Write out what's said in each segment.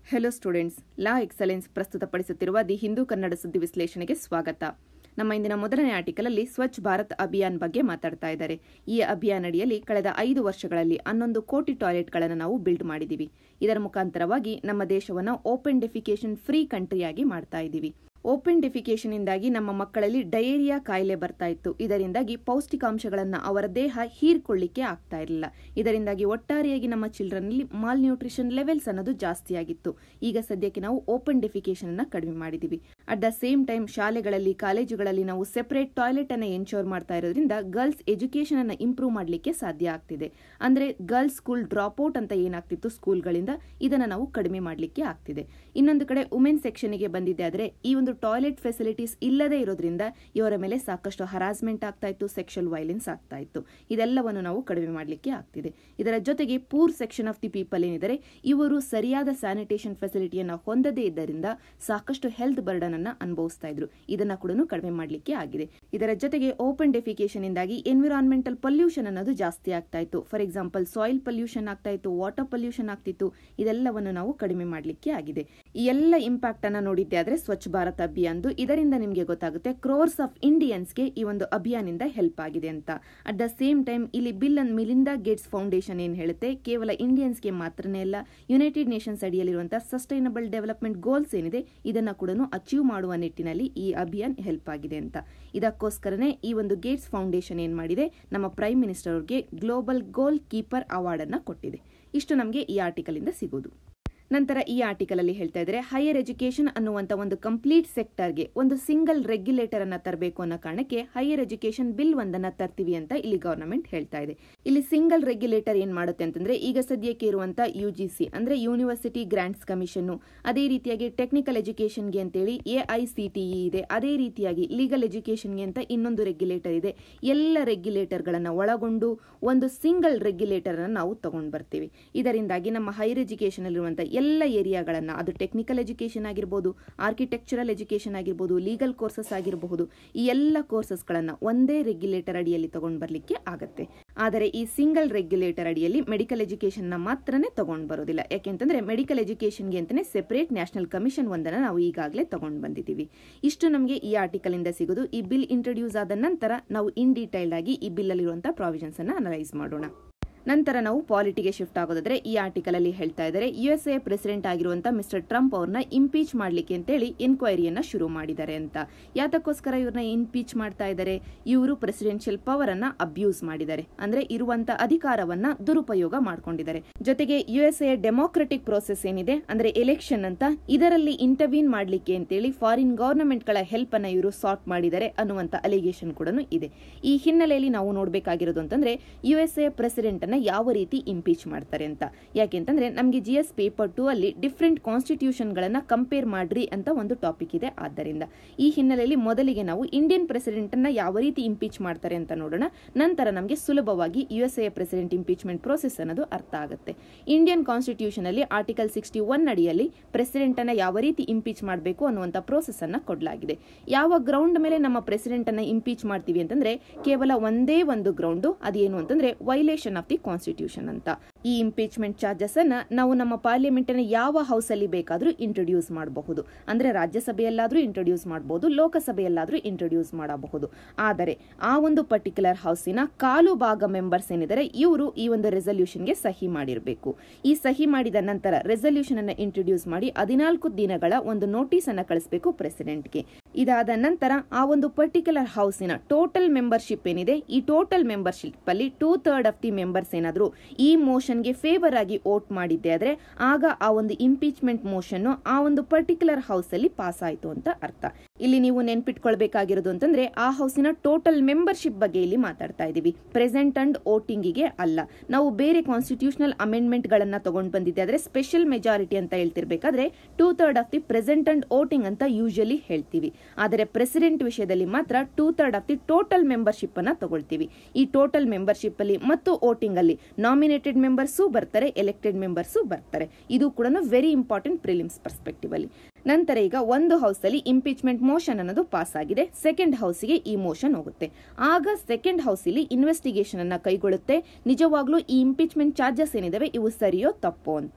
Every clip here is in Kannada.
ಹೆಲೋ ಸ್ಟೂಡೆಂಟ್ಸ್ ಲಾ ಎಕ್ಸಲೆನ್ಸ್ ಪ್ರಸ್ತುತಪಡಿಸುತ್ತಿರುವ ದಿ ಹಿಂದೂ ಕನ್ನಡ ಸುದ್ದಿ ವಿಶ್ಲೇಷಣೆಗೆ ಸ್ವಾಗತ ನಮ್ಮ ಇಂದಿನ ಮೊದಲನೇ ಆರ್ಟಿಕಲ್ ಅಲ್ಲಿ ಸ್ವಚ್ಛ ಭಾರತ್ ಅಭಿಯಾನ್ ಬಗ್ಗೆ ಮಾತಾಡ್ತಾ ಇದ್ದಾರೆ ಈ ಅಭಿಯಾನ ಅಡಿಯಲ್ಲಿ ಕಳೆದ ಐದು ವರ್ಷಗಳಲ್ಲಿ ಹನ್ನೊಂದು ಕೋಟಿ ಟಾಯ್ಲೆಟ್ಗಳನ್ನು ನಾವು ಬಿಲ್ಡ್ ಮಾಡಿದೀವಿ ಇದರ ಮುಖಾಂತರವಾಗಿ ನಮ್ಮ ದೇಶವನ್ನು ಓಪನ್ ಡೆಫಿಕೇಶನ್ ಫ್ರೀ ಕಂಟ್ರಿಯಾಗಿ ಮಾಡ್ತಾ ಇದ್ದೀವಿ ಓಪನ್ ಡೆಫಿಕೇಶನ್ ಇಂದಾಗಿ ನಮ್ಮ ಮಕ್ಕಳಲ್ಲಿ ಡಯೇರಿಯಾ ಕಾಯಿಲೆ ಬರ್ತಾ ಇತ್ತು ಇದರಿಂದಾಗಿ ಪೌಷ್ಟಿಕಾಂಶಗಳನ್ನು ಅವರ ದೇಹ ಹೀರ್ಕೊಳ್ಳಿಕ್ಕೆ ಆಗ್ತಾ ಇರಲಿಲ್ಲ ಇದರಿಂದಾಗಿ ಒಟ್ಟಾರೆಯಾಗಿ ನಮ್ಮ ಚಿಲ್ಡ್ರನ್ ಅಲ್ಲಿ ಮಾಲ್ ನ್ಯೂಟ್ರಿಷನ್ ಲೆವೆಲ್ಸ್ ಅನ್ನೋದು ಜಾಸ್ತಿ ಆಗಿತ್ತು ಈಗ ಸದ್ಯಕ್ಕೆ ನಾವು ಓಪನ್ ಡೆಫಿಕೇಶನ್ ಅನ್ನ ಕಡಿಮೆ ಮಾಡಿದೀವಿ ಅಟ್ ದ ಸೇಮ್ ಟೈಮ್ ಶಾಲೆಗಳಲ್ಲಿ ಕಾಲೇಜುಗಳಲ್ಲಿ ನಾವು ಸೆಪರೇಟ್ ಟಾಯ್ಲೆಟ್ ಅನ್ನ ಎನ್ಶೋರ್ ಮಾಡ್ತಾ ಇರೋದ್ರಿಂದ ಗರ್ಲ್ಸ್ ಎಜುಕೇಶನ್ ಅನ್ನ ಇಂಪ್ರೂವ್ ಮಾಡಲಿಕ್ಕೆ ಸಾಧ್ಯ ಆಗ್ತಿದೆ ಅಂದ್ರೆ ಗರ್ಲ್ಸ್ ಸ್ಕೂಲ್ ಡ್ರಾಪ್ ಔಟ್ ಅಂತ ಏನಾಗ್ತಿತ್ತು ಸ್ಕೂಲ್ಗಳಿಂದ ಇದನ್ನ ನಾವು ಕಡಿಮೆ ಮಾಡಲಿಕ್ಕೆ ಆಗ್ತಿದೆ ಇನ್ನೊಂದು ಕಡೆ ವುಮೆನ್ ಸೆಕ್ಷನ್ಗೆ ಬಂದಿದೆ ಆದ್ರೆ ಈ ಒಂದು ಟಾಯ್ಲೆಟ್ ಫೆಸಿಲಿಟೀಸ್ ಇಲ್ಲದೆ ಇರೋದ್ರಿಂದ ಇವರ ಮೇಲೆ ಸಾಕಷ್ಟು ಹರಾಸ್ಮೆಂಟ್ ಆಗ್ತಾ ಇತ್ತು ಸೆಕ್ಷುವಲ್ ವೈಲೆನ್ಸ್ ಆಗ್ತಾ ಇತ್ತು ಇದೆಲ್ಲವನ್ನು ನಾವು ಕಡಿಮೆ ಮಾಡಲಿಕ್ಕೆ ಆಗ್ತಿದೆ ಇದರ ಜೊತೆಗೆ poor section of the people ಏನಿದ್ದಾರೆ ಇವರು ಸರಿಯಾದ ಸ್ಯಾನಿಟೇಷನ್ ಫೆಸಿಲಿಟಿಯನ್ನ ಹೊಂದದೇ ಇದ್ದರಿಂದ ಸಾಕಷ್ಟು ಹೆಲ್ತ್ ಬರ್ಡನ್ ಅನ್ನ ಅನುಭವಿಸ್ತಾ ಇದ್ರು ಇದನ್ನ ಕೂಡ ಕಡಿಮೆ ಮಾಡಲಿಕ್ಕೆ ಆಗಿದೆ ಇದರ ಜೊತೆಗೆ ಓಪನ್ ಡೆಫಿಕೇಶನ್ ಇಂದಾಗಿ ಎನ್ವಿರಾನ್ಮೆಂಟಲ್ ಪೊಲ್ಯೂಷನ್ ಅನ್ನೋದು ಜಾಸ್ತಿ ಆಗ್ತಾ ಇತ್ತು ಫಾರ್ ಎಕ್ಸಾಂಪಲ್ ಸಾಯಿಲ್ ಪೊಲ್ಯೂಷನ್ ಆಗ್ತಾ ಇತ್ತು ವಾಟರ್ ಪೊಲ್ಯೂಷನ್ ಆಗ್ತಿತ್ತು ಇದೆಲ್ಲವನ್ನು ನಾವು ಕಡಿಮೆ ಮಾಡಲಿಕ್ಕೆ ಆಗಿದೆ ಈ ಎಲ್ಲ ಇಂಪ್ಯಾಕ್ಟ್ ಅನ್ನ ನೋಡಿದ್ದೆ ಆದ್ರೆ ಸ್ವಚ್ಛ ಭಾರತ್ ಅಭಿಯಾನ್ದು ಇದರಿಂದ ನಿಮಗೆ ಗೊತ್ತಾಗುತ್ತೆ ಕ್ರೋರ್ಸ್ ಆಫ್ ಇಂಡಿಯನ್ಸ್ಗೆ ಈ ಒಂದು ಅಭಿಯಾನಿಂದ ಹೆಲ್ಪ್ ಆಗಿದೆ ಅಂತ ಅಟ್ ದ ಸೇಮ್ ಟೈಮ್ ಇಲ್ಲಿ Bill and Melinda Gates Foundation ಏನ್ ಹೇಳುತ್ತೆ ಕೇವಲ ಇಂಡಿಯನ್ಸ್ಗೆ ಮಾತ್ರನೇ ಅಲ್ಲ ಯುನೈಟೆಡ್ ನೇಷನ್ಸ್ ಅಡಿಯಲ್ಲಿರುವಂತಹ ಸಸ್ಟೈನಬಲ್ ಡೆವಲಪ್ಮೆಂಟ್ ಗೋಲ್ಸ್ ಏನಿದೆ ಇದನ್ನ ಕೂಡ ಅಚೀವ್ ಮಾಡುವ ನಿಟ್ಟಿನಲ್ಲಿ ಈ ಅಭಿಯಾನ್ ಹೆಲ್ಪ್ ಆಗಿದೆ ಅಂತ ಇದಕ್ಕೋಸ್ಕರನೇ ಈ ಒಂದು ಗೇಟ್ಸ್ ಫೌಂಡೇಶನ್ ಏನ್ ಮಾಡಿದೆ ನಮ್ಮ ಪ್ರೈಮ್ ಮಿನಿಸ್ಟರ್ ಅವ್ರಿಗೆ ಗ್ಲೋಬಲ್ ಗೋಲ್ ಕೀಪರ್ ಅವಾರ್ಡ್ ಅನ್ನ ಕೊಟ್ಟಿದೆ ಇಷ್ಟು ನಮಗೆ ಈ ಆರ್ಟಿಕಲ್ ಇಂದ ಸಿಗೋದು ನಂತರ ಈ ಆರ್ಟಿಕಲ್ ಅಲ್ಲಿ ಹೇಳ್ತಾ ಇದ್ರೆ ಹೈಯರ್ ಎಜುಕೇಶನ್ ಅನ್ನುವಂತ ಒಂದು ಕಂಪ್ಲೀಟ್ ಸೆಕ್ಟರ್ಗೆ ಒಂದು ಸಿಂಗಲ್ ರೆಗ್ಯುಲೇಟರ್ ಅನ್ನ ತರಬೇಕು ಅನ್ನೋ ಕಾರಣಕ್ಕೆ ಹೈಯರ್ ಎಜುಕೇಶನ್ ಬಿಲ್ ಒಂದನ್ನ ತರ್ತೀವಿ ಅಂತ ಇಲ್ಲಿ ಗವರ್ನಮೆಂಟ್ ಹೇಳ್ತಾ ಇದೆ ಇಲ್ಲಿ ಸಿಂಗಲ್ ರೆಗ್ಯುಲೇಟರ್ ಏನ್ ಮಾಡುತ್ತೆ ಅಂತಂದ್ರೆ ಈಗ ಸದ್ಯಕ್ಕೆ ಇರುವಂತ ಯು ಜಿ ಸಿ ಅಂದ್ರೆ ಯೂನಿವರ್ಸಿಟಿ ಗ್ರಾಂಟ್ಸ್ ಕಮಿಷನ್ ಅದೇ ರೀತಿಯಾಗಿ ಟೆಕ್ನಿಕಲ್ ಎಜುಕೇಶನ್ಗೆ ಅಂತೇಳಿ A I C T E ಇದೆ ಅದೇ ರೀತಿಯಾಗಿ ಲೀಗಲ್ ಎಜುಕೇಶನ್ಗೆ ಅಂತ ಇನ್ನೊಂದು ರೆಗ್ಯುಲೇಟರ್ ಇದೆ ಎಲ್ಲ ರೆಗ್ಯುಲೇಟರ್ಗಳನ್ನ ಒಳಗೊಂಡು ಒಂದು ಸಿಂಗಲ್ ರೆಗ್ಯುಲೇಟರ್ ಅನ್ನ ನಾವು ತಗೊಂಡ್ ಬರ್ತೀವಿ ಇದರಿಂದಾಗಿ ನಮ್ಮ ಹೈಯರ್ ಎಜುಕೇಶನ್ ಅಲ್ಲಿರುವಂತಹ ಎಲ್ಲ ಏರಿಯಾಗಳನ್ನ ಅದು ಟೆಕ್ನಿಕಲ್ ಎಜುಕೇಶನ್ ಆಗಿರ್ಬೋದು ಆರ್ಕಿಟೆಕ್ಚರಲ್ ಎಜುಕೇಶನ್ ಆಗಿರ್ಬೋದು ಲೀಗಲ್ ಕೋರ್ಸಸ್ ಆಗಿರಬಹುದು ಈ ಎಲ್ಲ ಕೋರ್ಸಸ್ಗಳನ್ನ ಒಂದೇ ರೆಗ್ಯುಲೇಟರ್ ಅಡಿಯಲ್ಲಿ ತಗೊಂಡ್ ಬರ್ಲಿಕ್ಕೆ ಆಗತ್ತೆ ಆದರೆ ಈ ಸಿಂಗಲ್ ರೆಗ್ಯುಲೇಟರ್ ಅಡಿಯಲ್ಲಿ ಮೆಡಿಕಲ್ ಎಜುಕೇಶನ್ ನ ಮಾತ್ರನೇ ತಗೊಂಡ್ ಬರೋದಿಲ್ಲ ಯಾಕೆಂತಂದ್ರೆ ಮೆಡಿಕಲ್ ಎಜುಕೇಶನ್ಗೆ ಅಂತಾನೆ ಸೆಪರೇಟ್ ನ್ಯಾಷನಲ್ ಕಮಿಷನ್ ಒಂದನ್ನ ನಾವು ಈಗಾಗಲೇ ತಗೊಂಡ್ ಬಂದಿದ್ದೀವಿ ಇಷ್ಟು ನಮಗೆ ಈ ಆರ್ಟಿಕಲ್ ಇಂದ ಸಿಗೋದು ಈ ಬಿಲ್ ಇಂಟ್ರೊಡ್ಯೂಸ್ ಆದ ನಂತರ ನಾವು ಇನ್ ಡೀಟೈಲ್ಡ್ ಆಗಿ ಈ ಬಿಲ್ ಅಲ್ಲಿರುವಂತಹ ಪ್ರಾವಿಷನ್ಸ್ ಅನ್ನ ಅನಲೈಸ್ ಮಾಡೋಣ ನಂತರ ನಾವು ಪಾಲಿಟಿಗೆ ಶಿಫ್ಟ್ ಆಗೋದಾದ್ರೆ ಈ ಆರ್ಟಿಕಲ್ ಅಲ್ಲಿ ಹೇಳ್ತಾ ಇದ್ದಾರೆ ಯು ಎಸ್ ಎ ಪ್ರೆಸಿಡೆಂಟ್ ಆಗಿರುವಂತಹ ಮಿಸ್ಟರ್ ಟ್ರಂಪ್ ಅವ್ರನ್ನ ಇಂಪೀಚ್ ಮಾಡ್ಲಿಕ್ಕೆ ಅಂತೇಳಿ ಎನ್ಕ್ವೈರಿಯನ್ನ ಶುರು ಮಾಡಿದ್ದಾರೆ ಅಂತ ಯಾತಕ್ಕೋಸ್ಕರ ಇವ್ರನ್ನ ಇಂಪೀಚ್ ಮಾಡ್ತಾ ಇದ್ದಾರೆ ಇವರು ಪ್ರೆಸಿಡೆನ್ಷಿಯಲ್ ಪವರ್ ಅನ್ನ ಅಬ್ಯೂಸ್ ಮಾಡಿದ್ದಾರೆ ಅಂದ್ರೆ ಇರುವಂತ ಅಧಿಕಾರವನ್ನ ದುರುಪಯೋಗ ಮಾಡ್ಕೊಂಡಿದ್ದಾರೆ ಜೊತೆಗೆ U S A democratic process ಏನಿದೆ ಅಂದ್ರೆ ಎಲೆಕ್ಷನ್ ಅಂತ ಇದರಲ್ಲಿ ಇಂಟರ್ವೀನ್ ಮಾಡ್ಲಿಕ್ಕೆ ಅಂತೇಳಿ ಫಾರಿನ್ ಗವರ್ನಮೆಂಟ್ ಗಳ ಹೆಲ್ಪ್ ಅನ್ನ ಇವರು ಸಾರ್ಟ್ ಮಾಡಿದ್ದಾರೆ ಅನ್ನುವಂತ ಅಲಿಗೇಷನ್ ಕೂಡ ಇದೆ ಈ ಹಿನ್ನೆಲೆಯಲ್ಲಿ ನಾವು ನೋಡ್ಬೇಕಾಗಿರೋದು ಅಂತಂದ್ರೆ ಯು ಎಸ್ ಎ ಪ್ರೆಸಿಡೆಂಟ್ ಅನ್ನ ಯಾವ ರೀತಿ ಇಂಪೀಚ್ ಮಾಡ್ತಾರೆ ಅಂತ ಯಾಕೆಂತಂದ್ರೆ ನಮಗೆ ಜಿ ಎಸ್ ಪೇಪರ್ ಟೂ ಅಲ್ಲಿ ಡಿಫ್ರೆಂಟ್ ಕಾನ್ಸ್ಟಿಟ್ಯೂಷನ್ ಗಳನ್ನ ಕಂಪೇರ್ ಮಾಡ್ರಿ ಅಂತ ಒಂದು ಟಾಪಿಕ್ ಇದೆ ಆದ್ದರಿಂದ ಈ ಹಿನ್ನೆಲೆಯಲ್ಲಿ ಮೊದಲಿಗೆ ನಾವು ಇಂಡಿಯನ್ ಪ್ರೆಸಿಡೆಂಟ್ ಅನ್ನ ಯಾವ ರೀತಿ ಇಂಪೀಚ್ ಮಾಡ್ತಾರೆ ಅಂತ ನೋಡೋಣ ನಂತರ ನಮಗೆ ಸುಲಭವಾಗಿ U S A president impeachment process ಅನ್ನೋದು ಅರ್ಥ ಆಗುತ್ತೆ ಇಂಡಿಯನ್ ಕಾನ್ಸ್ಟಿಟ್ಯೂಷನ್ ಅಲ್ಲಿ ಆರ್ಟಿಕಲ್ ಸಿಕ್ಸ್ಟಿ ಒನ್ ಅಡಿಯಲ್ಲಿ ಪ್ರೆಸಿಡೆಂಟ್ ಅನ್ನ ಯಾವ ರೀತಿ ಇಂಪೀಚ್ ಮಾಡಬೇಕು ಅನ್ನುವಂತ ಪ್ರೋಸೆಸ್ ಅನ್ನ ಕೊಡಲಾಗಿದೆ ಯಾವ ಗ್ರೌಂಡ್ ಮೇಲೆ ನಮ್ಮ ಪ್ರೆಸಿಡೆಂಟ್ ಅನ್ನ ಇಂಪೀಚ್ ಮಾಡ್ತೀವಿ ಅಂತಂದ್ರೆ ಕೇವಲ ಒಂದೇ ಒಂದು ಗ್ರೌಂಡ್ ಅದೇನು ಅಂತಂದ್ರೆ ವೈಲೇಷನ್ ಆಫ್ ದಿ ಕಾನ್ಸ್ಟಿಟ್ಯೂಷನ್ ಅಂತ ಈ ಇಂಪೀಚ್ಮೆಂಟ್ ಚಾರ್ಜಸ್ ಅನ್ನ ನಾವು ನಮ್ಮ ಪಾರ್ಲಿಮೆಂಟ್ ನ ಯಾವ ಹೌಸ್ ಅಲ್ಲಿ ಬೇಕಾದ್ರೂ ಇಂಟ್ರೊಡ್ಯೂಸ್ ಮಾಡಬಹುದು ಅಂದ್ರೆ ರಾಜ್ಯಸಭೆಯಲ್ಲಾದ್ರೂ ಇಂಟ್ರೊಡ್ಯೂಸ್ ಮಾಡಬಹುದು ಲೋಕಸಭೆಯಲ್ಲಾದ್ರೂ ಇಂಟ್ರೊಡ್ಯೂಸ್ ಮಾಡಬಹುದು ಆದರೆ ಆ ಒಂದು ಪರ್ಟಿಕ್ಯುಲರ್ ಹೌಸಿನ ಕಾಲು ಭಾಗ ಮೆಂಬರ್ಸ್ ಏನಿದ್ದಾರೆ ಇವರು ಈ ಒಂದು ರೆಸಲ್ಯೂಷನ್ಗೆ ಸಹಿ ಮಾಡಿರಬೇಕು ಈ ಸಹಿ ಮಾಡಿದ ನಂತರ ರೆಸಲ್ಯೂಷನ್ ಅನ್ನ ಇಂಟ್ರೊಡ್ಯೂಸ್ ಮಾಡಿ ಹದಿನಾಲ್ಕು ದಿನಗಳ ಒಂದು ನೋಟಿಸ್ ಅನ್ನ ಕಳಿಸಬೇಕು ಪ್ರೆಸಿಡೆಂಟ್ಗೆ ಇದಾದ ನಂತರ ಆ ಒಂದು ಪರ್ಟಿಕ್ಯುಲರ್ ಹೌಸಿನ ಟೋಟಲ್ ಮೆಂಬರ್ಶಿಪ್ ಏನಿದೆ ಈ ಟೋಟಲ್ ಮೆಂಬರ್ಶಿಪ್ ಅಲ್ಲಿ two third of the members ಏನಾದ್ರು ಈ ಮೋಷನ್ಗೆ ಫೇವರ್ ಆಗಿ ವೋಟ್ ಮಾಡಿದ್ದೆ ಆದ್ರೆ ಆಗ ಆ ಒಂದು ಇಂಪೀಚ್ಮೆಂಟ್ ಮೋಷನ್ ಆ ಒಂದು ಪರ್ಟಿಕ್ಯುಲರ್ ಹೌಸ್ ಅಲ್ಲಿ ಪಾಸ್ ಆಯ್ತು ಅಂತ ಅರ್ಥ ಇಲ್ಲಿ ನೀವು ನೆನ್ಪಿಟ್ಕೊಳ್ಬೇಕಾಗಿರೋದು ಅಂತಂದ್ರೆ ಆ ಹೌಸಿನ ಟೋಟಲ್ ಮೆಂಬರ್ಶಿಪ್ ಬಗ್ಗೆ ಇಲ್ಲಿ ಮಾತಾಡ್ತಾ ಇದೀವಿ ಪ್ರೆಸೆಂಟ್ ಅಂಡ್ ವೋಟಿಂಗಿಗೆ ಅಲ್ಲ ನಾವು ಬೇರೆ ಕಾನ್ಸ್ಟಿಟ್ಯೂಷನಲ್ ಅಮೆಂಡ್ಮೆಂಟ್ ಗಳನ್ನ ತಗೊಂಡ್ ಬಂದಿದ್ದೆ ಆದ್ರೆ ಸ್ಪೆಷಲ್ ಮೆಜಾರಿಟಿ ಅಂತ ಹೇಳ್ತಿರ್ಬೇಕಾದ್ರೆ two third of the present and voting ಅಂತ ಯೂಶಲಿ ಹೇಳ್ತೀವಿ ಆದರೆ ಪ್ರೆಸಿಡೆಂಟ್ ವಿಷಯದಲ್ಲಿ ಮಾತ್ರ two third of the total membership ಅನ್ನ ತಗೊಳ್ತೀವಿ ಈ ಟೋಟಲ್ ಮೆಂಬರ್ಶಿಪ್ ಅಲ್ಲಿ ಮತ್ತು ವೋಟಿಂಗ್ ಅಲ್ಲಿ ನಾಮಿನೇಟೆಡ್ ಮೆಂಬರ್ಸು ಬರ್ತಾರೆ ಎಲೆಕ್ಟೆಡ್ ಮೆಂಬರ್ಸು ಬರ್ತಾರೆ ಇದು ಕೂಡ ವೆರಿ ಇಂಪಾರ್ಟೆಂಟ್ ಪ್ರಿಲಿಮ್ಸ್ ಪರ್ಸ್ಪೆಕ್ಟಿವ್ ಅಲ್ಲಿ ನಂತರ ಈಗ ಒಂದು ಹೌಸ್ ಅಲ್ಲಿ ಇಂಪೀಚ್ಮೆಂಟ್ ಮೋಷನ್ ಅನ್ನೋದು ಪಾಸ್ ಆಗಿದೆ ಸೆಕೆಂಡ್ ಹೌಸ್ಗೆ ಈ ಮೋಷನ್ ಹೋಗುತ್ತೆ ಆಗ ಸೆಕೆಂಡ್ ಹೌಸ್ ಇಲ್ಲಿ ಇನ್ವೆಸ್ಟಿಗೇಷನ್ ಅನ್ನ ಕೈಗೊಳ್ಳುತ್ತೆ ನಿಜವಾಗ್ಲೂ ಈ ಇಂಪೀಚ್ಮೆಂಟ್ ಚಾರ್ಜಸ್ ಏನಿದಾವೆ ಇವು ಸರಿಯೋ ತಪ್ಪೋ ಅಂತ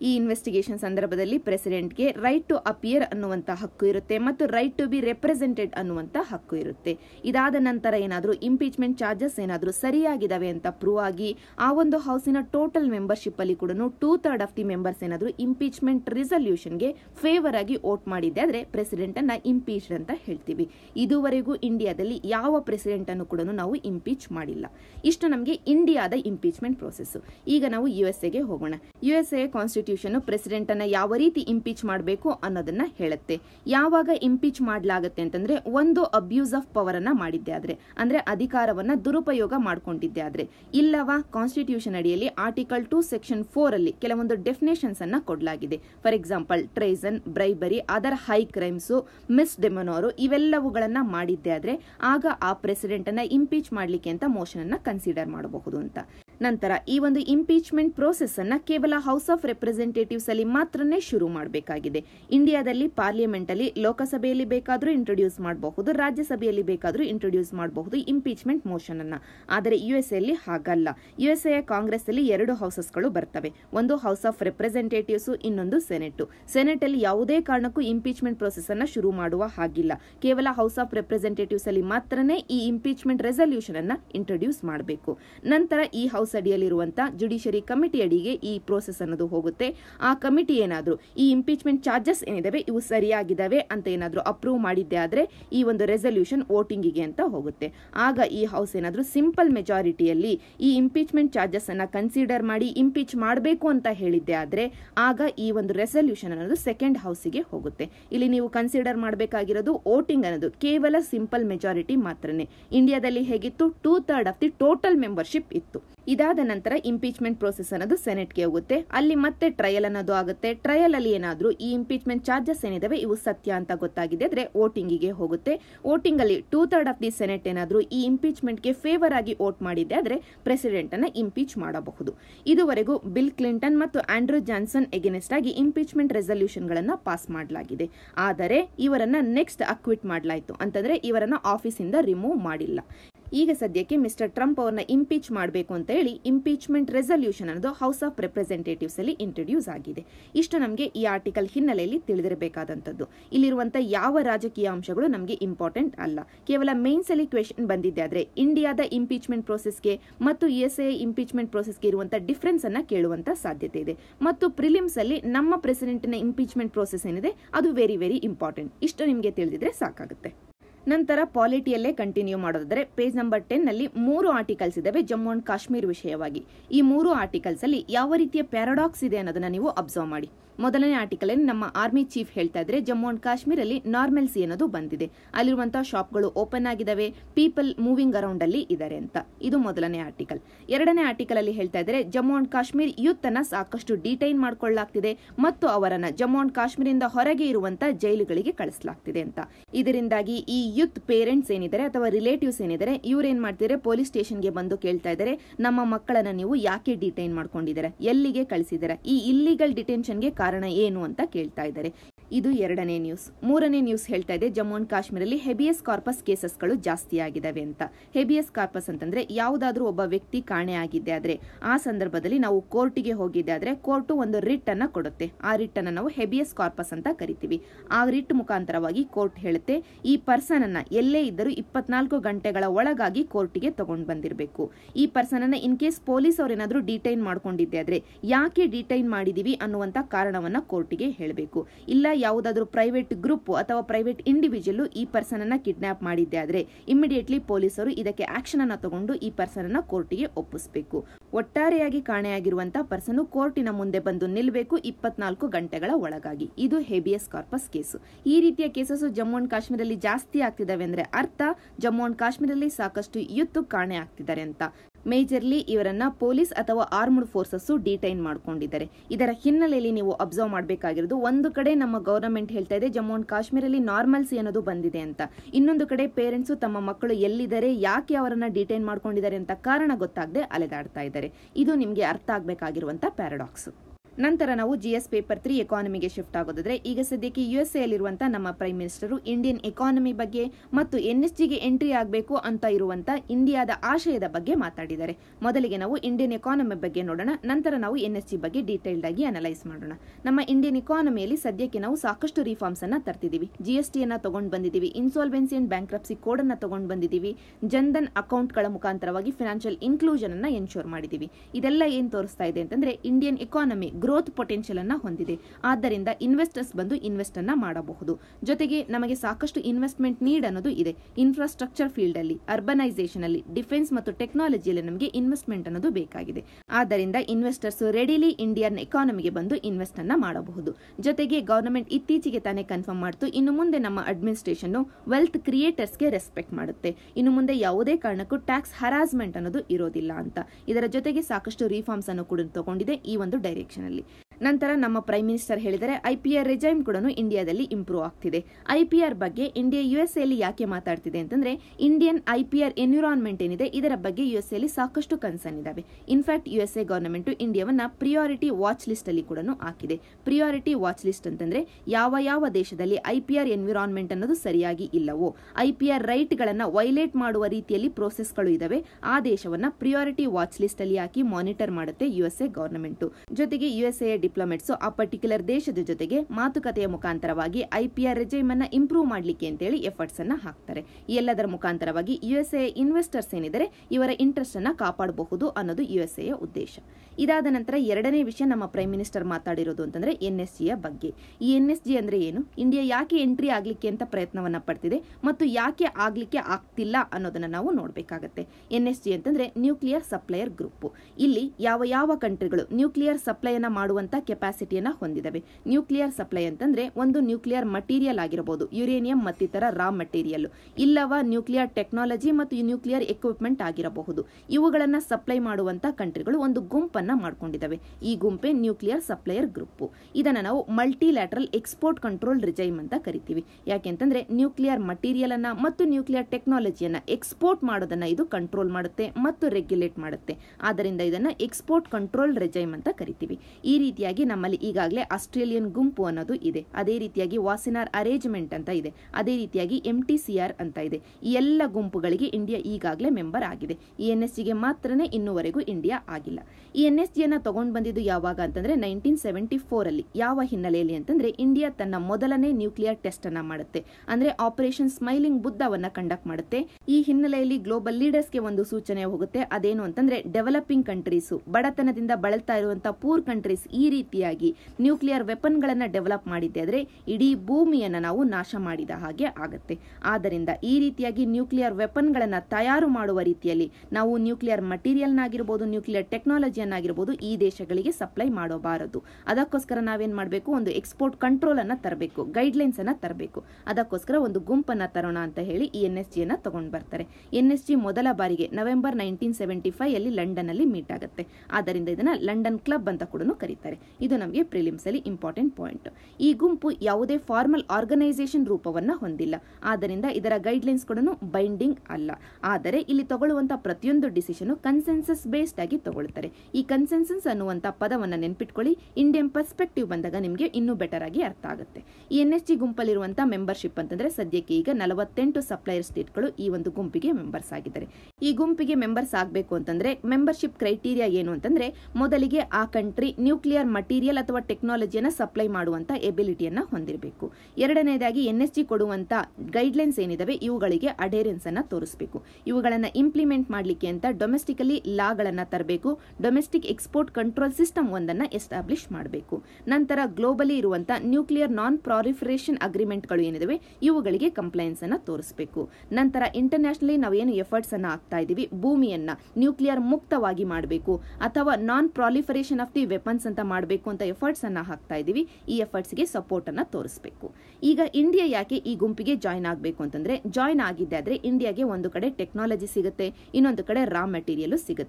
ಈ ಇನ್ವೆಸ್ಟಿಗೇಷನ್ ಸಂದರ್ಭದಲ್ಲಿ ಪ್ರೆಸಿಡೆಂಟ್ಗೆ ರೈಟ್ ಟು ಅಪಿಯರ್ ಅನ್ನುವಂತ ಹಕ್ಕು ಇರುತ್ತೆ ಮತ್ತು ರೈಟ್ ಟು ಬಿ ರೆಪ್ರೆಸೆಂಟೆಡ್ ಅನ್ನುವಂತ ಹಕ್ಕು ಇರುತ್ತೆ ಇದಾದ ನಂತರ ಏನಾದರೂ ಇಂಪೀಚ್ಮೆಂಟ್ ಚಾರ್ಜಸ್ ಏನಾದರೂ ಸರಿಯಾಗಿದ್ದಾವೆ ಅಂತ ಪ್ರೂವ್ ಆಗಿ ಆ ಒಂದು ಹೌಸಿನ ಟೋಟಲ್ ಮೆಂಬರ್ಶಿಪ್ ಅಲ್ಲಿ ಕೂಡ two third of the members ಏನಾದರೂ ಇಂಪೀಚ್ಮೆಂಟ್ ರಿಸಲ್ಯೂಷನ್ಗೆ ಫೇವರ್ ಆಗಿ ವೋಟ್ ಮಾಡಿದ್ದೆ ಆದ್ರೆ ಪ್ರೆಸಿಡೆಂಟ್ ಅನ್ನ ಇಂಪೀಚ್ಡ್ ಅಂತ ಹೇಳ್ತೀವಿ ಇದುವರೆಗೂ ಇಂಡಿಯಾದಲ್ಲಿ ಯಾವ ಪ್ರೆಸಿಡೆಂಟ್ ಅನ್ನು ಕೂಡ ನಾವು ಇಂಪೀಚ್ ಮಾಡಿಲ್ಲ ಇಷ್ಟು ನಮಗೆ ಇಂಡಿಯಾದ ಇಂಪೀಚ್ಮೆಂಟ್ ಪ್ರೋಸೆಸ್ ಈಗ ನಾವು ಯು ಎಸ್ ಎಗೆ ಹೋಗೋಣ U S A constitution president ಅನ್ನ ಯಾವ ರೀತಿ ಇಂಪೀಚ್ ಮಾಡಬೇಕು ಅನ್ನೋದನ್ನ ಹೇಳುತ್ತೆ ಯಾವಾಗ ಇಂಪೀಚ್ ಮಾಡಲಾಗುತ್ತೆ ಅಂತಂದ್ರೆ ಒಂದು ಅಬ್ಯೂಸ್ ಆಫ್ ಪವರ್ ಅನ್ನ ಮಾಡಿದ್ದೆ ಆದ್ರೆ ಅಂದ್ರೆ ಅಧಿಕಾರವನ್ನ ದುರುಪಯೋಗ ಮಾಡ್ಕೊಂಡಿದ್ದೆ ಆದ್ರೆ ಇಲ್ಲವಾ ಕಾನ್ಸ್ಟಿಟ್ಯೂಷನ್ ಅಡಿಯಲ್ಲಿ ಆರ್ಟಿಕಲ್ ಟು ಸೆಕ್ಷನ್ ಫೋರ್ ಅಲ್ಲಿ ಕೆಲವೊಂದು ಡೆಫಿನೇಷನ್ಸ್ ಅನ್ನ ಕೊಡಲಾಗಿದೆ for example treason bribery other high crimes misdemeanours ಇವೆಲ್ಲವುಗಳನ್ನ ಮಾಡಿದ್ದೆ ಆದ್ರೆ ಆಗ ಆ ಪ್ರೆಸಿಡೆಂಟ್ ಅನ್ನ ಇಂಪೀಚ್ ಮಾಡ್ಲಿಕ್ಕೆ ಅಂತ ಮೋಷನ್ ಅನ್ನ ಕನ್ಸಿಡರ್ ಮಾಡಬಹುದು ಅಂತ ನಂತರ ಈ ಒಂದು ಇಂಪೀಚ್ಮೆಂಟ್ ಪ್ರೋಸೆಸ್ ಅನ್ನ ಕೇವಲ ಹೌಸ್ ಆಫ್ ರೆಪ್ರೆಸೆಂಟೇಟಿವ್ಸ್ ಅಲ್ಲಿ ಮಾತ್ರನೇ ಶುರು ಮಾಡಬೇಕಾಗಿದೆ ಇಂಡಿಯಾದಲ್ಲಿ ಪಾರ್ಲಿಮೆಂಟ್ ಅಲ್ಲಿ ಲೋಕಸಭೆಯಲ್ಲಿ ಬೇಕಾದರೂ ಇಂಟ್ರೊಡ್ಯೂಸ್ ಮಾಡಬಹುದು ರಾಜ್ಯಸಭೆಯಲ್ಲಿ ಬೇಕಾದರೂ ಇಂಟ್ರೊಡ್ಯೂಸ್ ಮಾಡಬಹುದು ಇಂಪೀಚ್ಮೆಂಟ್ ಮೋಷನ್ ಅನ್ನ ಆದರೆ ಯು ಎಸ್ ಎಲ್ಲಿ ಹಾಗಲ್ಲ ಯು ಎಸ್ ಎ ಕಾಂಗ್ರೆಸ್ ಅಲ್ಲಿ ಎರಡು ಹೌಸಸ್ಗಳು ಬರ್ತವೆ ಒಂದು ಹೌಸ್ ಆಫ್ ರೆಪ್ರೆಸೆಂಟೇಟಿವ್ಸ್ ಇನ್ನೊಂದು ಸೆನೆಟ್ ಸೆನೆಟ್ ಅಲ್ಲಿ ಯಾವುದೇ ಕಾರಣಕ್ಕೂ ಇಂಪೀಚ್ಮೆಂಟ್ ಪ್ರೋಸೆಸ್ ಅನ್ನ ಶುರು ಮಾಡುವ ಹಾಗಿಲ್ಲ ಕೇವಲ ಹೌಸ್ ಆಫ್ ರೆಪ್ರೆಸೆಂಟೇಟಿವ್ಸ್ ಅಲ್ಲಿ ಮಾತ್ರನೇ ಈ ಇಂಪೀಚ್ಮೆಂಟ್ ರೆಸಲ್ಯೂಷನ್ ಅನ್ನ ಇಂಟ್ರೊಡ್ಯೂಸ್ ಮಾಡಬೇಕು ನಂತರ ಈ ಹೌಸ್ ಅಡಿಯಲ್ಲಿರುವಂತಹ ಜುಡಿಷರಿ ಕಮಿಟಿ ಅಡಿಗೆ ಈ ಪ್ರೋಸೆಸ್ ಅನ್ನೋದು ಹೋಗುತ್ತೆ ಆ ಕಮಿಟಿ ಏನಾದರೂ ಈ ಇಂಪೀಚ್ಮೆಂಟ್ ಚಾರ್ಜಸ್ ಏನಿದಾವೆ ಇವು ಸರಿಯಾಗಿದ್ದಾವೆ ಅಂತ ಏನಾದರೂ ಅಪ್ರೂವ್ ಮಾಡಿದ್ದೆ ಆದ್ರೆ ಈ ಒಂದು ರೆಸಲ್ಯೂಷನ್ ವೋಟಿಂಗಿಗೆ ಅಂತ ಹೋಗುತ್ತೆ ಆಗ ಈ ಹೌಸ್ ಏನಾದರೂ ಸಿಂಪಲ್ ಮೆಜಾರಿಟಿಯಲ್ಲಿ ಈ ಇಂಪೀಚ್ಮೆಂಟ್ ಚಾರ್ಜಸ್ ಅನ್ನ ಕನ್ಸಿಡರ್ ಮಾಡಿ ಇಂಪೀಚ್ ಮಾಡಬೇಕು ಅಂತ ಹೇಳಿದ್ದೆ ಆದ್ರೆ ಆಗ ಈ ಒಂದು ರೆಸಲ್ಯೂಷನ್ ಅನ್ನೋದು ಸೆಕೆಂಡ್ ಹೌಸಿಗೆ ಹೋಗುತ್ತೆ ಇಲ್ಲಿ ನೀವು ಕನ್ಸಿಡರ್ ಮಾಡಬೇಕಾಗಿರೋದು ವೋಟಿಂಗ್ ಅನ್ನೋದು ಕೇವಲ ಸಿಂಪಲ್ ಮೆಜಾರಿಟಿ ಮಾತ್ರನೇ ಇಂಡಿಯಾದಲ್ಲಿ ಹೇಗಿತ್ತು two third of the total membership ಇತ್ತು ಇದಾದ ನಂತರ ಇಂಪೀಚ್ಮೆಂಟ್ ಪ್ರೋಸೆಸ್ ಅನ್ನೋದು ಸೆನೆಟ್ಗೆ ಹೋಗುತ್ತೆ ಅಲ್ಲಿ ಮತ್ತೆ ಟ್ರಯಲ್ ಅನ್ನೋದು ಆಗುತ್ತೆ ಟ್ರಯಲ್ ಅಲ್ಲಿ ಏನಾದರೂ ಈ ಇಂಪೀಚ್ಮೆಂಟ್ ಚಾರ್ಜಸ್ ಏನಿದಾವೆ ಇವು ಸತ್ಯ ಅಂತ ಗೊತ್ತಾಗಿದೆ ಅಂದ್ರೆ ವೋಟಿಂಗಿಗೆ ಹೋಗುತ್ತೆ ವೋಟಿಂಗ್ ಅಲ್ಲಿ two third of the senate ಏನಾದರೂ ಈ ಇಂಪೀಚ್ಮೆಂಟ್ಗೆ ಫೇವರ್ ಆಗಿ ವೋಟ್ ಮಾಡಿದ್ದೆ ಆದ್ರೆ ಪ್ರೆಸಿಡೆಂಟ್ ಅನ್ನ ಇಂಪೀಚ್ ಮಾಡಬಹುದು ಇದುವರೆಗೂ ಬಿಲ್ ಕ್ಲಿಂಟನ್ ಮತ್ತು ಆಂಡ್ರೂ ಜಾನ್ಸನ್ ಎಗೆನೆಸ್ಟ್ ಆಗಿ ಇಂಪೀಚ್ಮೆಂಟ್ ರೆಸಲ್ಯೂಷನ್ ಗಳನ್ನ ಪಾಸ್ ಮಾಡಲಾಗಿದೆ ಆದರೆ ಇವರನ್ನ ನೆಕ್ಸ್ಟ್ ಅಕ್ವಿಟ್ ಮಾಡಲಾಯಿತು ಅಂತಂದ್ರೆ ಇವರನ್ನ ಆಫೀಸಿಂದ ರಿಮೂವ್ ಮಾಡಿಲ್ಲ ಈಗ ಸದ್ಯಕ್ಕೆ ಮಿಸ್ಟರ್ ಟ್ರಂಪ್ ಅವರನ್ನ ಇಂಪೀಚ್ ಮಾಡಬೇಕು ಅಂತ ಹೇಳಿ ಇಂಪೀಚ್ಮೆಂಟ್ ರೆಸಲ್ಯೂಷನ್ ಅನ್ನೋದು ಹೌಸ್ ಆಫ್ ರೆಪ್ರೆಸೆಂಟೇಟಿವ್ಸ್ ಅಲ್ಲಿ ಇಂಟ್ರೊಡ್ಯೂಸ್ ಆಗಿದೆ ಇಷ್ಟು ನಮಗೆ ಈ ಆರ್ಟಿಕಲ್ ಹಿನ್ನೆಲೆಯಲ್ಲಿ ತಿಳಿದಿರಬೇಕಾದಂತದ್ದು ಇಲ್ಲಿರುವಂತಹ ಯಾವ ರಾಜಕೀಯ ಅಂಶಗಳು ನಮಗೆ ಇಂಪಾರ್ಟೆಂಟ್ ಅಲ್ಲ ಕೇವಲ ಮೇನ್ಸ್ ಅಲ್ಲಿ ಕ್ವೆಶನ್ ಬಂದಿದ್ದೆ ಆದ್ರೆ ಇಂಡಿಯಾದ ಇಂಪೀಚ್ಮೆಂಟ್ ಪ್ರೋಸೆಸ್ಗೆ ಮತ್ತು ಯು ಎಸ್ ಎ ಇಂಪೀಚ್ಮೆಂಟ್ ಪ್ರೋಸೆಸ್ಗೆ ಇರುವಂತಹ ಡಿಫರೆನ್ಸ್ ಅನ್ನ ಕೇಳುವಂತ ಸಾಧ್ಯತೆ ಇದೆ ಮತ್ತು ಪ್ರಿಲಿಮ್ಸ್ ಅಲ್ಲಿ ನಮ್ಮ ಪ್ರೆಸಿಡೆಂಟ್ನ ಇಂಪೀಚ್ಮೆಂಟ್ ಪ್ರೋಸೆಸ್ ಏನಿದೆ ಅದು ವೆರಿ ವೆರಿ ಇಂಪಾರ್ಟೆಂಟ್ ಇಷ್ಟು ನಿಮಗೆ ತಿಳಿದಿದ್ರೆ ಸಾಕಾಗುತ್ತೆ ನಂತರ ಪಾಲಿಟಿಯಲ್ಲೇ ಕಂಟಿನ್ಯೂ ಮಾಡೋದಾದ್ರೆ ಪೇಜ್ ನಂಬರ್ ಟೆನ್ ನಲ್ಲಿ ಮೂರು ಆರ್ಟಿಕಲ್ಸ್ ಇದಾವೆ ಜಮ್ಮು ಅಂಡ್ ಕಾಶ್ಮೀರ್ ವಿಷಯವಾಗಿ ಈ ಮೂರು ಆರ್ಟಿಕಲ್ಸ್ ಅಲ್ಲಿ ಯಾವ ರೀತಿಯ ಪ್ಯಾರಾಡಾಕ್ಸ್ ಇದೆ ಅನ್ನೋದನ್ನ ನೀವು ಅಬ್ಸರ್ವ್ ಮಾಡಿ ಮೊದಲನೇ ಆರ್ಟಿಕಲ್ ಅಲ್ಲಿ ನಮ್ಮ ಆರ್ಮಿ ಚೀಫ್ ಹೇಳ್ತಾ ಇದ್ರೆ ಜಮ್ಮು ಅಂಡ್ ಕಾಶ್ಮೀರ್ ಅಲ್ಲಿ ನಾರ್ಮಲ್ಸಿ ಅನ್ನೋದು ಬಂದಿದೆ ಅಲ್ಲಿರುವಂತಹ ಶಾಪ್ಗಳು ಓಪನ್ ಆಗಿದಾವೆ ಪೀಪಲ್ ಮೂವಿಂಗ್ ಅರೌಂಡ್ ಅಲ್ಲಿ ಇದ್ದಾರೆ ಅಂತ ಇದು ಮೊದಲನೇ ಆರ್ಟಿಕಲ್ ಎರಡನೇ ಆರ್ಟಿಕಲ್ ಅಲ್ಲಿ ಹೇಳ್ತಾ ಇದ್ರೆ ಜಮ್ಮು ಅಂಡ್ ಕಾಶ್ಮೀರ್ ಯೂತ್ ಅನ್ನ ಸಾಕಷ್ಟು ಡಿಟೈನ್ ಮಾಡ್ಕೊಳ್ಳಲಾಗ್ತಿದೆ ಮತ್ತು ಅವರನ್ನ ಜಮ್ಮು ಅಂಡ್ ಕಾಶ್ಮೀರಿಂದ ಹೊರಗೆ ಇರುವಂತಹ ಜೈಲುಗಳಿಗೆ ಕಳಿಸಲಾಗ್ತಿದೆ ಅಂತ ಇದರಿಂದಾಗಿ ಈ ಯೂತ್ ಪೇರೆಂಟ್ಸ್ ಏನಿದ್ದಾರೆ ಅಥವಾ ರಿಲೇಟಿವ್ಸ್ ಏನಿದ್ದಾರೆ ಇವ್ರು ಏನ್ ಮಾಡ್ತಿದ್ದಾರೆ ಪೊಲೀಸ್ ಸ್ಟೇಷನ್ಗೆ ಬಂದು ಕೇಳ್ತಾ ಇದ್ದಾರೆ ನಮ್ಮ ಮಕ್ಕಳನ್ನ ನೀವು ಯಾಕೆ ಡಿಟೈನ್ ಮಾಡ್ಕೊಂಡಿದ್ದಾರೆ ಎಲ್ಲಿಗೆ ಕಳಿಸಿದ್ದಾರೆ ಈ ಇಲ್ಲಿಗಲ್ ಡಿಟೆನ್ಷನ್ಗೆ ಕಾರಣ ಏನು ಅಂತ ಕೇಳ್ತಾ ಇದ್ದಾರೆ ಇದು ಎರಡನೇ ನ್ಯೂಸ್ ಮೂರನೇ ನ್ಯೂಸ್ ಹೇಳ್ತಾ ಇದೆ ಜಮ್ಮು ಅಂಡ್ ಕಾಶ್ಮೀರಲ್ಲಿ ಹೆಬಿಯಸ್ ಕಾರ್ಪಸ್ ಕೇಸಸ್ಗಳು ಜಾಸ್ತಿ ಆಗಿದಾವೆ ಅಂತ ಹೆಬಿಯಸ್ ಕಾರ್ಪಸ್ ಅಂತಂದ್ರೆ ಯಾವುದಾದ್ರೂ ಒಬ್ಬ ವ್ಯಕ್ತಿ ಕಾಣೆ ಆಗಿದ್ದೆ ಆದ್ರೆ ಆ ಸಂದರ್ಭದಲ್ಲಿ ನಾವು ಕೋರ್ಟಿಗೆ ಹೋಗಿದ್ದೆ ಆದ್ರೆ ಕೋರ್ಟು ಒಂದು ರಿಟ್ ಅನ್ನ ಕೊಡುತ್ತೆ ಆ ರಿಟ್ ಅನ್ನ ನಾವು ಹೆಬಿಯಸ್ ಕಾರ್ಪಸ್ ಅಂತ ಕರಿತೀವಿ ಆ ರಿಟ್ ಮುಖಾಂತರವಾಗಿ ಕೋರ್ಟ್ ಹೇಳುತ್ತೆ ಈ ಪರ್ಸನ್ ಅನ್ನ ಎಲ್ಲೇ ಇದ್ದರೂ ಇಪ್ಪತ್ನಾಲ್ಕು ಗಂಟೆಗಳ ಒಳಗಾಗಿ ಕೋರ್ಟಿಗೆ ತಗೊಂಡು ಬಂದಿರಬೇಕು ಈ ಪರ್ಸನ್ ಅನ್ನ ಇನ್ ಕೇಸ್ ಪೊಲೀಸ್ ಅವರೇನಾದ್ರೂ ಡಿಟೈನ್ ಮಾಡ್ಕೊಂಡಿದ್ದೆ ಆದ್ರೆ ಯಾಕೆ ಡಿಟೈನ್ ಮಾಡಿದೀವಿ ಅನ್ನುವಂತ ಕಾರಣವನ್ನ ಕೋರ್ಟಿಗೆ ಹೇಳಬೇಕು ಇಲ್ಲ ಯಾವುದಾದ್ರೂ ಪ್ರೈವೇಟ್ ಗ್ರೂಪ್ ಅಥವಾ ಪ್ರೈವೇಟ್ ಇಂಡಿವಿಜುವಲ್ ಈ ಪರ್ಸನ್ ಅನ್ನ ಕಿಡ್ನಾಪ್ ಮಾಡಿದ್ದೆ ಆದ್ರೆ ಇಮಿಡಿಯೇಟ್ಲಿ ಪೊಲೀಸರು ಇದಕ್ಕೆ ಆಕ್ಷನ್ ಅನ್ನ ತಗೊಂಡು ಈ ಪರ್ಸನ್ ಅನ್ನ ಕೋರ್ಟಿಗೆ ಒಪ್ಪಿಸಬೇಕು ಒಟ್ಟಾರೆಯಾಗಿ ಕಾಣೆಯಾಗಿರುವಂತಹ ಪರ್ಸನ್ ಕೋರ್ಟಿನ ಮುಂದೆ ಬಂದು ನಿಲ್ಲಬೇಕು ಇಪ್ಪತ್ನಾಲ್ಕು ಗಂಟೆಗಳ ಒಳಗಾಗಿ ಇದು ಹೇಬಿಯಸ್ ಕಾರ್ಪಸ್ ಕೇಸು ಈ ರೀತಿಯ ಕೇಸಸ್ ಜಮ್ಮು ಅಂಡ್ ಕಾಶ್ಮೀರಲ್ಲಿ ಜಾಸ್ತಿ ಆಗ್ತಿದಾವೆ ಅಂದ್ರೆ ಅರ್ಥ ಜಮ್ಮು ಅಂಡ್ ಕಾಶ್ಮೀರಲ್ಲಿ ಸಾಕಷ್ಟು ಯುತ್ತು ಕಾಣೆ ಆಗ್ತಿದ್ದಾರೆ ಅಂತ ಮೇಜರ್ಲಿ ಇವರನ್ನ ಪೊಲೀಸ್ ಅಥವಾ ಆರ್ಮ್ಡ್ ಫೋರ್ಸಸ್ ಡಿಟೈನ್ ಮಾಡ್ಕೊಂಡಿದ್ದಾರೆ ಇದರ ಹಿನ್ನೆಲೆಯಲ್ಲಿ ನೀವು ಅಬ್ಸರ್ವ್ ಮಾಡಬೇಕಾಗಿರೋದು ಒಂದು ಕಡೆ ನಮ್ಮ ಗವರ್ನಮೆಂಟ್ ಹೇಳ್ತಾ ಇದೆ ಜಮ್ಮು ಅಂಡ್ ಕಾಶ್ಮೀರಲ್ಲಿ ನಾರ್ಮಲ್ಸಿ ಅನ್ನೋದು ಬಂದಿದೆ ಅಂತ ಇನ್ನೊಂದು ಕಡೆ ಪೇರೆಂಟ್ಸ್ ತಮ್ಮ ಮಕ್ಕಳು ಎಲ್ಲಿದ್ದಾರೆ ಯಾಕೆ ಅವರನ್ನ ಡಿಟೈನ್ ಮಾಡ್ಕೊಂಡಿದ್ದಾರೆ ಅಂತ ಕಾರಣ ಗೊತ್ತಾಗದೆ ಅಲೆದಾಡ್ತಾ ಇದ್ದಾರೆ ಇದು ನಿಮಗೆ ಅರ್ಥ ಆಗಬೇಕಾಗಿರುವಂತ ಪ್ಯಾರಾಡಾಕ್ಸ್ ನಂತರ ನಾವು ಜಿ ಎಸ್ ಪೇಪರ್ ತ್ರೀ ಎಕಾನಮಿಗೆ ಶಿಫ್ಟ್ ಆಗೋದಾದ್ರೆ ಈಗ ಸದ್ಯಕ್ಕೆ ಯು ಎಸ್ ಎಲ್ಲಿರುವಂತಹ ನಮ್ಮ ಪ್ರೈಮ್ ಮಿನಿಸ್ಟರು ಇಂಡಿಯನ್ ಎಕಾನಮಿ ಬಗ್ಗೆ ಮತ್ತು ಎನ್ ಎಸ್ ಜಿಗೆ ಎಂಟ್ರಿ ಆಗಬೇಕು ಅಂತ ಇರುವಂತ ಇಂಡಿಯಾದ ಆಶಯದ ಬಗ್ಗೆ ಮಾತಾಡಿದ್ದಾರೆ ಮೊದಲಿಗೆ ನಾವು ಇಂಡಿಯನ್ ಎಕಾನಮಿ ಬಗ್ಗೆ ನೋಡೋಣ ನಂತರ ನಾವು ಎನ್ ಎಸ್ ಜಿ ಬಗ್ಗೆ ಡೀಟೇಲ್ಡ್ ಆಗಿ ಅನಲೈಸ್ ಮಾಡೋಣ ನಮ್ಮ ಇಂಡಿಯನ್ ಎಕಾನಮಿಯಲ್ಲಿ ಸದ್ಯಕ್ಕೆ ನಾವು ಸಾಕಷ್ಟು ರಿಫಾರ್ಮ್ಸ್ ಅನ್ನ ತರ್ತಿದೀವಿ ಜಿ ಎಸ್ ಟಿಯನ್ನ ತಗೊಂಡು ಬಂದಿದ್ದೀವಿ ಇನ್ಸಾಲ್ವೆನ್ಸಿ ಅಂಡ್ ಬ್ಯಾಂಕ್ರಪ್ಸಿ ಕೋಡ್ ಅನ್ನ ತಗೊಂಡು ಬಂದಿದ್ದೀವಿ ಜನ್ಧನ್ ಅಕೌಂಟ್ಗಳ ಮುಖಾಂತರವಾಗಿ ಫಿನಾನ್ಷಿಯಲ್ ಇನ್ಕ್ಲೂಷನ್ ಅನ್ನ ಎನ್ಶೋರ್ ಮಾಡಿದ್ದೀವಿ ಇದೆಲ್ಲ ಏನ್ ತೋರಿಸ್ತಾ ಇದೆ ಅಂತಂದ್ರೆ ಇಂಡಿಯನ್ ಎಕಾನಮಿ ಗ್ರೋತ್ ಪೊಟೆನ್ಷಿಯಲ್ ಅನ್ನ ಹೊಂದಿದೆ ಆದ್ದರಿಂದ ಇನ್ವೆಸ್ಟರ್ಸ್ ಬಂದು ಇನ್ವೆಸ್ಟ್ ಅನ್ನ ಮಾಡಬಹುದು ಜೊತೆಗೆ ನಮಗೆ ಸಾಕಷ್ಟು ಇನ್ವೆಸ್ಟ್ಮೆಂಟ್ ನೀಡ್ ಅನ್ನೋದು ಇದೆ ಇನ್ಫ್ರಾಸ್ಟ್ರಕ್ಚರ್ ಫೀಲ್ಡ್ ಅಲ್ಲಿ ಅರ್ಬನೈಸೇಷನ್ ಅಲ್ಲಿ ಡಿಫೆನ್ಸ್ ಮತ್ತು ಟೆಕ್ನಾಲಜಿಯಲ್ಲಿ ನಮಗೆ ಇನ್ವೆಸ್ಟ್ಮೆಂಟ್ ಅನ್ನೋದು ಬೇಕಾಗಿದೆ ಆದ್ದರಿಂದ ಇನ್ವೆಸ್ಟರ್ಸ್ ರೆಡಿಲಿ ಇಂಡಿಯನ್ ಎಕಾನಮಿಗೆ ಬಂದು ಇನ್ವೆಸ್ಟ್ ಅನ್ನ ಮಾಡಬಹುದು ಜೊತೆಗೆ ಗವರ್ನಮೆಂಟ್ ಇತ್ತೀಚೆಗೆ ತಾನೇ ಕನ್ಫರ್ಮ್ ಮಾಡ್ತು ಇನ್ನು ಮುಂದೆ ನಮ್ಮ ಅಡ್ಮಿನಿಸ್ಟ್ರೇಷನ್ ವೆಲ್ತ್ ಕ್ರಿಯೇಟರ್ಸ್ಗೆ ರೆಸ್ಪೆಕ್ಟ್ ಮಾಡುತ್ತೆ ಇನ್ನು ಮುಂದೆ ಯಾವುದೇ ಕಾರಣಕ್ಕೂ ಟ್ಯಾಕ್ಸ್ ಹರಾಸ್ಮೆಂಟ್ ಅನ್ನೋದು ಇರೋದಿಲ್ಲ ಅಂತ ಇದರ ಜೊತೆಗೆ ಸಾಕಷ್ಟು ರಿಫಾರ್ಮ್ಸ್ ಅನ್ನು ಕೂಡ ತಗೊಂಡಿದೆ ಈ ಒಂದು ಡೈರೆಕ್ಷನ್ ಅಲ್ಲಿ ನಂತರ ನಮ್ಮ ಪ್ರೈಮ್ ಮಿನಿಸ್ಟರ್ ಹೇಳಿದರೆ ಐಪಿಆರ್ ರಿಜೈಮ್ ಕೂಡ ಇಂಡಿಯಾದಲ್ಲಿ ಇಂಪ್ರೂವ್ ಆಗ್ತಿದೆ ಐಪಿಆರ್ ಬಗ್ಗೆ ಇಂಡಿಯಾ ಯು ಎಸ್ ಎಲ್ಲಿ ಯಾಕೆ ಮಾತಾಡ್ತಿದೆ ಅಂತಂದ್ರೆ ಇಂಡಿಯನ್ ಐಪಿಆರ್ ಎನ್ವಿರಾನ್ಮೆಂಟ್ ಏನಿದೆ ಇದರ ಬಗ್ಗೆ ಯು ಎಸ್ ಎಲ್ಲಿ ಸಾಕಷ್ಟು ಕನ್ಸರ್ನ್ ಇದಾವೆ in fact U S A government ಇಂಡಿಯಾವನ್ನ ಪ್ರಿಯಾರಿಟಿ ವಾಚ್ ಲಿಸ್ಟ್ ಅಲ್ಲಿ ಕೂಡ ಹಾಕಿದೆ ಪ್ರಿಯಾರಿಟಿ ವಾಚ್ ಲಿಸ್ಟ್ ಅಂತಂದ್ರೆ ಯಾವ ಯಾವ ದೇಶದಲ್ಲಿ ಐಪಿಆರ್ ಎನ್ವಿರಾನ್ಮೆಂಟ್ ಅನ್ನೋದು ಸರಿಯಾಗಿ ಇಲ್ಲವೋ ಐಪಿಆರ್ ರೈಟ್ ಗಳನ್ನ ವೈಲೇಟ್ ಮಾಡುವ ರೀತಿಯಲ್ಲಿ ಪ್ರೋಸೆಸ್ಗಳು ಇದಾವೆ ಆ ದೇಶವನ್ನ ಪ್ರಿಯಾರಿಟಿ ವಾಚ್ ಲಿಸ್ಟ್ ಅಲ್ಲಿ ಹಾಕಿ ಮಾನಿಟರ್ ಮಾಡುತ್ತೆ ಯು ಎಸ್ ಎ ಗವರ್ನಮೆಂಟ್ ಜೊತೆಗೆ ಯು ಎಸ್ ಎ ಡಿಪ್ಲೊಮೆಟ್ಸ್ ಆ ಪರ್ಟಿಕ್ಯುಲರ್ ದೇಶದ ಜೊತೆಗೆ ಮಾತುಕತೆಯ ಮುಖಾಂತರವಾಗಿ ಐಪಿಆರ್ ರೆಜೈಮ್ ಅನ್ನ ಇಂಪ್ರೂವ್ ಮಾಡಲಿಕ್ಕೆ ಅಂತೇಳಿ ಎಫರ್ಟ್ಸ್ ಅನ್ನ ಹಾಕ್ತಾರೆ ಈ ಎಲ್ಲದರ ಮುಖಾಂತರವಾಗಿ ಯು ಎಸ್ ಎ ಇನ್ವೆಸ್ಟರ್ಸ್ ಏನಿದ್ದಾರೆ ಇವರ ಇಂಟ್ರೆಸ್ಟ್ ಅನ್ನ ಕಾಪಾಡಬಹುದು ಅನ್ನೋದು ಯು ಎಸ್ ಎಯ ಉದ್ದೇಶ ಇದಾದ ನಂತರ ಎರಡನೇ ವಿಷಯ ನಮ್ಮ ಪ್ರೈಮ್ ಮಿನಿಸ್ಟರ್ ಮಾತಾಡಿರೋದು ಅಂತಂದ್ರೆ ಎನ್ ಎಸ್ ಜಿಯ ಬಗ್ಗೆ ಈ ಎನ್ ಎಸ್ ಜಿ ಅಂದ್ರೆ ಏನು ಇಂಡಿಯಾ ಯಾಕೆ ಎಂಟ್ರಿ ಆಗ್ಲಿಕ್ಕೆ ಅಂತ ಪ್ರಯತ್ನವನ್ನ ಪಡ್ತಿದೆ ಮತ್ತು ಯಾಕೆ ಆಗ್ಲಿಕ್ಕೆ ಆಗ್ತಿಲ್ಲ ಅನ್ನೋದನ್ನ ನಾವು ನೋಡಬೇಕಾಗತ್ತೆ ಎನ್ ಎಸ್ ಜಿ ಅಂತಂದ್ರೆ ನ್ಯೂಕ್ಲಿಯರ್ ಸಪ್ಲೈಯರ್ ಗ್ರೂಪ್ ಇಲ್ಲಿ ಯಾವ ಯಾವ ಕಂಟ್ರಿಗಳು ನ್ಯೂಕ್ಲಿಯರ್ ಸಪ್ಲೈಯನ್ನ ಮಾಡುವಂತ ಕೆಪಾಸಿಟಿಯನ್ನ ಹೊಂದಿದವೆ ನ್ಯೂಕ್ಲಿಯರ್ ಸಪ್ಲೈ ಅಂತಂದ್ರೆ ಒಂದು ನ್ಯೂಕ್ಲಿಯರ್ ಮಟೀರಿಯಲ್ ಆಗಿರಬಹುದು ಯುರೇನಿಯಂ ಮತ್ತಿತರ ರಾ ಮಟೀರಿಯಲ್ ಇಲ್ಲವ ನ್ಯೂಕ್ಲಿಯರ್ ಟೆಕ್ನಾಲಜಿ ಮತ್ತು ನ್ಯೂಕ್ಲಿಯರ್ ಎಕ್ವಿಪ್ಮೆಂಟ್ ಆಗಿರಬಹುದು ಇವುಗಳನ್ನ ಸಪ್ಲೈ ಮಾಡುವಂತ ಕಂಟ್ರಿಗಳು ಒಂದು ಗುಂಪನ್ನ ಮಾಡ್ಕೊಂಡಿದ್ದಾವೆ ಈ ಗುಂಪೆ ನ್ಯೂಕ್ಲಿಯರ್ ಸಪ್ಲೈಯರ್ ಗ್ರೂಪ್ ಇದನ್ನ ನಾವು ಮಲ್ಟಿಲ್ಯಾಟ್ರಲ್ ಎಕ್ಸ್ಪೋರ್ಟ್ ಕಂಟ್ರೋಲ್ ರಿಜೈಮ್ ಅಂತ ಕರಿತೀವಿ ಯಾಕೆಂತಂದ್ರೆ ನ್ಯೂಕ್ಲಿಯರ್ ಮಟೀರಿಯಲ್ ಅನ್ನ ಮತ್ತು ನ್ಯೂಕ್ಲಿಯರ್ ಟೆಕ್ನಾಲಜಿಯನ್ನ ಎಕ್ಸ್ಪೋರ್ಟ್ ಮಾಡೋದನ್ನ ಇದು ಕಂಟ್ರೋಲ್ ಮಾಡುತ್ತೆ ಮತ್ತು ರೆಗ್ಯುಲೇಟ್ ಮಾಡುತ್ತೆ ಆದ್ದರಿಂದ ಇದನ್ನ ಎಕ್ಸ್ಪೋರ್ಟ್ ಕಂಟ್ರೋಲ್ ರಿಜೈಮ್ ಅಂತ ಕರಿತೀವಿ ಈ ರೀತಿಯಾಗಿ ನಮ್ಮಲ್ಲಿ ಈಗಾಗಲೇ ಆಸ್ಟ್ರೇಲಿಯನ್ ಗುಂಪು ಅನ್ನೋದು ಇದೆ ಅದೇ ರೀತಿಯಾಗಿ ವಾಸಿನಾರ್ ಅರೇಂಜ್ಮೆಂಟ್ ಅಂತ ಇದೆ ಅದೇ ರೀತಿಯಾಗಿ ಎಂ ಟಿ ಸಿ ಆರ್ ಅಂತ ಇದೆ ಈ ಎಲ್ಲ ಗುಂಪುಗಳಿಗೆ ಇಂಡಿಯಾ ಈಗಾಗಲೇ ಮೆಂಬರ್ ಆಗಿದೆ ಈ ಎನ್ ಎಸ್ ಜಿಗೆ ಮಾತ್ರನೇ ಇನ್ನೂವರೆಗೂ ಇಂಡಿಯಾ ಆಗಿಲ್ಲ ಈ ಎನ್ ಎಸ್ ಜಿಯನ್ನ ತಗೊಂಡು ಬಂದಿದ್ದು ಯಾವಾಗ ಅಂತಂದ್ರೆ ನೈನ್ಟೀನ್ ಸೆವೆಂಟಿ ಫೋರ್ ಅಲ್ಲಿ ಯಾವ ಹಿನ್ನೆಲೆಯಲ್ಲಿ ಅಂತಂದ್ರೆ ಇಂಡಿಯಾ ತನ್ನ ಮೊದಲನೇ ನ್ಯೂಕ್ಲಿಯರ್ ಟೆಸ್ಟ್ ಅನ್ನ ಮಾಡುತ್ತೆ ಅಂದ್ರೆ ಆಪರೇಷನ್ ಸ್ಮೈಲಿಂಗ್ ಬುದ್ಧವನ್ನ ಕಂಡಕ್ಟ್ ಮಾಡುತ್ತೆ ಈ ಹಿನ್ನೆಲೆಯಲ್ಲಿ ಗ್ಲೋಬಲ್ ಲೀಡರ್ಸ್ಗೆ ಒಂದು ಸೂಚನೆ ಹೋಗುತ್ತೆ ಅದೇನು ಅಂತಂದ್ರೆ ಡೆವಲಪಿಂಗ್ ಕಂಟ್ರೀಸ್ ಬಡತನದಿಂದ ಬಳಲ್ತಾ ಇರುವಂತಹ ಪೂರ್ ಕಂಟ್ರೀಸ್ ಈ ರೀತಿಯಾಗಿ ನ್ಯೂಕ್ಲಿಯರ್ ವೆಪನ್ ಗಳನ್ನ ಡೆವಲಪ್ ಮಾಡಿದ್ದೆ ಆದ್ರೆ ಇಡೀ ಭೂಮಿಯನ್ನ ನಾವು ನಾಶ ಮಾಡಿದ ಹಾಗೆ ಆಗತ್ತೆ ಆದ್ದರಿಂದ ಈ ರೀತಿಯಾಗಿ ನ್ಯೂಕ್ಲಿಯರ್ ವೆಪನ್ ಗಳನ್ನ ತಯಾರು ಮಾಡುವ ರೀತಿಯಲ್ಲಿ ನಾವು ನ್ಯೂಕ್ಲಿಯರ್ ಮಟೀರಿಯಲ್ ಆಗಿರಬಹುದು ನ್ಯೂಕ್ಲಿಯರ್ ಟೆಕ್ನಾಲಜಿಯನ್ನಾಗಿರಬಹುದು ಈ ದೇಶಗಳಿಗೆ ಸಪ್ಲೈ ಮಾಡಬಾರದು ಅದಕ್ಕೋಸ್ಕರ ನಾವೇನ್ ಮಾಡಬೇಕು ಒಂದು ಎಕ್ಸ್ಪೋರ್ಟ್ ಕಂಟ್ರೋಲ್ ಅನ್ನ ತರಬೇಕು ಗೈಡ್ ಲೈನ್ಸ್ ಅನ್ನ ತರಬೇಕು ಅದಕ್ಕೋಸ್ಕರ ಒಂದು ಗುಂಪನ್ನ ತರೋಣ ಅಂತ ಹೇಳಿ ಈ ಎನ್ ಎಸ್ ಜಿ ಅನ್ನ ತಗೊಂಡ್ ಬರ್ತಾರೆ ಎನ್ ಎಸ್ ಜಿ ಮೊದಲ ಬಾರಿಗೆ ನವೆಂಬರ್ ನೈನ್ಟೀನ್ ಸೆವೆಂಟಿ ಫೈವ್ ಅಲ್ಲಿ ಲಂಡನ್ ಅಲ್ಲಿ ಮೀಟ್ ಆಗುತ್ತೆ ಆದ್ದರಿಂದ ಇದನ್ನ ಲಂಡನ್ ಕ್ಲಬ್ ಅಂತ ಕೂಡ ಕರೀತಾರೆ ಇದು ನಮಗೆ ಪ್ರಿಲಿಮ್ಸ್ ಅಲ್ಲಿ ಇಂಪಾರ್ಟೆಂಟ್ ಪಾಯಿಂಟ್ ಈ ಗುಂಪು ಯಾವುದೇ ಫಾರ್ಮಲ್ ಆರ್ಗನೈಸೇಷನ್ ರೂಪವನ್ನ ಹೊಂದಿಲ್ಲ ಆದ್ದರಿಂದ ಇದರ ಗೈಡ್ ಲೈನ್ಸ್ ಕೂಡ ಬೈಂಡಿಂಗ್ ಅಲ್ಲ ಆದರೆ ಇಲ್ಲಿ ತಗೊಳ್ಳುವಂತ ಪ್ರತಿಯೊಂದು ಡಿಸಿಷನ್ ಕನ್ಸೆನ್ಸಸ್ ಬೇಸ್ಡ್ ಆಗಿ ತಗೊಳ್ತಾರೆ ಈ ಕನ್ಸೆನ್ಸಸ್ ಅನ್ನುವಂತ ಪದವನ್ನ ನೆನ್ಪಿಟ್ಕೊಳ್ಳಿ ಇಂಡಿಯನ್ ಪರ್ಸ್ಪೆಕ್ಟಿವ್ ಬಂದಾಗ ನಿಮಗೆ ಇನ್ನೂ ಬೆಟರ್ ಆಗಿ ಅರ್ಥ ಆಗುತ್ತೆ ಈ ಎನ್ ಎಸ್ ಜಿ ಗುಂಪಲ್ಲಿರುವಂತಹ ಮೆಂಬರ್ಶಿಪ್ ಅಂತಂದ್ರೆ ಸದ್ಯಕ್ಕೆ ಈಗ ನಲವತ್ತೆಂಟು ಸಪ್ಲೈಯರ್ ಸ್ಟೇಟ್ಗಳು ಈ ಒಂದು ಗುಂಪಿಗೆ ಮೆಂಬರ್ಸ್ ಆಗಿದ್ದಾರೆ ಈ ಗುಂಪಿಗೆ ಮೆಂಬರ್ಸ್ ಆಗಬೇಕು ಅಂತಂದ್ರೆ ಮೆಂಬರ್ಶಿಪ್ ಕ್ರೈಟೀರಿಯಾ ಏನು ಅಂತಂದ್ರೆ ಮೊದಲಿಗೆ ಆ ಕಂಟ್ರಿ ನ್ಯೂಕ್ಲಿಯರ್ ಮಟೀರಿಯಲ್ ಅಥವಾ ಟೆಕ್ನಾಲಜಿಯನ್ನ ಸಪ್ಲೈ ಮಾಡುವಂತ ಎಬಿಲಿಟಿಯನ್ನ ಹೊಂದಿರಬೇಕು ಎರಡನೇದಾಗಿ ಎನ್ ಎಸ್ ಜಿ ಕೊಡುವಂತ ಗೈಡ್ಲೈನ್ಸ್ ಏನಿದಾವೆ ಇವುಗಳಿಗೆ ಅಡೇರೆನ್ಸ್ ಅನ್ನ ತೋರಿಸಬೇಕು ಇವುಗಳನ್ನ ಇಂಪ್ಲಿಮೆಂಟ್ ಮಾಡಲಿಕ್ಕೆ ಅಂತ ಡೊಮೆಸ್ಟಿಕಲಿ ಲಾಗಳನ್ನ ತರಬೇಕು ಡೊಮೆಸ್ಟಿಕ್ ಎಕ್ಸ್ಪೋರ್ಟ್ ಕಂಟ್ರೋಲ್ ಸಿಸ್ಟಮ್ ಒಂದನ್ನ ಎಸ್ಟಾಬ್ಲಿಷ್ ಮಾಡಬೇಕು ನಂತರ ಗ್ಲೋಬಲಿ ಇರುವಂತ ನ್ಯೂಕ್ಲಿಯರ್ ನಾನ್ ಪ್ರಾಲಿಫರೇಷನ್ ಅಗ್ರಿಮೆಂಟ್ಗಳು ಏನಿದಾವೆ ಇವುಗಳಿಗೆ ಕಂಪ್ಲೈನ್ಸ್ ಅನ್ನ ತೋರಿಸಬೇಕು ನಂತರ ಇಂಟರ್ನ್ಯಾಷನಲಿ ನಾವೇನು ಎಫರ್ಟ್ಸ್ ಅನ್ನ ಆಗ್ತಾ ಇದೀವಿ ಭೂಮಿಯನ್ನ ನ್ಯೂಕ್ಲಿಯರ್ ಮುಕ್ತವಾಗಿ ಮಾಡಬೇಕು ಅಥವಾ non proliferation of the weapons ಅಂತ ಮಾಡಬೇಕು ಅಂತ ಎಫರ್ಟ್ಸ್ ಅನ್ನ ಹಾಕ್ತಾ ಇದೀವಿ ಈ ಎಫರ್ಟ್ಸ್ ಗೆ ಸಪೋರ್ಟ್ ಅನ್ನ ತೋರಿಸಬೇಕು ಈಗ ಇಂಡಿಯಾ ಯಾಕೆ ಈ ಗುಂಪಿಗೆ ಜಾಯ್ನ್ ಆಗಬೇಕು ಅಂತಂದ್ರೆ ಜಾಯ್ನ್ ಆಗಿದ್ದೆ ಆದ್ರೆ ಇಂಡಿಯಾಗೆ ಒಂದು ಕಡೆ ಟೆಕ್ನಾಲಜಿ ಸಿಗುತ್ತೆ ಇನ್ನೊಂದು ಕಡೆ ರಾ ಮೆಟೀರಿಯಲ್ ಸಿಗುತ್ತೆ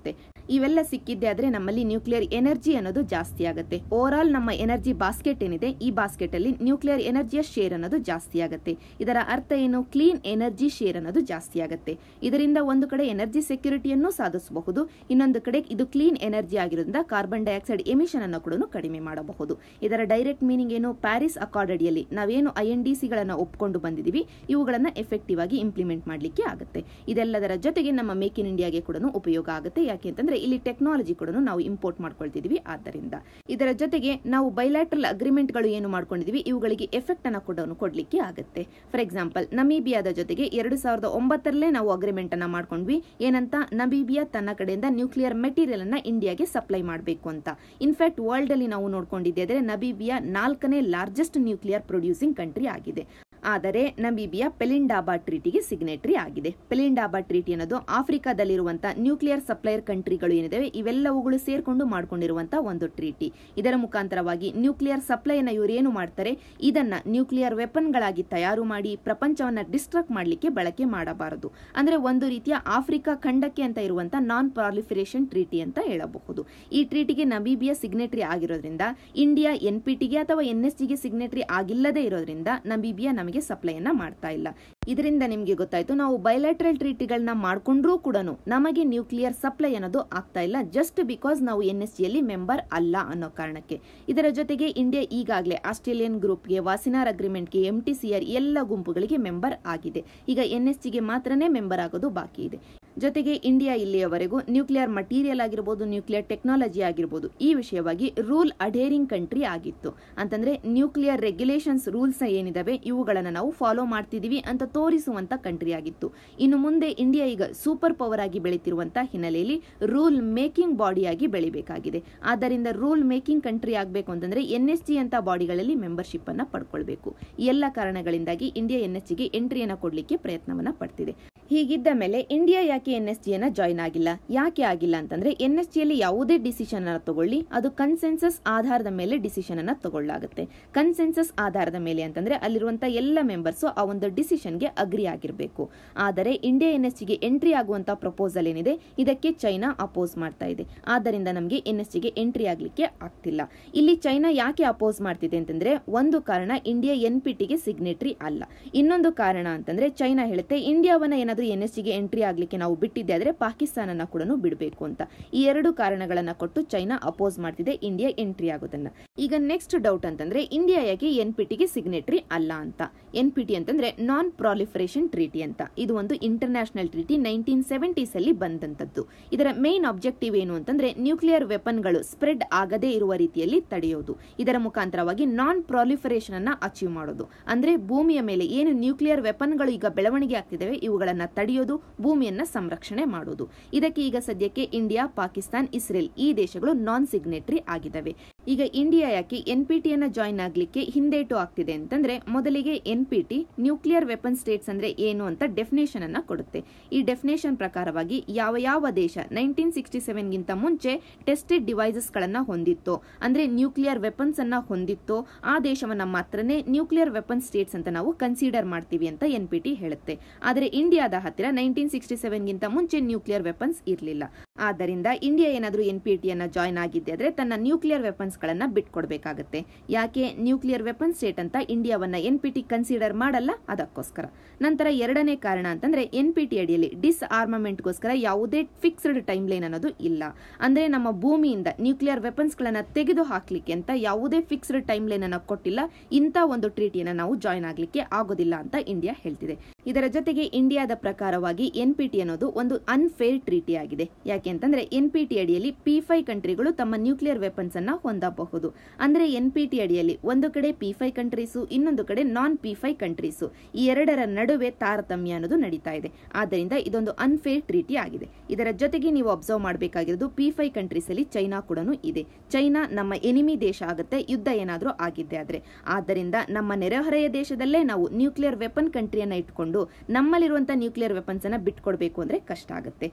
ಇವೆಲ್ಲ ಸಿಕ್ಕಿದ್ದೆ ಆದ್ರೆ ನಮ್ಮಲ್ಲಿ ನ್ಯೂಕ್ಲಿಯರ್ ಎನರ್ಜಿ ಅನ್ನೋದು ಜಾಸ್ತಿ ಆಗುತ್ತೆ ಓವರ್ ಆಲ್ ನಮ್ಮ ಎನರ್ಜಿ ಬಾಸ್ಕೆಟ್ ಏನಿದೆ ಈ ಬಾಸ್ಕೆಟ್ ಅಲ್ಲಿ ನ್ಯೂಕ್ಲಿಯರ್ ಎನರ್ಜಿಯ ಶೇರ್ ಅನ್ನೋದು ಜಾಸ್ತಿ ಆಗುತ್ತೆ ಇದರ ಅರ್ಥ ಏನು ಕ್ಲೀನ್ ಎನರ್ಜಿ ಶೇರ್ ಅನ್ನೋದು ಜಾಸ್ತಿ ಆಗುತ್ತೆ ಇದರಿಂದ ಒಂದು ಕಡೆ ಎನರ್ಜಿ ಸೆಕ್ಯೂರಿಟಿಯನ್ನು ಸಾಧಿಸಬಹುದು ಇನ್ನೊಂದು ಕಡೆ ಇದು ಕ್ಲೀನ್ ಎನರ್ಜಿ ಆಗಿರೋದ್ರಿಂದ ಕಾರ್ಬನ್ ಡೈಆಕ್ಸೈಡ್ ಎಮಿಷನ್ ಅನ್ನು ಕೂಡ ಕಡಿಮೆ ಮಾಡಬಹುದು ಇದರ ಡೈರೆಕ್ಟ್ ಮೀನಿಂಗ್ ಏನು ಪ್ಯಾರಿಸ್ ಅಕಾರ್ಡ್ ಅಡಿಯಲ್ಲಿ ನಾವೇನು ಐ ಎನ್ ಡಿ ಸಿಗಳನ್ನು ಒಪ್ಕೊಂಡು ಬಂದಿದ್ದೀವಿ ಇವುಗಳನ್ನ ಎಫೆಕ್ಟಿವ್ ಆಗಿ ಇಂಪ್ಲಿಮೆಂಟ್ ಮಾಡಲಿಕ್ಕೆ ಆಗುತ್ತೆ ಇದೆಲ್ಲದರ ಜೊತೆಗೆ ನಮ್ಮ ಮೇಕ್ ಇನ್ ಇಂಡಿಯಾಗೆ ಕೂಡ ಉಪಯೋಗ ಆಗುತ್ತೆ ಯಾಕೆ ಅಂತಂದ್ರೆ ಇಲ್ಲಿ ಟೆಕ್ನಾಲಜಿ ಕೂಡ ನಾವು ಇಂಪೋರ್ಟ್ ಮಾಡ್ಕೊಳ್ತಿದೀವಿ ಆದ್ದರಿಂದ ಇದರ ಜೊತೆಗೆ ನಾವು ಬೈಲ್ಯಾಟ್ರಲ್ ಅಗ್ರಿಮೆಂಟ್ಗಳು ಏನು ಮಾಡ್ಕೊಂಡಿದೀವಿ ಇವುಗಳಿಗೆ ಎಫೆಕ್ಟ್ ಅನ್ನ ಕೂಡ ಕೊಡ್ಲಿಕ್ಕೆ ಆಗುತ್ತೆ ಫಾರ್ ಎಕ್ಸಾಂಪಲ್ ನಮೀಬಿಯಾದ ಜೊತೆಗೆ ಎರಡು ಸಾವಿರದ ಒಂಬತ್ತರಲ್ಲೇ ನಾವು ಅಗ್ರಿಮೆಂಟ್ ಅನ್ನ ಮಾಡ್ಕೊಂಡ್ವಿ ಏನಂತ ನಮೀಬಿಯಾ ತನ್ನ ಕಡೆಯಿಂದ ನ್ಯೂಕ್ಲಿಯರ್ ಮೆಟೀರಿಯಲ್ ಅನ್ನ ಇಂಡಿಯಾಗೆ ಸಪ್ಲೈ ಮಾಡಬೇಕು ಅಂತ ಇನ್ಫ್ಯಾಕ್ಟ್ ವರ್ಲ್ಡ್ ಅಲ್ಲಿ ನಾವು ನೋಡ್ಕೊಂಡಿದ್ದೆ ನಮೀಬಿಯಾ ನಾಲ್ಕನೇ ಲಾರ್ಜೆಸ್ಟ್ ನ್ಯೂಕ್ಲಿಯರ್ ಪ್ರೊಡ್ಯೂಸಿಂಗ್ ಕಂಟ್ರಿ ಆಗಿದೆ ಆದರೆ ನಮೀಬಿಯಾ ಪೆಲಿಂಡಾಬಾ ಟ್ರೀಟಿಗೆ ಸಿಗ್ನೇಟರಿ ಆಗಿದೆ ಪೆಲಿಂಡಾಬಾ ಟ್ರೀಟಿ ಅನ್ನೋದು ಆಫ್ರಿಕಾದಲ್ಲಿರುವಂತಹ ನ್ಯೂಕ್ಲಿಯರ್ ಸಪ್ಲೈಯರ್ ಕಂಟ್ರಿಗಳು ಏನಿದಾವೆ ಇವೆಲ್ಲವುಗಳು ಸೇರ್ಕೊಂಡು ಮಾಡ್ಕೊಂಡಿರುವಂತಹ ಒಂದು ಟ್ರೀಟಿ ಇದರ ಮುಖಾಂತರವಾಗಿ ನ್ಯೂಕ್ಲಿಯರ್ ಸಪ್ಲೈ ಅನ್ನ ಇವರು ಏನು ಮಾಡ್ತಾರೆ ಇದನ್ನ ನ್ಯೂಕ್ಲಿಯರ್ ವೆಪನ್ಗಳಾಗಿ ತಯಾರು ಮಾಡಿ ಪ್ರಪಂಚವನ್ನ ಡಿಸ್ಟ್ರಕ್ಟ್ ಮಾಡಲಿಕ್ಕೆ ಬಳಕೆ ಮಾಡಬಾರದು ಅಂದ್ರೆ ಒಂದು ರೀತಿಯ ಆಫ್ರಿಕಾ ಖಂಡಕ್ಕೆ ಅಂತ ಇರುವಂತಹ ನಾನ್ ಪ್ರಾಲಿಫರೇಷನ್ ಟ್ರೀಟಿ ಅಂತ ಹೇಳಬಹುದು ಈ ಟ್ರೀಟಿಗೆ ನಮೀಬಿಯಾ ಸಿಗ್ನೇಟರಿ ಆಗಿರೋದ್ರಿಂದ ಇಂಡಿಯಾ ಎನ್ಪಿಟಿಗೆ ಅಥವಾ ಎನ್ಎಸ್ಜಿಗೆ ಸಿಗ್ನೇಟರಿ ಆಗಿಲ್ಲದೆ ಇರೋದ್ರಿಂದ ನಮೀಬಿಯಾ ನಮಗೆ ಸಪ್ಲೈಯನ್ನ ಮಾಡ್ತಾ ಇಲ್ಲ ಇದರಿಂದ ನಿಮಗೆ ಗೊತ್ತಾಯ್ತು ನಾವು ಬಯಲಾಟ್ರಲ್ ಟ್ರೀಟಿಗಳನ್ನ ಮಾಡ್ಕೊಂಡ್ರೂ ಕೂಡ ನಮಗೆ ನ್ಯೂಕ್ಲಿಯರ್ ಸಪ್ಲೈ ಅನ್ನೋದು ಆಗ್ತಾ ಇಲ್ಲ ಜಸ್ಟ್ ಬಿಕಾಸ್ ನಾವು ಎನ್ ಎಸ್ ಜಿಯಲ್ಲಿ ಮೆಂಬರ್ ಅಲ್ಲ ಅನ್ನೋ ಕಾರಣಕ್ಕೆ ಇದರ ಜೊತೆಗೆ ಇಂಡಿಯಾ ಈಗಾಗಲೇ ಆಸ್ಟ್ರೇಲಿಯನ್ ಗ್ರೂಪ್ಗೆ ವಾಸಿನಾರ್ ಅಗ್ರಿಮೆಂಟ್ಗೆ ಎಂ ಟಿ ಸಿ ಆರ್ ಎಲ್ಲ ಗುಂಪುಗಳಿಗೆ ಮೆಂಬರ್ ಆಗಿದೆ ಈಗ ಎನ್ ಎಸ್ ಜಿಗೆ ಮಾತ್ರನೇ ಮೆಂಬರ್ ಆಗೋದು ಬಾಕಿ ಇದೆ ಜೊತೆಗೆ ಇಂಡಿಯಾ ಇಲ್ಲಿಯವರೆಗೂ ನ್ಯೂಕ್ಲಿಯರ್ ಮಟೀರಿಯಲ್ ಆಗಿರ್ಬೋದು ನ್ಯೂಕ್ಲಿಯರ್ ಟೆಕ್ನಾಲಜಿ ಆಗಿರ್ಬೋದು ಈ ವಿಷಯವಾಗಿ ರೂಲ್ ಅಡೇರಿಂಗ್ ಕಂಟ್ರಿ ಆಗಿತ್ತು ಅಂತಂದ್ರೆ ನ್ಯೂಕ್ಲಿಯರ್ ರೆಗ್ಯುಲೇಷನ್ಸ್ ರೂಲ್ಸ್ ಏನಿದಾವೆ ಇವುಗಳನ್ನು ನಾವು ಫಾಲೋ ಮಾಡ್ತಿದೀವಿ ಅಂತ ತೋರಿಸುವಂತ ಕಂಟ್ರಿ ಆಗಿತ್ತು ಇನ್ನು ಮುಂದೆ ಇಂಡಿಯಾ ಈಗ ಸೂಪರ್ ಪವರ್ ಆಗಿ ಬೆಳೀತಿರುವಂತಹ ಹಿನ್ನೆಲೆಯಲ್ಲಿ ರೂಲ್ ಮೇಕಿಂಗ್ ಬಾಡಿಯಾಗಿ ಬೆಳಿಬೇಕಾಗಿದೆ ಆದ್ದರಿಂದ ರೂಲ್ ಮೇಕಿಂಗ್ ಕಂಟ್ರಿ ಆಗಬೇಕು ಅಂತಂದ್ರೆ ಎನ್ ಎಸ್ ಜಿ ಅಂತ ಬಾಡಿಗಳಲ್ಲಿ ಮೆಂಬರ್ಶಿಪ್ ಅನ್ನ ಪಡ್ಕೊಳ್ಬೇಕು ಈ ಎಲ್ಲ ಕಾರಣಗಳಿಂದಾಗಿ ಇಂಡಿಯಾ ಎನ್ ಎಸ್ ಜಿಗೆ ಎಂಟ್ರಿಯನ್ನ ಕೊಡ್ಲಿಕ್ಕೆ ಪ್ರಯತ್ನವನ್ನ ಪಡ್ತಿದೆ ಹೀಗಿದ್ದ ಮೇಲೆ ಇಂಡಿಯಾ ಯಾಕೆ ಎನ್ ಎಸ್ ಜಿಯನ್ನ ಜಾಯ್ನ್ ಆಗಿಲ್ಲ ಯಾಕೆ ಆಗಿಲ್ಲ ಅಂತಂದ್ರೆ ಎನ್ ಎಸ್ ಜಿಯಲ್ಲಿ ಯಾವುದೇ ಡಿಸಿಷನ್ ಅನ್ನ ತಗೊಳ್ಳಿ ಅದು ಕನ್ಸೆನ್ಸಸ್ ಆಧಾರದ ಮೇಲೆ ಡಿಸಿಷನ್ ಅನ್ನ ತಗೊಳ್ಳಾಗುತ್ತೆ ಕನ್ಸೆನ್ಸಸ್ ಆಧಾರದ ಮೇಲೆ ಅಂತಂದ್ರೆ ಅಲ್ಲಿರುವಂತಹ ಎಲ್ಲ ಮೆಂಬರ್ಸ್ ಆ ಒಂದು ಡಿಸಿಷನ್ಗೆ ಅಗ್ರಿ ಆಗಿರಬೇಕು ಆದರೆ ಇಂಡಿಯಾ ಎನ್ ಎಸ್ ಜಿಗೆ ಎಂಟ್ರಿ ಆಗುವಂತಹ ಪ್ರಪೋಸಲ್ ಏನಿದೆ ಇದಕ್ಕೆ ಚೈನಾ ಅಪೋಸ್ ಮಾಡ್ತಾ ಇದೆ ಆದ್ದರಿಂದ ನಮಗೆ ಎನ್ ಎಸ್ ಜಿಗೆ ಎಂಟ್ರಿ ಆಗ್ಲಿಕ್ಕೆ ಆಗ್ತಿಲ್ಲ ಇಲ್ಲಿ ಚೈನಾ ಯಾಕೆ ಅಪೋಸ್ ಮಾಡ್ತಿದೆ ಅಂತಂದ್ರೆ ಒಂದು ಕಾರಣ ಇಂಡಿಯಾ ಎನ್ ಪಿ ಟಿಗೆ ಸಿಗ್ನೇಟರಿ ಅಲ್ಲ ಇನ್ನೊಂದು ಕಾರಣ ಅಂತಂದ್ರೆ ಚೈನಾ ಹೇಳುತ್ತೆ ಇಂಡಿಯಾವನ್ನ ಏನಾದ್ರೂ ಎನ್ ಎಸ್ ಜಿಗೆ ಎಂಟ್ರಿ ಆಗ್ಲಿಕ್ಕೆ ನಾವು ಬಿಟ್ಟಿದ್ದೆ ಆದ್ರೆ ಪಾಕಿಸ್ತಾನನ ಕೂಡ ಬಿಡಬೇಕು ಅಂತ ಈ ಎರಡು ಕಾರಣಗಳನ್ನ ಕೊಟ್ಟು ಚೈನಾ ಅಪೋಸ್ ಮಾಡ್ತಿದೆ ಇಂಡಿಯಾ ಎಂಟ್ರಿ ಆಗೋದನ್ನ ಈಗ ನೆಕ್ಸ್ಟ್ ಡೌಟ್ ಅಂತಂದ್ರೆ ಇಂಡಿಯಾ ಯಾಕೆ ಎನ್ ಪಿ ಟಿಗೆ ಸಿಗ್ನೇಟರಿ ಅಲ್ಲ ಅಂತ ಎನ್ ಪಿ ಟಿ ಅಂತಂದ್ರೆ ನಾನ್ ಪ್ರಾಲಿಫರೇಷನ್ ಟ್ರೀಟಿ ಅಂತ ಇದು ಒಂದು ಇಂಟರ್ನ್ಯಾಷನಲ್ ಟ್ರೀಟಿ ನೈನ್ಟೀನ್ ಸೆವೆಂಟೀಸ್ ಅಲ್ಲಿ ಬಂದಂತದ್ದು ಇದರ ಮೇನ್ ಆಬ್ಜೆಕ್ಟಿವ್ ಏನು ಅಂತಂದ್ರೆ ನ್ಯೂಕ್ಲಿಯರ್ ವೆಪನ್ಗಳು ಸ್ಪ್ರೆಡ್ ಆಗದೇ ಇರುವ ರೀತಿಯಲ್ಲಿ ತಡೆಯೋದು ಇದರ ಮುಖಾಂತರವಾಗಿ ನಾನ್ ಪ್ರಾಲಿಫರೇಷನ್ ಅನ್ನ ಅಚೀವ್ ಮಾಡೋದು ಅಂದ್ರೆ ಭೂಮಿಯ ಮೇಲೆ ಏನು ನ್ಯೂಕ್ಲಿಯರ್ ವೆಪನ್ಗಳು ಈಗ ಬೆಳವಣಿಗೆ ಆಗ್ತಿದ್ದಾವೆ ಇವುಗಳನ್ನ ತಡೆಯೋದು ಭೂಮಿಯನ್ನ ಸಂರಕ್ಷಣೆ ಮಾಡೋದು ಇದಕ್ಕೆ ಈಗ ಸದ್ಯಕ್ಕೆ ಇಂಡಿಯಾ ಪಾಕಿಸ್ತಾನ್ ಇಸ್ರೇಲ್ ಈ ದೇಶಗಳು ನಾನ್ ಸಿಗ್ನೇಟರಿ ಆಗಿದ್ದಾವೆ ಈಗ ಇಂಡಿಯಾ ಯಾಕೆ ಎನ್ ಪಿ ಟಿಯನ್ನ ಜಾಯಿನ್ ಆಗ್ಲಿಕ್ಕೆ ಹಿಂದೇಟು ಆಗ್ತಿದೆ ಅಂತಂದ್ರೆ ಮೊದಲಿಗೆ N P T nuclear weapon states ಅಂದ್ರೆ ಏನು ಅಂತ ಡೆಫಿನೇಷನ್ ಅನ್ನ ಕೊಡುತ್ತೆ ಈ ಡೆಫಿನೇಷನ್ ಪ್ರಕಾರವಾಗಿ ಯಾವ ಯಾವ ದೇಶ ನೈನ್ಟೀನ್ ಸಿಕ್ಸ್ಟಿ ಸೆವೆನ್ ಗಿಂತ ಮುಂಚೆ ಟೆಸ್ಟೆಡ್ ಡಿವೈಸಸ್ ಗಳನ್ನ ಹೊಂದಿತ್ತೋ ಅಂದ್ರೆ ನ್ಯೂಕ್ಲಿಯರ್ ವೆಪನ್ಸ್ ಅನ್ನ ಹೊಂದಿತ್ತೋ ಆ ದೇಶವನ್ನ ಮಾತ್ರನೇ ನ್ಯೂಕ್ಲಿಯರ್ ವೆಪನ್ ಸ್ಟೇಟ್ಸ್ ಅಂತ ನಾವು ಕನ್ಸಿಡರ್ ಮಾಡ್ತೀವಿ ಅಂತ ಎನ್ ಪಿ ಟಿ ಹೇಳುತ್ತೆ ಆದರೆ ಇಂಡಿಯಾದ ಹತ್ತಿರ ನೈನ್ಟೀನ್ ಸಿಕ್ಸ್ಟಿ ಸೆವೆನ್ ಗಿಂತ ಮುಂಚೆ ನ್ಯೂಕ್ಲಿಯರ್ ವೆಪನ್ಸ್ ಇರಲಿಲ್ಲ ಆದ್ದರಿಂದ ಇಂಡಿಯಾ ಏನಾದರೂ ಎನ್ ಪಿ ಟಿಯನ್ನ ಜಾಯ್ನ್ ಆಗಿದ್ದೆ ಆದ್ರೆ ತನ್ನ ನ್ಯೂಕ್ಲಿಯರ್ ವೆಪನ್ಸ್ ಗಳನ್ನ ಬಿಟ್ಕೊಡ್ಬೇಕಾಗತ್ತೆ ಯಾಕೆ ನ್ಯೂಕ್ಲಿಯರ್ ವೆಪನ್ ಸ್ಟೇಟ್ ಅಂತ ಇಂಡಿಯಾವನ್ನ ಎನ್ ಪಿ ಟಿ ಕನ್ಸಿಡರ್ ಮಾಡಲ್ಲ ಅದಕ್ಕೋಸ್ಕರ ನಂತರ ಎರಡನೇ ಕಾರಣ ಅಂತಂದ್ರೆ ಎನ್ ಪಿ ಟಿ ಅಡಿಯಲ್ಲಿ ಡಿಸ್ ಆರ್ಮಮೆಂಟ್ಗೋಸ್ಕರ ಯಾವುದೇ ಫಿಕ್ಸ್ಡ್ ಟೈಮ್ ಲೈನ್ ಅನ್ನೋದು ಇಲ್ಲ ಅಂದ್ರೆ ನಮ್ಮ ಭೂಮಿಯಿಂದ ನ್ಯೂಕ್ಲಿಯರ್ ವೆಪನ್ಸ್ ಗಳನ್ನ ತೆಗೆದು ಹಾಕ್ಲಿಕ್ಕೆ ಅಂತ ಯಾವುದೇ ಫಿಕ್ಸ್ಡ್ ಟೈಮ್ ಲೈನ್ ಅನ್ನ ಕೊಟ್ಟಿಲ್ಲ ಇಂಥ ಒಂದು ಟ್ರೀಟಿಯನ್ನ ನಾವು ಜಾಯ್ನ್ ಆಗ್ಲಿಕ್ಕೆ ಆಗೋದಿಲ್ಲ ಅಂತ ಇಂಡಿಯಾ ಹೇಳ್ತಿದೆ ಇದರ ಜೊತೆಗೆ ಇಂಡಿಯಾದ ಪ್ರಕಾರವಾಗಿ ಎನ್ ಪಿ ಟಿ ಅನ್ನೋದು ಒಂದು ಅನ್ಫೇರ್ ಟ್ರೀಟಿ ಆಗಿದೆ ಯಾಕೆ ಅಂತಂದ್ರೆ ಎನ್ ಪಿ ಟಿ ಅಡಿಯಲ್ಲಿ ಪಿ ಫೈ ಕಂಟ್ರಿಗಳು ತಮ್ಮ ನ್ಯೂಕ್ಲಿಯರ್ ವೆಪನ್ಸ್ ಅನ್ನ ಹೊಂದಬಹುದು ಅಂದ್ರೆ ಎನ್ ಪಿ ಟಿ ಅಡಿಯಲ್ಲಿ ಒಂದು ಕಡೆ ಪಿ ಫೈ ಕಂಟ್ರೀಸು ಇನ್ನೊಂದು ಕಡೆ ನಾನ್ ಪಿ ಫೈ ಕಂಟ್ರೀಸು ಈ ಎರಡರ ನಡುವೆ ತಾರತಮ್ಯ ಅನ್ನೋದು ನಡೀತಾ ಇದೆ ಆದ್ದರಿಂದ ಇದೊಂದು ಅನ್ಫೇರ್ ಟ್ರೀಟಿ ಆಗಿದೆ ಇದರ ಜೊತೆಗೆ ನೀವು ಅಬ್ಸರ್ವ್ ಮಾಡಬೇಕಾಗಿರೋದು ಪಿ ಫೈ ಕಂಟ್ರೀಸ್ ಅಲ್ಲಿ ಚೈನಾ ಕೂಡ ಇದೆ ಚೈನಾ ನಮ್ಮ ಎನಿಮಿ ದೇಶ ಆಗುತ್ತೆ ಯುದ್ಧ ಏನಾದರೂ ಆಗಿದ್ದೆ ಆದ್ರೆ ಆದ್ದರಿಂದ ನಮ್ಮ ನೆರೆಹೊರೆಯ ದೇಶದಲ್ಲೇ ನಾವು ನ್ಯೂಕ್ಲಿಯರ್ ವೆಪನ್ ಕಂಟ್ರಿಯನ್ನ ಇಟ್ಕೊಂಡು ನಮ್ಮಲ್ಲಿರುವಂತಹ ನ್ಯೂಕ್ಲಿಯರ್ ವೆಪನ್ಸ್ ಅನ್ನ ಬಿಟ್ಕೊಡ್ಬೇಕು ಅಂದ್ರೆ ಕಷ್ಟ ಆಗುತ್ತೆ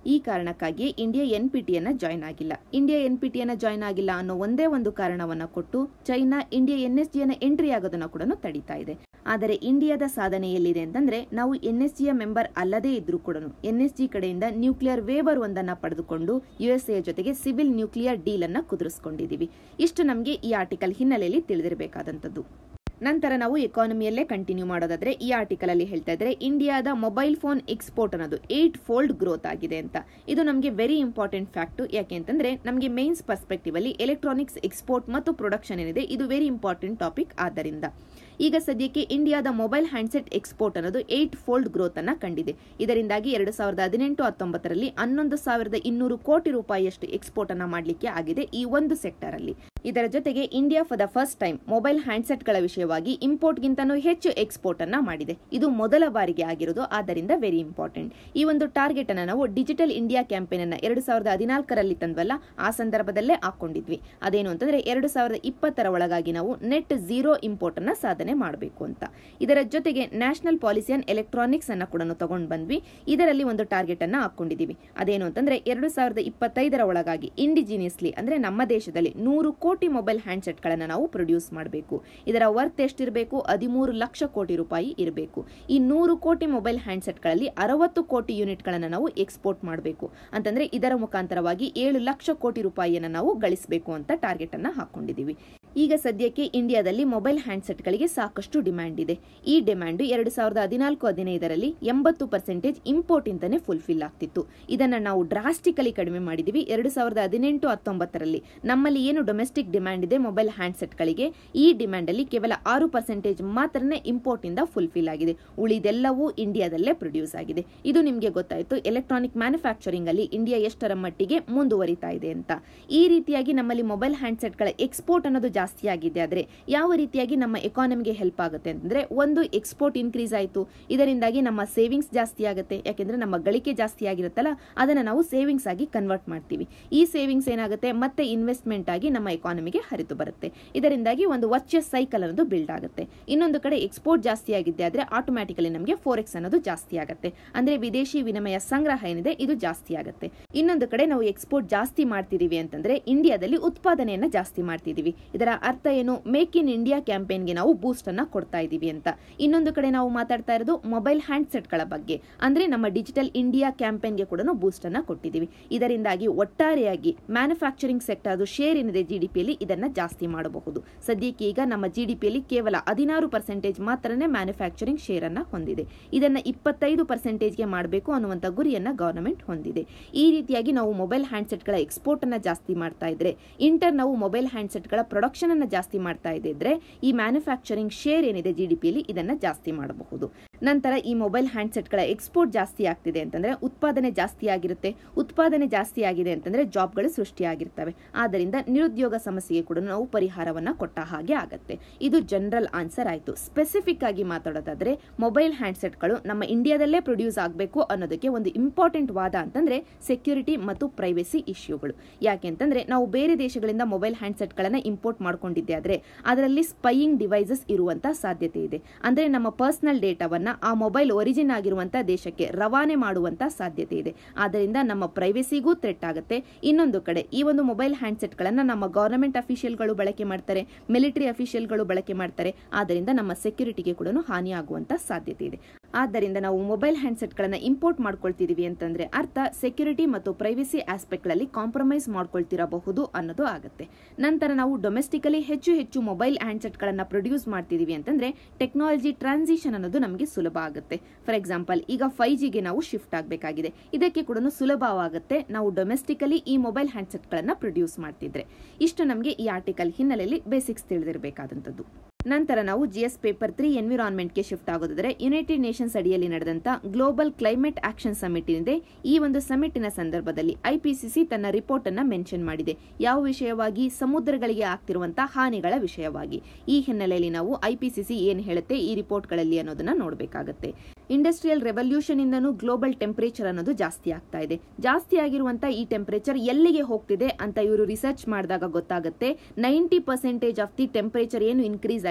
ಈ ಕಾರಣಕ್ಕಾಗಿ ಇಂಡಿಯಾ ಎನ್ ಪಿ ಟಿಯನ್ನ ಜಾಯ್ನ್ ಆಗಿಲ್ಲ ಇಂಡಿಯಾ ಎನ್ ಪಿ ಟಿಯನ್ನ ಜಾಯ್ನ್ ಆಗಿಲ್ಲ ಅನ್ನೋ ಒಂದೇ ಒಂದು ಕಾರಣವನ್ನ ಕೊಟ್ಟು ಚೈನಾ ಇಂಡಿಯಾ ಎನ್ ಎಸ್ ಜಿಯನ್ನ ಎಂಟ್ರಿ ಆಗೋದನ್ನ ಕೂಡ ತಡೀತಾ ಇದೆ ಆದರೆ ಇಂಡಿಯಾದ ಸಾಧನೆ ಎಲ್ಲಿದೆ ಅಂತಂದ್ರೆ ನಾವು ಎನ್ ಎಸ್ ಜಿಯ ಮೆಂಬರ್ ಅಲ್ಲದೇ ಇದ್ರೂ ಕೂಡ ಎನ್ ಎಸ್ ಜಿ ಕಡೆಯಿಂದ ನ್ಯೂಕ್ಲಿಯರ್ ವೇವರ್ ಒಂದನ್ನ ಪಡೆದುಕೊಂಡು ಯುಎಸ್ಎ ಜೊತೆಗೆ ಸಿವಿಲ್ ನ್ಯೂಕ್ಲಿಯರ್ ಡೀಲ್ ಅನ್ನ ಕುದುರಿಸಿಕೊಂಡಿದ್ದೀವಿ ಇಷ್ಟು ನಮಗೆ ಈ ಆರ್ಟಿಕಲ್ ಹಿನ್ನೆಲೆಯಲ್ಲಿ ತಿಳಿದಿರಬೇಕಾದಂತದ್ದು ನಂತರ ನಾವು ಎಕಾನಮಿಯಲ್ಲೇ ಕಂಟಿನ್ಯೂ ಮಾಡೋದಾದ್ರೆ ಈ ಆರ್ಟಿಕಲ್ ಅಲ್ಲಿ ಹೇಳ್ತಾ ಇದ್ರೆ ಇಂಡಿಯಾದ ಮೊಬೈಲ್ ಫೋನ್ ಎಕ್ಸ್ಪೋರ್ಟ್ ಅನ್ನೋದು ಏಟ್ ಫೋಲ್ಡ್ ಗ್ರೋತ್ ಆಗಿದೆ ಅಂತ ಇದು ನಮಗೆ ವೆರಿ ಇಂಪಾರ್ಟೆಂಟ್ ಫ್ಯಾಕ್ಟ್ ಯಾಕೆ ಅಂತಂದ್ರೆ ನಮಗೆ ಮೇನ್ಸ್ ಪರ್ಸ್ಪೆಕ್ಟಿವ್ ಅಲ್ಲಿ ಎಲೆಕ್ಟ್ರಾನಿಕ್ಸ್ ಎಕ್ಸ್ಪೋರ್ಟ್ ಮತ್ತು ಪ್ರೊಡಕ್ಷನ್ ಏನಿದೆ ಇದು ವೆರಿ ಇಂಪಾರ್ಟೆಂಟ್ ಟಾಪಿಕ್ ಆದ್ದರಿಂದ ಈಗ ಸದ್ಯಕ್ಕೆ ಇಂಡಿಯಾದ ಮೊಬೈಲ್ ಹ್ಯಾಂಡ್ಸೆಟ್ ಎಕ್ಸ್ಪೋರ್ಟ್ ಅನ್ನೋದು ಏಟ್ ಫೋಲ್ಡ್ ಗ್ರೋತ್ ಅನ್ನ ಕಂಡಿದೆ ಇದರಿಂದಾಗಿ ಎರಡು ಸಾವಿರದ ಹದಿನೆಂಟು ಹತ್ತೊಂಬತ್ತರಲ್ಲಿ ಹನ್ನೊಂದು ಸಾವಿರದ ಇನ್ನೂರು ಕೋಟಿ ರೂಪಾಯಿಯಷ್ಟು ಎಕ್ಸ್ಪೋರ್ಟ್ ಅನ್ನ ಮಾಡಲಿಕ್ಕೆ ಆಗಿದೆ ಈ ಒಂದು ಸೆಕ್ಟರ್ ಅಲ್ಲಿ ಇದರ ಜೊತೆಗೆ India for the first time mobile ಹ್ಯಾಂಡ್ಸೆಟ್ಗಳ ವಿಷಯವಾಗಿ ಇಂಪೋರ್ಟ್ಗಿಂತನೂ ಹೆಚ್ಚು ಎಕ್ಸ್ಪೋರ್ಟ್ ಅನ್ನ ಮಾಡಿದೆ ಇದು ಮೊದಲ ಬಾರಿಗೆ ಆಗಿರೋದು ಆದ್ದರಿಂದ ವೆರಿ ಇಂಪಾರ್ಟೆಂಟ್ ಈ ಒಂದು ಟಾರ್ಗೆಟ್ ಅನ್ನ ನಾವು ಡಿಜಿಟಲ್ ಇಂಡಿಯಾ ಕ್ಯಾಂಪೇನ್ ಅನ್ನ ಎರಡು ಸಾವಿರದ ಹದಿನಾಲ್ಕರಲ್ಲಿ ತಂದ್ವಲ್ಲ ಆ ಸಂದರ್ಭದಲ್ಲೇ ಹಾಕೊಂಡಿದ್ವಿ ಅದೇನು ಅಂತಂದ್ರೆ ಎರಡು ಸಾವಿರದ ಇಪ್ಪತ್ತರ ಒಳಗಾಗಿ ನಾವು ನೆಟ್ ಝೀರೋ ಇಂಪೋರ್ಟ್ ಅನ್ನ ಸಾಧನೆ ಮಾಡಬೇಕು ಅಂತ ಇದರ ಜೊತೆಗೆ ನ್ಯಾಷನಲ್ ಪಾಲಿಸಿ ಆನ್ ಎಲೆಕ್ಟ್ರಾನಿಕ್ಸ್ ಅನ್ನ ಕೂಡ ತಗೊಂಡು ಬಂದ್ವಿ ಇದರಲ್ಲಿ ಒಂದು ಟಾರ್ಗೆಟ್ ಅನ್ನ ಹಾಕೊಂಡಿದೀವಿ ಅದೇನು ಅಂತಂದ್ರೆ ಎರಡು ಸಾವಿರದ ಇಪ್ಪತ್ತೈದರ ಒಳಗಾಗಿ ಇಂಡಿಜಿನಿಯಸ್ಲಿ ಅಂದ್ರೆ ನಮ್ಮ ದೇಶದಲ್ಲಿ ನೂರು ಕೋಟಿ ಮೊಬೈಲ್ ಹ್ಯಾಂಡ್ಸೆಟ್ ಗಳನ್ನ ನಾವು ಪ್ರೊಡ್ಯೂಸ್ ಮಾಡಬೇಕು ಇದರ ವರ್ತ್ ಎಷ್ಟಿರಬೇಕು ಹದಿಮೂರು ಲಕ್ಷ ಕೋಟಿ ರೂಪಾಯಿ ಇರಬೇಕು ಈ ನೂರು ಕೋಟಿ ಮೊಬೈಲ್ ಹ್ಯಾಂಡ್ಸೆಟ್ ಗಳಲ್ಲಿ ಅರವತ್ತು ಕೋಟಿ ಯೂನಿಟ್ ಗಳನ್ನ ನಾವು ಎಕ್ಸ್ಪೋರ್ಟ್ ಮಾಡಬೇಕು ಅಂತಂದ್ರೆ ಇದರ ಮುಖಾಂತರವಾಗಿ ಏಳು ಲಕ್ಷ ಕೋಟಿ ರೂಪಾಯಿಯನ್ನ ನಾವು ಗಳಿಸಬೇಕು ಅಂತ ಟಾರ್ಗೆಟ್ ಅನ್ನ ಹಾಕೊಂಡಿದೀವಿ ಈಗ ಸದ್ಯಕ್ಕೆ ಇಂಡಿಯಾದಲ್ಲಿ ಮೊಬೈಲ್ ಹ್ಯಾಂಡ್ಸೆಟ್ ಗಳಿಗೆ ಸಾಕಷ್ಟು ಡಿಮ್ಯಾಂಡ್ ಇದೆ ಈ ಡಿಮ್ಯಾಂಡ್ ಎರಡು ಸಾವಿರದ ಹದಿನಾಲ್ಕು ಹದಿನೈದರಲ್ಲಿ ಎಂಬತ್ತು ಪರ್ಸೆಂಟೇಜ್ ಇಂಪೋರ್ಟ್ ಇಂತಾನೆ ಫುಲ್ಫಿಲ್ ಆಗ್ತಿತ್ತು ಇದನ್ನ ನಾವು ಡ್ರಾಸ್ಟಿಕಲಿ ಕಡಿಮೆ ಮಾಡಿದೀವಿ ಎರಡು ಸಾವಿರದ ಹದಿನೆಂಟು ಹತ್ತೊಂಬತ್ತರಲ್ಲಿ ನಮ್ಮಲ್ಲಿ ಏನು ಡೊಮೆಸ್ಟಿಕ್ ಡಿಮ್ಯಾಂಡ್ ಇದೆ ಮೊಬೈಲ್ ಹ್ಯಾಂಡ್ಸೆಟ್ ಗಳಿಗೆ ಈ ಡಿಮ್ಯಾಂಡ್ ಅಲ್ಲಿ ಕೇವಲ ಆರು ಪರ್ಸೆಂಟೇಜ್ ಮಾತ್ರನೇ ಇಂಪೋರ್ಟ್ ಇಂದ ಫುಲ್ಫಿಲ್ ಆಗಿದೆ ಉಳಿದೆಲ್ಲವೂ ಇಂಡಿಯಾದಲ್ಲೇ ಪ್ರೊಡ್ಯೂಸ್ ಆಗಿದೆ ಇದು ನಿಮಗೆ ಗೊತ್ತಾಯಿತು ಎಲೆಕ್ಟ್ರಾನಿಕ್ ಮ್ಯಾನುಫ್ಯಾಕ್ಚರಿಂಗ್ ಅಲ್ಲಿ ಇಂಡಿಯಾ ಎಷ್ಟರ ಮಟ್ಟಿಗೆ ಮುಂದುವರಿತಾ ಇದೆ ಅಂತ ಈ ರೀತಿಯಾಗಿ ನಮ್ಮಲ್ಲಿ ಮೊಬೈಲ್ ಹ್ಯಾಂಡ್ಸೆಟ್ ಗಳ ಎಕ್ಸ್ಪೋರ್ಟ್ ಅನ್ನೋದು ಜಾಸ್ತಿ ಆಗಿದೆ ಆದ್ರೆ ಯಾವ ರೀತಿಯಾಗಿ ನಮ್ಮ ಎಕಾನಮಿಗೆ ಹೆಲ್ಪ್ ಆಗುತ್ತೆ ಅಂತಂದ್ರೆ ಒಂದು ಎಕ್ಸ್ಪೋರ್ಟ್ ಇನ್ಕ್ರೀಸ್ ಆಯಿತು ಇದರಿಂದಾಗಿ ನಮ್ಮ ಸೇವಿಂಗ್ಸ್ ಜಾಸ್ತಿ ಆಗುತ್ತೆ ಯಾಕೆಂದ್ರೆ ನಮ್ಮ ಗಳಿಕೆ ಜಾಸ್ತಿ ಆಗಿರುತ್ತಲ್ಲ ಅದನ್ನ ನಾವು ಸೇವಿಂಗ್ಸ್ ಆಗಿ ಕನ್ವರ್ಟ್ ಮಾಡ್ತೀವಿ ಈ ಸೇವಿಂಗ್ಸ್ ಏನಾಗುತ್ತೆ ಮತ್ತೆ ಇನ್ವೆಸ್ಟ್ಮೆಂಟ್ ಆಗಿ ನಮ್ಮ ಎಕಾನಮಿಗೆ ಹರಿತು ಬರುತ್ತೆ ಇದರಿಂದಾಗಿ ಒಂದು ವರ್ಚಸ್ ಸೈಕಲ್ ಅನ್ನೋದು ಬಿಲ್ಡ್ ಆಗುತ್ತೆ ಇನ್ನೊಂದು ಕಡೆ ಎಕ್ಸ್ಪೋರ್ಟ್ ಜಾಸ್ತಿ ಆಗಿದ್ದೆ ಆದ್ರೆ ಆಟೋಮ್ಯಾಟಿಕಲಿ ನಮಗೆ ಫೋರೆಕ್ಸ್ ಅನ್ನೋದು ಜಾಸ್ತಿ ಆಗುತ್ತೆ ಅಂದ್ರೆ ವಿದೇಶಿ ವಿನಿಮಯ ಸಂಗ್ರಹ ಏನಿದೆ ಇದು ಜಾಸ್ತಿ ಆಗುತ್ತೆ ಇನ್ನೊಂದು ಕಡೆ ನಾವು ಎಕ್ಸ್ಪೋರ್ಟ್ ಜಾಸ್ತಿ ಮಾಡ್ತಿದೀವಿ ಅಂತಂದ್ರೆ ಇಂಡಿಯಾದಲ್ಲಿ ಉತ್ಪಾದನೆಯನ್ನ ಜಾಸ್ತಿ ಮಾಡ್ತಿದೀವಿ ಇದರ ಅರ್ಥ ಏನು ಮೇಕ್ ಇನ್ ಇಂಡಿಯಾ ಕ್ಯಾಂಪೇನ್ಗೆ ನಾವು ಬೂಸ್ಟ್ ಅನ್ನ ಕೊಡ್ತಾ ಇದೀವಿ ಅಂತ ಇನ್ನೊಂದು ಕಡೆ ನಾವು ಮಾತಾಡ್ತಾ ಇರೋದು ಮೊಬೈಲ್ ಹ್ಯಾಂಡ್ಸೆಟ್ ಗಳ ಬಗ್ಗೆ ಅಂದ್ರೆ ನಮ್ಮ ಡಿಜಿಟಲ್ ಇಂಡಿಯಾ ಕ್ಯಾಂಪೇನ್ಗೆ ಕೂಡ ಬೂಸ್ಟ್ ಅನ್ನ ಕೊಟ್ಟಿದ್ದೀವಿ ಇದರಿಂದಾಗಿ ಒಟ್ಟಾರೆಯಾಗಿ ಮ್ಯಾನುಫ್ಯಾಕ್ಚರಿಂಗ್ ಸೆಕ್ಟರ್ ಅದು ಶೇರ್ ಏನಿದೆ ಜಿಡಿಪಿಯಲ್ಲಿ ಇದನ್ನ ಜಾಸ್ತಿ ಮಾಡಬಹುದು ಸದ್ಯಕ್ಕೆ ಈಗ ನಮ್ಮ ಜಿಡಿಪಿಯಲ್ಲಿ ಕೇವಲ ಹದಿನಾರು ಪರ್ಸೆಂಟೇಜ್ ಮಾತ್ರನೇ ಮ್ಯಾನುಫ್ಯಾಕ್ಚರಿಂಗ್ ಶೇರ್ ಅನ್ನ ಹೊಂದಿದೆ ಇದನ್ನ ಇಪ್ಪತ್ತೈದು ಪರ್ಸೆಂಟೇಜ್ಗೆ ಮಾಡಬೇಕು ಅನ್ನುವಂತ ಗುರಿಯನ್ನ ಗವರ್ನಮೆಂಟ್ ಹೊಂದಿದೆ ಈ ರೀತಿಯಾಗಿ ನಾವು ಮೊಬೈಲ್ ಹ್ಯಾಂಡ್ಸೆಟ್ ಗಳ ಎಕ್ಸ್ಪೋರ್ಟ್ ಅನ್ನ ಜಾಸ್ತಿ ಮಾಡ್ತಾ ಇದ್ರೆ ಇಂಟರ್ ನಾವು ಮೊಬೈಲ್ ಹ್ಯಾಂಡ್ಸೆಟ್ ಗಳ ಪ್ರೊಡಕ್ಷನ್ ಅನ್ನ ಜಾಸ್ತಿ ಮಾಡ್ತಾ ಇದ್ರೆ ಈ ಮ್ಯಾನುಫ್ಯಾಕ್ಚರಿಂಗ್ ಶೇರ್ ಏನಿದೆ ಜಿಡಿಪಿಯಲ್ಲಿ ಇದನ್ನ ಜಾಸ್ತಿ ಮಾಡಬಹುದು ನಂತರ ಈ ಮೊಬೈಲ್ ಹ್ಯಾಂಡ್ಸೆಟ್ ಗಳ ಎಕ್ಸ್ಪೋರ್ಟ್ ಜಾಸ್ತಿ ಆಗ್ತಿದೆ ಅಂತಂದ್ರೆ ಉತ್ಪಾದನೆ ಜಾಸ್ತಿ ಆಗಿರುತ್ತೆ ಉತ್ಪಾದನೆ ಜಾಸ್ತಿ ಆಗಿದೆ ಅಂತಂದ್ರೆ ಜಾಬ್ಗಳು ಸೃಷ್ಟಿಯಾಗಿರ್ತವೆ ಆದ್ದರಿಂದ ನಿರುದ್ಯೋಗ ಸಮಸ್ಯೆಗೆ ಕೂಡ ನಾವು ಪರಿಹಾರವನ್ನ ಕೊಟ್ಟ ಹಾಗೆ ಆಗತ್ತೆ ಇದು ಜನರಲ್ ಆನ್ಸರ್ ಆಯ್ತು ಸ್ಪೆಸಿಫಿಕ್ ಆಗಿ ಮಾತಾಡೋದಾದ್ರೆ ಮೊಬೈಲ್ ಹ್ಯಾಂಡ್ಸೆಟ್ಗಳು ನಮ್ಮ ಇಂಡಿಯಾದಲ್ಲೇ ಪ್ರೊಡ್ಯೂಸ್ ಆಗಬೇಕು ಅನ್ನೋದಕ್ಕೆ ಒಂದು ಇಂಪಾರ್ಟೆಂಟ್ ವಾದ ಅಂತಂದ್ರೆ ಸೆಕ್ಯೂರಿಟಿ ಮತ್ತು ಪ್ರೈವೇಸಿ ಇಶ್ಯೂಗಳು ಯಾಕೆಂತಂದ್ರೆ ನಾವು ಬೇರೆ ದೇಶಗಳಿಂದ ಮೊಬೈಲ್ ಹ್ಯಾಂಡ್ಸೆಟ್ಗಳನ್ನ ಇಂಪೋರ್ಟ್ ಮಾಡ್ಕೊಂಡಿದ್ದೆ ಆದ್ರೆ ಅದರಲ್ಲಿ ಸ್ಪೈಯಿಂಗ್ ಡಿವೈಸಸ್ ಇರುವಂತ ಸಾಧ್ಯತೆ ಇದೆ ಅಂದ್ರೆ ನಮ್ಮ ಪರ್ಸನಲ್ ಡೇಟಾವನ್ನ ಆ ಮೊಬೈಲ್ ಒರಿಜಿನ್ ಆಗಿರುವಂತ ದೇಶಕ್ಕೆ ರವಾನೆ ಮಾಡುವಂತ ಸಾಧ್ಯತೆ ಇದೆ ಆದ್ದರಿಂದ ನಮ್ಮ ಪ್ರೈವೇಸಿಗೂ ಥ್ರೆಟ್ ಆಗುತ್ತೆ ಇನ್ನೊಂದು ಕಡೆ ಈ ಒಂದು ಮೊಬೈಲ್ ಹ್ಯಾಂಡ್ಸೆಟ್ ಗಳನ್ನ ನಮ್ಮ ಗವರ್ನಮೆಂಟ್ ಅಫಿಷಿಯಲ್ಗಳು ಬಳಕೆ ಮಾಡ್ತಾರೆ ಮಿಲಿಟರಿ ಅಫಿಷಿಯಲ್ಗಳು ಬಳಕೆ ಮಾಡ್ತಾರೆ ಆದ್ದರಿಂದ ನಮ್ಮ ಸೆಕ್ಯೂರಿಟಿಗೆ ಕೂಡ ಹಾನಿಯಾಗುವಂತ ಸಾಧ್ಯತೆ ಇದೆ ಆದ್ದರಿಂದ ನಾವು ಮೊಬೈಲ್ ಹ್ಯಾಂಡ್ಸೆಟ್ ಗಳನ್ನ ಇಂಪೋರ್ಟ್ ಮಾಡ್ಕೊಳ್ತಿದೀವಿ ಅಂತಂದ್ರೆ ಅರ್ಥ ಸೆಕ್ಯೂರಿಟಿ ಮತ್ತು ಪ್ರೈವೇಸಿ ಆಸ್ಪೆಕ್ಟ್ ಗಳಲ್ಲಿ ಕಾಂಪ್ರಮೈಸ್ ಮಾಡ್ಕೊಳ್ತಿರಬಹುದು ಅನ್ನೋದು ಆಗುತ್ತೆ ನಂತರ ನಾವು ಡೊಮೆಸ್ಟಿಕಲಿ ಹೆಚ್ಚು ಹೆಚ್ಚು ಮೊಬೈಲ್ ಹ್ಯಾಂಡ್ಸೆಟ್ ಗಳನ್ನ ಪ್ರೊಡ್ಯೂಸ್ ಮಾಡ್ತಿದೀವಿ ಅಂತಂದ್ರೆ ಟೆಕ್ನಾಲಜಿ ಟ್ರಾನ್ಸಿಷನ್ ಅನ್ನೋದು ನಮಗೆ ಸುಲಭ ಆಗುತ್ತೆ ಫಾರ್ ಎಕ್ಸಾಂಪಲ್ ಈಗ ಫೈವ್ ಜಿಗೆ ನಾವು ಶಿಫ್ಟ್ ಆಗಬೇಕಾಗಿದೆ ಇದಕ್ಕೆ ಕೂಡ ಸುಲಭವಾಗುತ್ತೆ ನಾವು ಡೊಮೆಸ್ಟಿಕಲಿ ಈ ಮೊಬೈಲ್ ಹ್ಯಾಂಡ್ಸೆಟ್ ಗಳನ್ನ ಪ್ರೊಡ್ಯೂಸ್ ಮಾಡ್ತಿದ್ರೆ ಇಷ್ಟು ನಮಗೆ ಈ ಆರ್ಟಿಕಲ್ ಹಿನ್ನೆಲೆಯಲ್ಲಿ ಬೇಸಿಕ್ಸ್ ತಿಳಿದಿರಬೇಕಾದಂತದ್ದು ನಂತರ ನಾವು ಜಿಎಸ್ ಪೇಪರ್ ತ್ರೀ ಎನ್ವಿರಾನ್ಮೆಂಟ್ಗೆ ಶಿಫ್ಟ್ ಆಗೋದಾದ್ರೆ ಯುನೈಟೆಡ್ ನೇಷನ್ಸ್ ಅಡಿಯಲ್ಲಿ ನಡೆದಂತ ಗ್ಲೋಬಲ್ ಕ್ಲೈಮೇಟ್ ಆಕ್ಷನ್ ಸಮಿಟ್ ಇದೆ ಈ ಒಂದು ಸಮಿಟಿನ ಸಂದರ್ಭದಲ್ಲಿ ಐಪಿಸಿಸಿ ತನ್ನ ರಿಪೋರ್ಟ್ ಅನ್ನ ಮೆನ್ಷನ್ ಮಾಡಿದೆ ಯಾವ ವಿಷಯವಾಗಿ ಸಮುದ್ರಗಳಿಗೆ ಆಗ್ತಿರುವಂತಹ ಹಾನಿಗಳ ವಿಷಯವಾಗಿ ಈ ಹಿನ್ನೆಲೆಯಲ್ಲಿ ನಾವು ಐಪಿಸಿಸಿ ಏನ್ ಹೇಳುತ್ತೆ ಈ ರಿಪೋರ್ಟ್ಗಳಲ್ಲಿ ಅನ್ನೋದನ್ನ ನೋಡಬೇಕಾಗತ್ತೆ ಇಂಡಸ್ಟ್ರಿಯಲ್ ರೆವಲ್ಯೂಷನ್ ಇಂದನೂ ಗ್ಲೋಬಲ್ ಟೆಂಪರೇಚರ್ ಅನ್ನೋದು ಜಾಸ್ತಿ ಆಗ್ತಾ ಇದೆ ಜಾಸ್ತಿ ಆಗಿರುವಂತ ಈ ಟೆಂಪರೇಚರ್ ಎಲ್ಲಿಗೆ ಹೋಗ್ತಿದೆ ಅಂತ ಇವರು ರಿಸರ್ಚ್ ಮಾಡಿದಾಗ ಗೊತ್ತಾಗುತ್ತೆ ninety percentage of the temperature ಏನು ಇನ್ಕ್ರೀಸ್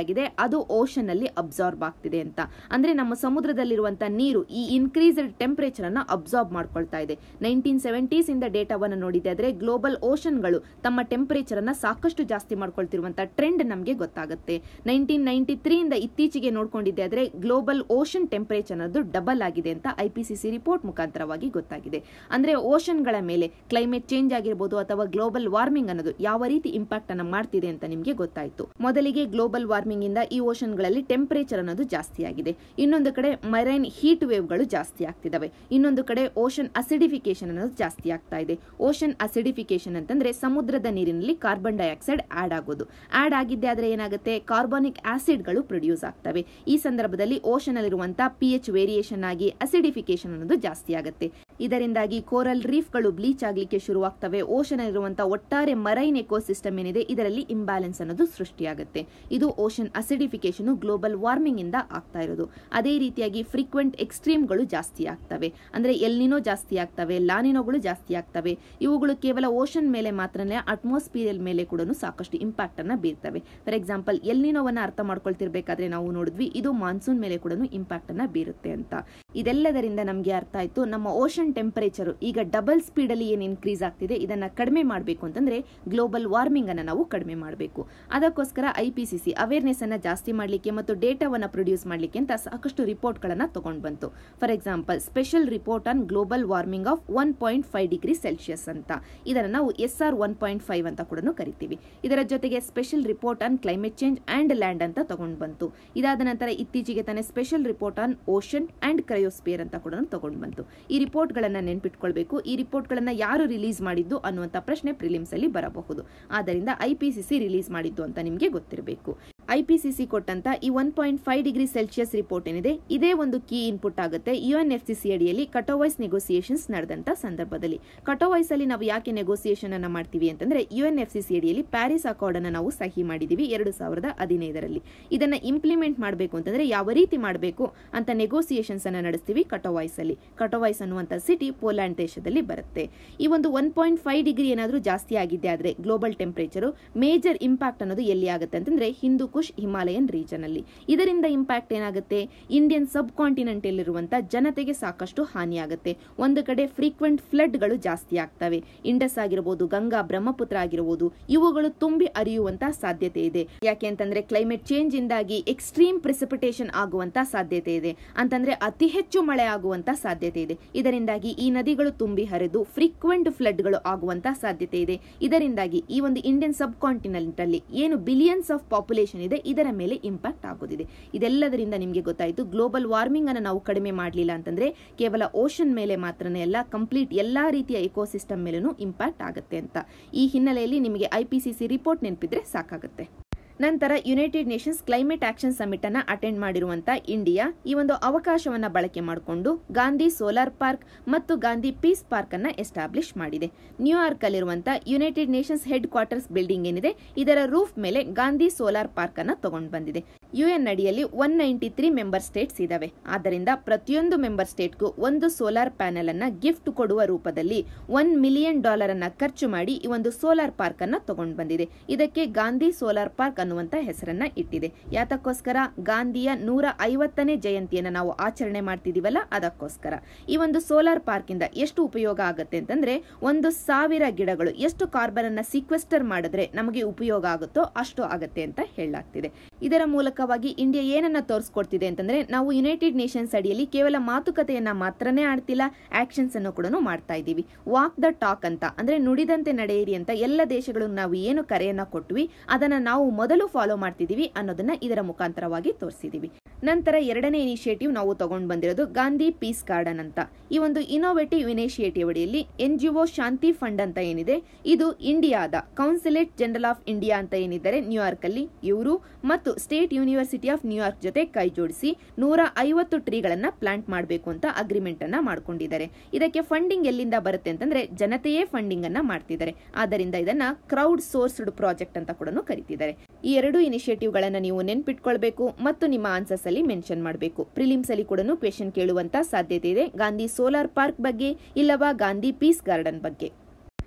ಆಗಿದೆ ಅದು ಓಷನ್ ಅಲ್ಲಿ ಅಬ್ಸಾರ್ಬ್ ಆಗ್ತಿದೆ ಅಂತ ಅಂದ್ರೆ ನಮ್ಮ ಸಮುದ್ರದಲ್ಲಿರುವಂತಹ ನೀರು ಈ ಇನ್ಕ್ರೀಸ್ಡ್ ಟೆಂಪರೇಚರ್ ಅನ್ನ ಅಬ್ಸಾರ್ಬ್ ಮಾಡ್ಕೊಳ್ತಾ ಇದೆ ನೈನ್ಟೀನ್ ಸೆವೆಂಟೀಸ್ ಇಂದ ಡೇಟಾವನ್ನು ನೋಡಿದೆ ಆದ್ರೆ ಗ್ಲೋಬಲ್ ಓಷನ್ಗಳು ತಮ್ಮ ಟೆಂಪರೇಚರ್ ಅನ್ನ ಸಾಕಷ್ಟು ಜಾಸ್ತಿ ಮಾಡ್ಕೊಳ್ತಿರುವಂತಹ ಟ್ರೆಂಡ್ ನಮಗೆ ಗೊತ್ತಾಗುತ್ತೆ ನೈನ್ಟೀನ್ ನೈನ್ಟಿ ತ್ರೀ ಇಂದ ಇತ್ತೀಚೆಗೆ ನೋಡ್ಕೊಂಡಿದ್ದೆ ಆದ್ರೆ ಗ್ಲೋಬಲ್ ಓಷನ್ ಟೆಂಪರೇಚರ್ ಅನ್ನೋದು ಡಬಲ್ ಆಗಿದೆ ಅಂತ ಐಪಿಸಿಸಿ ರಿಪೋರ್ಟ್ ಮುಖಾಂತರವಾಗಿ ಗೊತ್ತಾಗಿದೆ ಅಂದ್ರೆ ಓಷನ್ಗಳ ಮೇಲೆ ಕ್ಲೈಮೇಟ್ ಚೇಂಜ್ ಆಗಿರಬಹುದು ಅಥವಾ ಗ್ಲೋಬಲ್ ವಾರ್ಮಿಂಗ್ ಅನ್ನೋದು ಯಾವ ರೀತಿ ಇಂಪ್ಯಾಕ್ಟ್ ಅನ್ನ ಮಾಡ್ತಿದೆ ಅಂತ ನಿಮಗೆ ಗೊತ್ತಾಯ್ತು ಮೊದಲಿಗೆ ಗ್ಲೋಬಲ್ ವಾರ್ಮಿಂಗ್ ಇಂದ ಈ ಓಷನ್ಗಳಲ್ಲಿ ಟೆಂಪರೇಚರ್ ಅನ್ನೋದು ಜಾಸ್ತಿ ಆಗಿದೆ ಇನ್ನೊಂದು ಕಡೆ ಮರೈನ್ ಹೀಟ್ ವೇವ್ಗಳು ಜಾಸ್ತಿ ಆಗ್ತಿದಾವೆ ಇನ್ನೊಂದು ಕಡೆ ಓಷನ್ ಅಸಿಡಿಫಿಕೇಶನ್ ಅನ್ನೋದು ಜಾಸ್ತಿ ಆಗ್ತಾ ಇದೆ ಓಷನ್ ಅಸಿಡಿಫಿಕೇಶನ್ ಅಂತಂದ್ರೆ ಸಮುದ್ರದ ನೀರಿನಲ್ಲಿ ಕಾರ್ಬನ್ ಡೈಆಕ್ಸೈಡ್ ಆಡ್ ಆಗೋದು ಆಡ್ ಆಗಿದ್ದೆ ಆದ್ರೆ ಏನಾಗುತ್ತೆ ಕಾರ್ಬಾನಿಕ್ ಆಸಿಡ್ಗಳು ಪ್ರೊಡ್ಯೂಸ್ ಆಗ್ತವೆ ಈ ಸಂದರ್ಭದಲ್ಲಿ ಓಷನ್ ಅಲ್ಲಿರುವಂತಹ ಪಿ ಎಚ್ ವೇರಿಯೇಷನ್ ಆಗಿ ಅಸಿಡಿಫಿಕೇಶನ್ ಅನ್ನೋದು ಜಾಸ್ತಿ ಆಗುತ್ತೆ ಇದರಿಂದಾಗಿ ಕೋರಲ್ ರೀಫ್ಗಳು ಬ್ಲೀಚ್ ಆಗ್ಲಿಕ್ಕೆ ಶುರುವಾಗ್ತವೆ ಓಷನ್ ಇರುವಂತಹ ಒಟ್ಟಾರೆ ಮರೈನ್ ಎಕೋಸಿಸ್ಟಮ್ ಏನಿದೆ ಇದರಲ್ಲಿ ಇಂಬ್ಯಾಲೆನ್ಸ್ ಅನ್ನೋದು ಸೃಷ್ಟಿಯಾಗುತ್ತೆ ಇದು ಓಷನ್ ಅಸಿಡಿಫಿಕೇಶನ್ ಗ್ಲೋಬಲ್ ವಾರ್ಮಿಂಗ್ ಇಂದ ಆಗ್ತಾ ಇರೋದು ಅದೇ ರೀತಿಯಾಗಿ ಫ್ರೀಕ್ವೆಂಟ್ ಎಕ್ಸ್ಟ್ರೀಮ್ಗಳು ಜಾಸ್ತಿ ಆಗ್ತವೆ ಅಂದ್ರೆ ಎಲ್ನಿನೋ ಜಾಸ್ತಿ ಆಗ್ತವೆ ಲಾನಿನೋಗಳು ಜಾಸ್ತಿ ಆಗ್ತವೆ ಇವುಗಳು ಕೇವಲ ಓಷನ್ ಮೇಲೆ ಮಾತ್ರನೇ ಅಟ್ಮಾಸ್ಫಿಯರ್ ಮೇಲೆ ಕೂಡ ಸಾಕಷ್ಟು ಇಂಪ್ಯಾಕ್ಟ್ ಅನ್ನ ಬೀರ್ತವೆ ಫಾರ್ ಎಕ್ಸಾಂಪಲ್ ಎಲ್ನಿನೋವನ್ನ ಅರ್ಥ ಮಾಡ್ಕೊಳ್ತಿರ್ಬೇಕಾದ್ರೆ ನಾವು ನೋಡಿದ್ವಿ ಇದು ಮಾನ್ಸೂನ್ ಮೇಲೆ ಕೂಡ ಇಂಪ್ಯಾಕ್ಟ್ ಅನ್ನ ಬೀರುತ್ತೆ ಅಂತ ಇದೆಲ್ಲದರಿಂದ ನಮಗೆ ಅರ್ಥ ಆಯ್ತು ನಮ್ಮ ಓಷನ್ ಟೆಂಪರೇಚರ್ ಈಗ ಡಬಲ್ ಸ್ಪೀಡ್ ಅಲ್ಲಿ ಏನು ಇನ್ಕ್ರೀಸ್ ಆಗ್ತಿದೆ ಇದನ್ನ ಕಡಿಮೆ ಮಾಡಬೇಕು ಅಂತಂದ್ರೆ ಗ್ಲೋಬಲ್ ವಾರ್ಮಿಂಗ್ ಅನ್ನ ನಾವು ಕಡಿಮೆ ಮಾಡಬೇಕು ಅದಕ್ಕೋಸ್ಕರ ಐಪಿಸಿಸಿ ಅವೇರ್ನೆಸ್ ಅನ್ನ ಜಾಸ್ತಿ ಮಾಡಲಿಕ್ಕೆ ಮತ್ತು ಡೇಟಾವನ್ನ ಪ್ರೊಡ್ಯೂಸ್ ಮಾಡಲಿಕ್ಕೆ ಅಂತ ಸಾಕಷ್ಟು ರಿಪೋರ್ಟ್ ಗಳನ್ನ ತಗೊಂಡು ಬಂತು for example special report on global warming of one point five degree Celsius ಅಂತ ಇದನ್ನ ನಾವು S R one point five ಅಂತ ಕೂಡ ಕರಿತೀವಿ ಇದರ ಜೊತೆಗೆ special report on climate change and land ಅಂತ ತಗೊಂಡು ಬಂತು ಇದಾದ ನಂತರ ಇತ್ತೀಚೆಗೆ ತಾನೇ special report on ocean and cryosphere ಅಂತ ಕೂಡ ತಗೊಂಡು ಬಂತು ಈ ರಿಪೋರ್ಟ್ ಗಳನ್ನ ನೆನ್ಪಿಟ್ಕೊಳ್ಬೇಕು ಈ ರಿಪೋರ್ಟ್ ಗಳನ್ನ ಯಾರು ರಿಲೀಸ್ ಮಾಡಿದ್ದು ಅನ್ನುವಂತ ಪ್ರಶ್ನೆ ಪ್ರಿಲಿಮ್ಸ್ ಅಲ್ಲಿ ಬರಬಹುದು ಆದ್ದರಿಂದ ಐಪಿಸಿಸಿ ರಿಲೀಸ್ ಮಾಡಿದ್ದು ಅಂತ ನಿಮಗೆ ಗೊತ್ತಿರಬೇಕು ಐಪಿಸಿಸಿ ಕೊಟ್ಟಂತ ಈ one point five degree Celsius report ಏನಿದೆ ಇದೇ ಒಂದು ಕೀ ಇನ್ಪುಟ್ ಆಗುತ್ತೆ ಯುಎನ್ಎಫ್ಸಿಸಿ ಅಡಿಯಲ್ಲಿ ಕಟೋವೈಸ್ ನೆಗೋಸಿಯೇಷನ್ಸ್ ನಡೆದಂತ ಸಂದರ್ಭದಲ್ಲಿ ಕಟೋವೈಸ್ ಅಲ್ಲಿ ನಾವು ಯಾಕೆ ನೆಗೋಸಿಯೇಷನ್ ಅನ್ನ ಮಾಡ್ತೀವಿ ಅಂತಂದ್ರೆ ಯುಎನ್ಎಫ್ಸಿಸಿ ಅಡಿಯಲ್ಲಿ ಪ್ಯಾರಿಸ್ ಅಕಾರ್ಡ್ ಅನ್ನ ನಾವು ಸಹಿ ಮಾಡಿದೀವಿ ಎರಡು ಸಾವಿರದ ಹದಿನೈದರಲ್ಲಿ ಇದನ್ನ ಇಂಪ್ಲಿಮೆಂಟ್ ಮಾಡಬೇಕು ಅಂತಂದ್ರೆ ಯಾವ ರೀತಿ ಮಾಡಬೇಕು ಅಂತ ನೆಗೋಸಿಯೇಷನ್ಸ್ ಅನ್ನ ನಡೆಸ್ತೀವಿ ಕಟೋವೈಸ್ ಅಲ್ಲಿ ಕಟೋವೈಸ್ ಅನ್ನುವಂತ ಸಿಟಿ ಪೋಲ್ಯಾಂಡ್ ದೇಶದಲ್ಲಿ ಬರುತ್ತೆ ಈ ಒಂದು ಒನ್ ಪಾಯಿಂಟ್ ಫೈವ್ ಡಿಗ್ರಿ ಏನಾದರೂ ಜಾಸ್ತಿ ಆಗಿದ್ದೆ ಆದ್ರೆ ಗ್ಲೋಬಲ್ ಟೆಂಪರೇಚರ್ ಮೇಜರ್ ಇಂಪ್ಯಾಕ್ಟ್ ಅನ್ನೋದು ಎಲ್ಲಿ ಆಗುತ್ತೆ ಅಂತಂದ್ರೆ ಹಿಂದೂ ಕುಶ್ ಹಿಮಾಲಯನ್ ರೀಜನ್ ಅಲ್ಲಿ ಇದರಿಂದ ಇಂಪ್ಯಾಕ್ಟ್ ಏನಾಗುತ್ತೆ ಇಂಡಿಯನ್ ಸಬ್ ಕಾಂಟಿನೆಂಟ್ ಇರುವಂತಹ ಜನತೆಗೆ ಸಾಕಷ್ಟು ಹಾನಿಯಾಗುತ್ತೆ ಒಂದು ಕಡೆ ಫ್ರೀಕ್ವೆಂಟ್ ಫ್ಲಡ್ ಗಳು ಜಾಸ್ತಿ ಆಗ್ತವೆ ಇಂಡಸ್ ಆಗಿರಬಹುದು ಗಂಗಾ ಬ್ರಹ್ಮಪುತ್ರ ಆಗಿರಬಹುದು ಇವುಗಳು ತುಂಬಿ ಹರಿಯುವಂತಹ ಸಾಧ್ಯತೆ ಇದೆ ಯಾಕೆ ಅಂತಂದ್ರೆ ಕ್ಲೈಮೇಟ್ ಚೇಂಜ್ ಇಂದಾಗಿ ಎಕ್ಸ್ಟ್ರೀಮ್ ಪ್ರಿಸಿಪಿಟೇಷನ್ ಆಗುವಂತ ಸಾಧ್ಯತೆ ಇದೆ ಅಂತಂದ್ರೆ ಅತಿ ಹೆಚ್ಚು ಮಳೆ ಆಗುವಂತ ಸಾಧ್ಯತೆ ಇದೆ ಇದರಿಂದಾಗಿ ಈ ನದಿಗಳು ತುಂಬಿ ಹರಿದು ಫ್ರೀಕ್ವೆಂಟ್ ಫ್ಲಡ್ ಗಳು ಆಗುವಂತ ಸಾಧ್ಯತೆ ಇದೆ ಇದರಿಂದಾಗಿ ಈ ಒಂದು ಇಂಡಿಯನ್ ಸಬ್ ಕಾಂಟಿನೆಂಟ್ ಅಲ್ಲಿ ಏನು ಬಿಲಿಯನ್ಸ್ ಆಫ್ ಪಾಪ್ಯುಲೇಷನ್ ಇದೆ ಇದರ ಮೇಲೆ ಇಂಪ್ಯಾಕ್ಟ್ ಆಗೋದಿದೆ ಇದೆಲ್ಲದರಿಂದ ನಿಮಗೆ ಗೊತ್ತಾಯಿತು ಗ್ಲೋಬಲ್ ವಾರ್ಮಿಂಗ್ ಅನ್ನು ನಾವು ಕಡಿಮೆ ಮಾಡಲಿಲ್ಲ ಅಂತಂದ್ರೆ ಕೇವಲ ಓಷನ್ ಮೇಲೆ ಮಾತ್ರನೇ ಅಲ್ಲ ಕಂಪ್ಲೀಟ್ ಎಲ್ಲಾ ರೀತಿಯ ಇಕೋಸಿಸ್ಟಮ್ ಮೇಲೂ ಇಂಪ್ಯಾಕ್ಟ್ ಆಗುತ್ತೆ ಅಂತ ಈ ಹಿನ್ನೆಲೆಯಲ್ಲಿ ನಿಮಗೆ ಐಪಿಸಿಸಿ ರಿಪೋರ್ಟ್ ನೆನಪಿದ್ರೆ ಸಾಕಾಗುತ್ತೆ ನಂತರ United Nations climate action summit ಅನ್ನ ಅಟೆಂಡ್ ಮಾಡಿರುವಂತ ಇಂಡಿಯಾ ಈ ಒಂದು ಅವಕಾಶವನ್ನ ಬಳಕೆ ಮಾಡಿಕೊಂಡು ಗಾಂಧಿ ಸೋಲಾರ್ ಪಾರ್ಕ್ ಮತ್ತು ಗಾಂಧಿ ಪೀಸ್ ಪಾರ್ಕ್ ಅನ್ನ ಎಸ್ಟಾಬ್ಲಿಷ್ ಮಾಡಿದೆ ನ್ಯೂಯಾರ್ಕ್ ಅಲ್ಲಿರುವಂತ United Nations headquarters building ಏನಿದೆ ಇದರ ರೂಫ್ ಮೇಲೆ ಗಾಂಧಿ ಸೋಲಾರ್ ಪಾರ್ಕ್ ಅನ್ನ ತಗೊಂಡು ಬಂದಿದೆ ಯುಎನ್ ಅಡಿಯಲ್ಲಿ one ninety three member states ಇದಾವೆ ಆದ್ದರಿಂದ ಪ್ರತಿಯೊಂದು ಮೆಂಬರ್ ಸ್ಟೇಟ್ಗೂ ಒಂದು ಸೋಲಾರ್ ಪ್ಯಾನೆಲ್ ಅನ್ನ ಗಿಫ್ಟ್ ಕೊಡುವ ರೂಪದಲ್ಲಿ ಒನ್ ಮಿಲಿಯನ್ ಡಾಲರ್ ಅನ್ನ ಖರ್ಚು ಮಾಡಿ ಈ ಒಂದು ಸೋಲಾರ್ ಪಾರ್ಕ್ ಅನ್ನ ತಗೊಂಡು ಬಂದಿದೆ ಇದಕ್ಕೆ ಗಾಂಧಿ ಸೋಲಾರ್ ಪಾರ್ಕ್ ಅನ್ನುವಂತ ಹೆಸರನ್ನ ಇಟ್ಟಿದೆ ಯಾತಕ್ಕೋಸ್ಕರ ಗಾಂಧಿಯ ನೂರ ಐವತ್ತನೇ ಜಯಂತಿಯನ್ನ ನಾವು ಆಚರಣೆ ಮಾಡ್ತಿದೀವಲ್ಲ ಅದಕ್ಕೋಸ್ಕರ ಈ ಒಂದು ಸೋಲಾರ್ ಪಾರ್ಕ್ ಇಂದ ಎಷ್ಟು ಉಪಯೋಗ ಆಗುತ್ತೆ ಅಂತಂದ್ರೆ ಒಂದು ಸಾವಿರ ಗಿಡಗಳು ಎಷ್ಟು ಕಾರ್ಬನ್ ಅನ್ನ ಸೀಕ್ವೆಸ್ಟರ್ ಮಾಡಿದ್ರೆ ನಮಗೆ ಉಪಯೋಗ ಆಗುತ್ತೋ ಅಷ್ಟು ಆಗತ್ತೆ ಅಂತ ಹೇಳಲಾಗ್ತಿದೆ ಇದರ ಮೂಲಕವಾಗಿ ಇಂಡಿಯಾ ಏನನ್ನ ತೋರಿಸ್ಕೊಡ್ತಿದೆ ಅಂತಂದ್ರೆ ನಾವು ಯುನೈಟೆಡ್ ನೇಷನ್ಸ್ ಅಡಿಯಲ್ಲಿ ಕೇವಲ ಮಾತುಕತೆಯನ್ನ ಮಾತ್ರನೇ ಆಡ್ತಿಲ್ಲ ಆಕ್ಷನ್ಸ್ ಅನ್ನು ಕೂಡ ಮಾಡ್ತಾ ಇದ್ದೀವಿ ವಾಕ್ ದ ಟಾಕ್ ಅಂತ ಅಂದ್ರೆ ನುಡಿದಂತೆ ನಡೆಯಿರಿ ಅಂತ ಎಲ್ಲ ದೇಶಗಳು ನಾವು ಏನು ಕರೆಯನ್ನ ಕೊಟ್ವಿ ಅದನ್ನ ನಾವು ಮೊದಲು ಫಾಲೋ ಮಾಡ್ತಿದೀವಿ ಅನ್ನೋದನ್ನ ಇದರ ಮುಖಾಂತರವಾಗಿ ತೋರಿಸಿದೀವಿ ನಂತರ ಎರಡನೇ ಇನಿಷಿಯೇಟಿವ್ ನಾವು ತಗೊಂಡು ಬಂದಿರೋದು ಗಾಂಧಿ ಪೀಸ್ ಗಾರ್ಡನ್ ಅಂತ ಈ ಒಂದು ಇನೋವೇಟಿವ್ ಇನಿಷಿಯೇಟಿವ್ ಅಡಿಯಲ್ಲಿ ಎನ್ಜಿಒ ಶಾಂತಿ ಫಂಡ್ ಅಂತ ಏನಿದೆ ಇದು ಇಂಡಿಯಾದ ಕೌನ್ಸಿಲೇಟ್ ಜನರಲ್ ಆಫ್ ಇಂಡಿಯಾ ಅಂತ ಏನಿದ್ದಾರೆ ನ್ಯೂಯಾರ್ಕ್ ಅಲ್ಲಿ ಇವರು ಮತ್ತು ಸ್ಟೇಟ್ ಯೂನಿವರ್ಸಿಟಿ ಆಫ್ ನ್ಯೂಯಾರ್ಕ್ ಜೊತೆ ಕೈ ಜೋಡಿಸಿ ನೂರ ಐವತ್ತು ಟ್ರೀಗಳನ್ನ ಪ್ಲಾಂಟ್ ಮಾಡಬೇಕು ಅಂತ ಅಗ್ರಿಮೆಂಟ್ ಅನ್ನ ಮಾಡ್ಕೊಂಡಿದ್ದಾರೆ ಇದಕ್ಕೆ ಫಂಡಿಂಗ್ ಎಲ್ಲಿಂದ ಬರುತ್ತೆ ಅಂತಂದ್ರೆ ಜನತೆಯೇ ಫಂಡಿಂಗ್ ಅನ್ನ ಮಾಡ್ತಿದ್ದಾರೆ ಆದ್ದರಿಂದ ಇದನ್ನ ಕ್ರೌಡ್ ಸೋರ್ಸ್ಡ್ ಪ್ರಾಜೆಕ್ಟ್ ಅಂತ ಕೂಡ ಕರಿತಿದ್ದಾರೆ ಈ ಎರಡು ಇನಿಷಿಯೇಟಿವ್ ಗಳನ್ನ ನೀವು ನೆನ್ಪಿಟ್ಕೊಳ್ಬೇಕು ಮತ್ತು ನಿಮ್ಮ ಆನ್ಸರ್ಸ್ ಅಲ್ಲಿ ಮೆನ್ಷನ್ ಮಾಡಬೇಕು ಪ್ರಿಲಿಮ್ಸ್ ಅಲ್ಲಿ ಕೂಡ ಕ್ವೆಶನ್ ಕೇಳುವಂತ ಸಾಧ್ಯತೆ ಇದೆ ಗಾಂಧಿ ಸೋಲಾರ್ ಪಾರ್ಕ್ ಬಗ್ಗೆ ಇಲ್ಲವಾ ಗಾಂಧಿ ಪೀಸ್ ಗಾರ್ಡನ್ ಬಗ್ಗೆ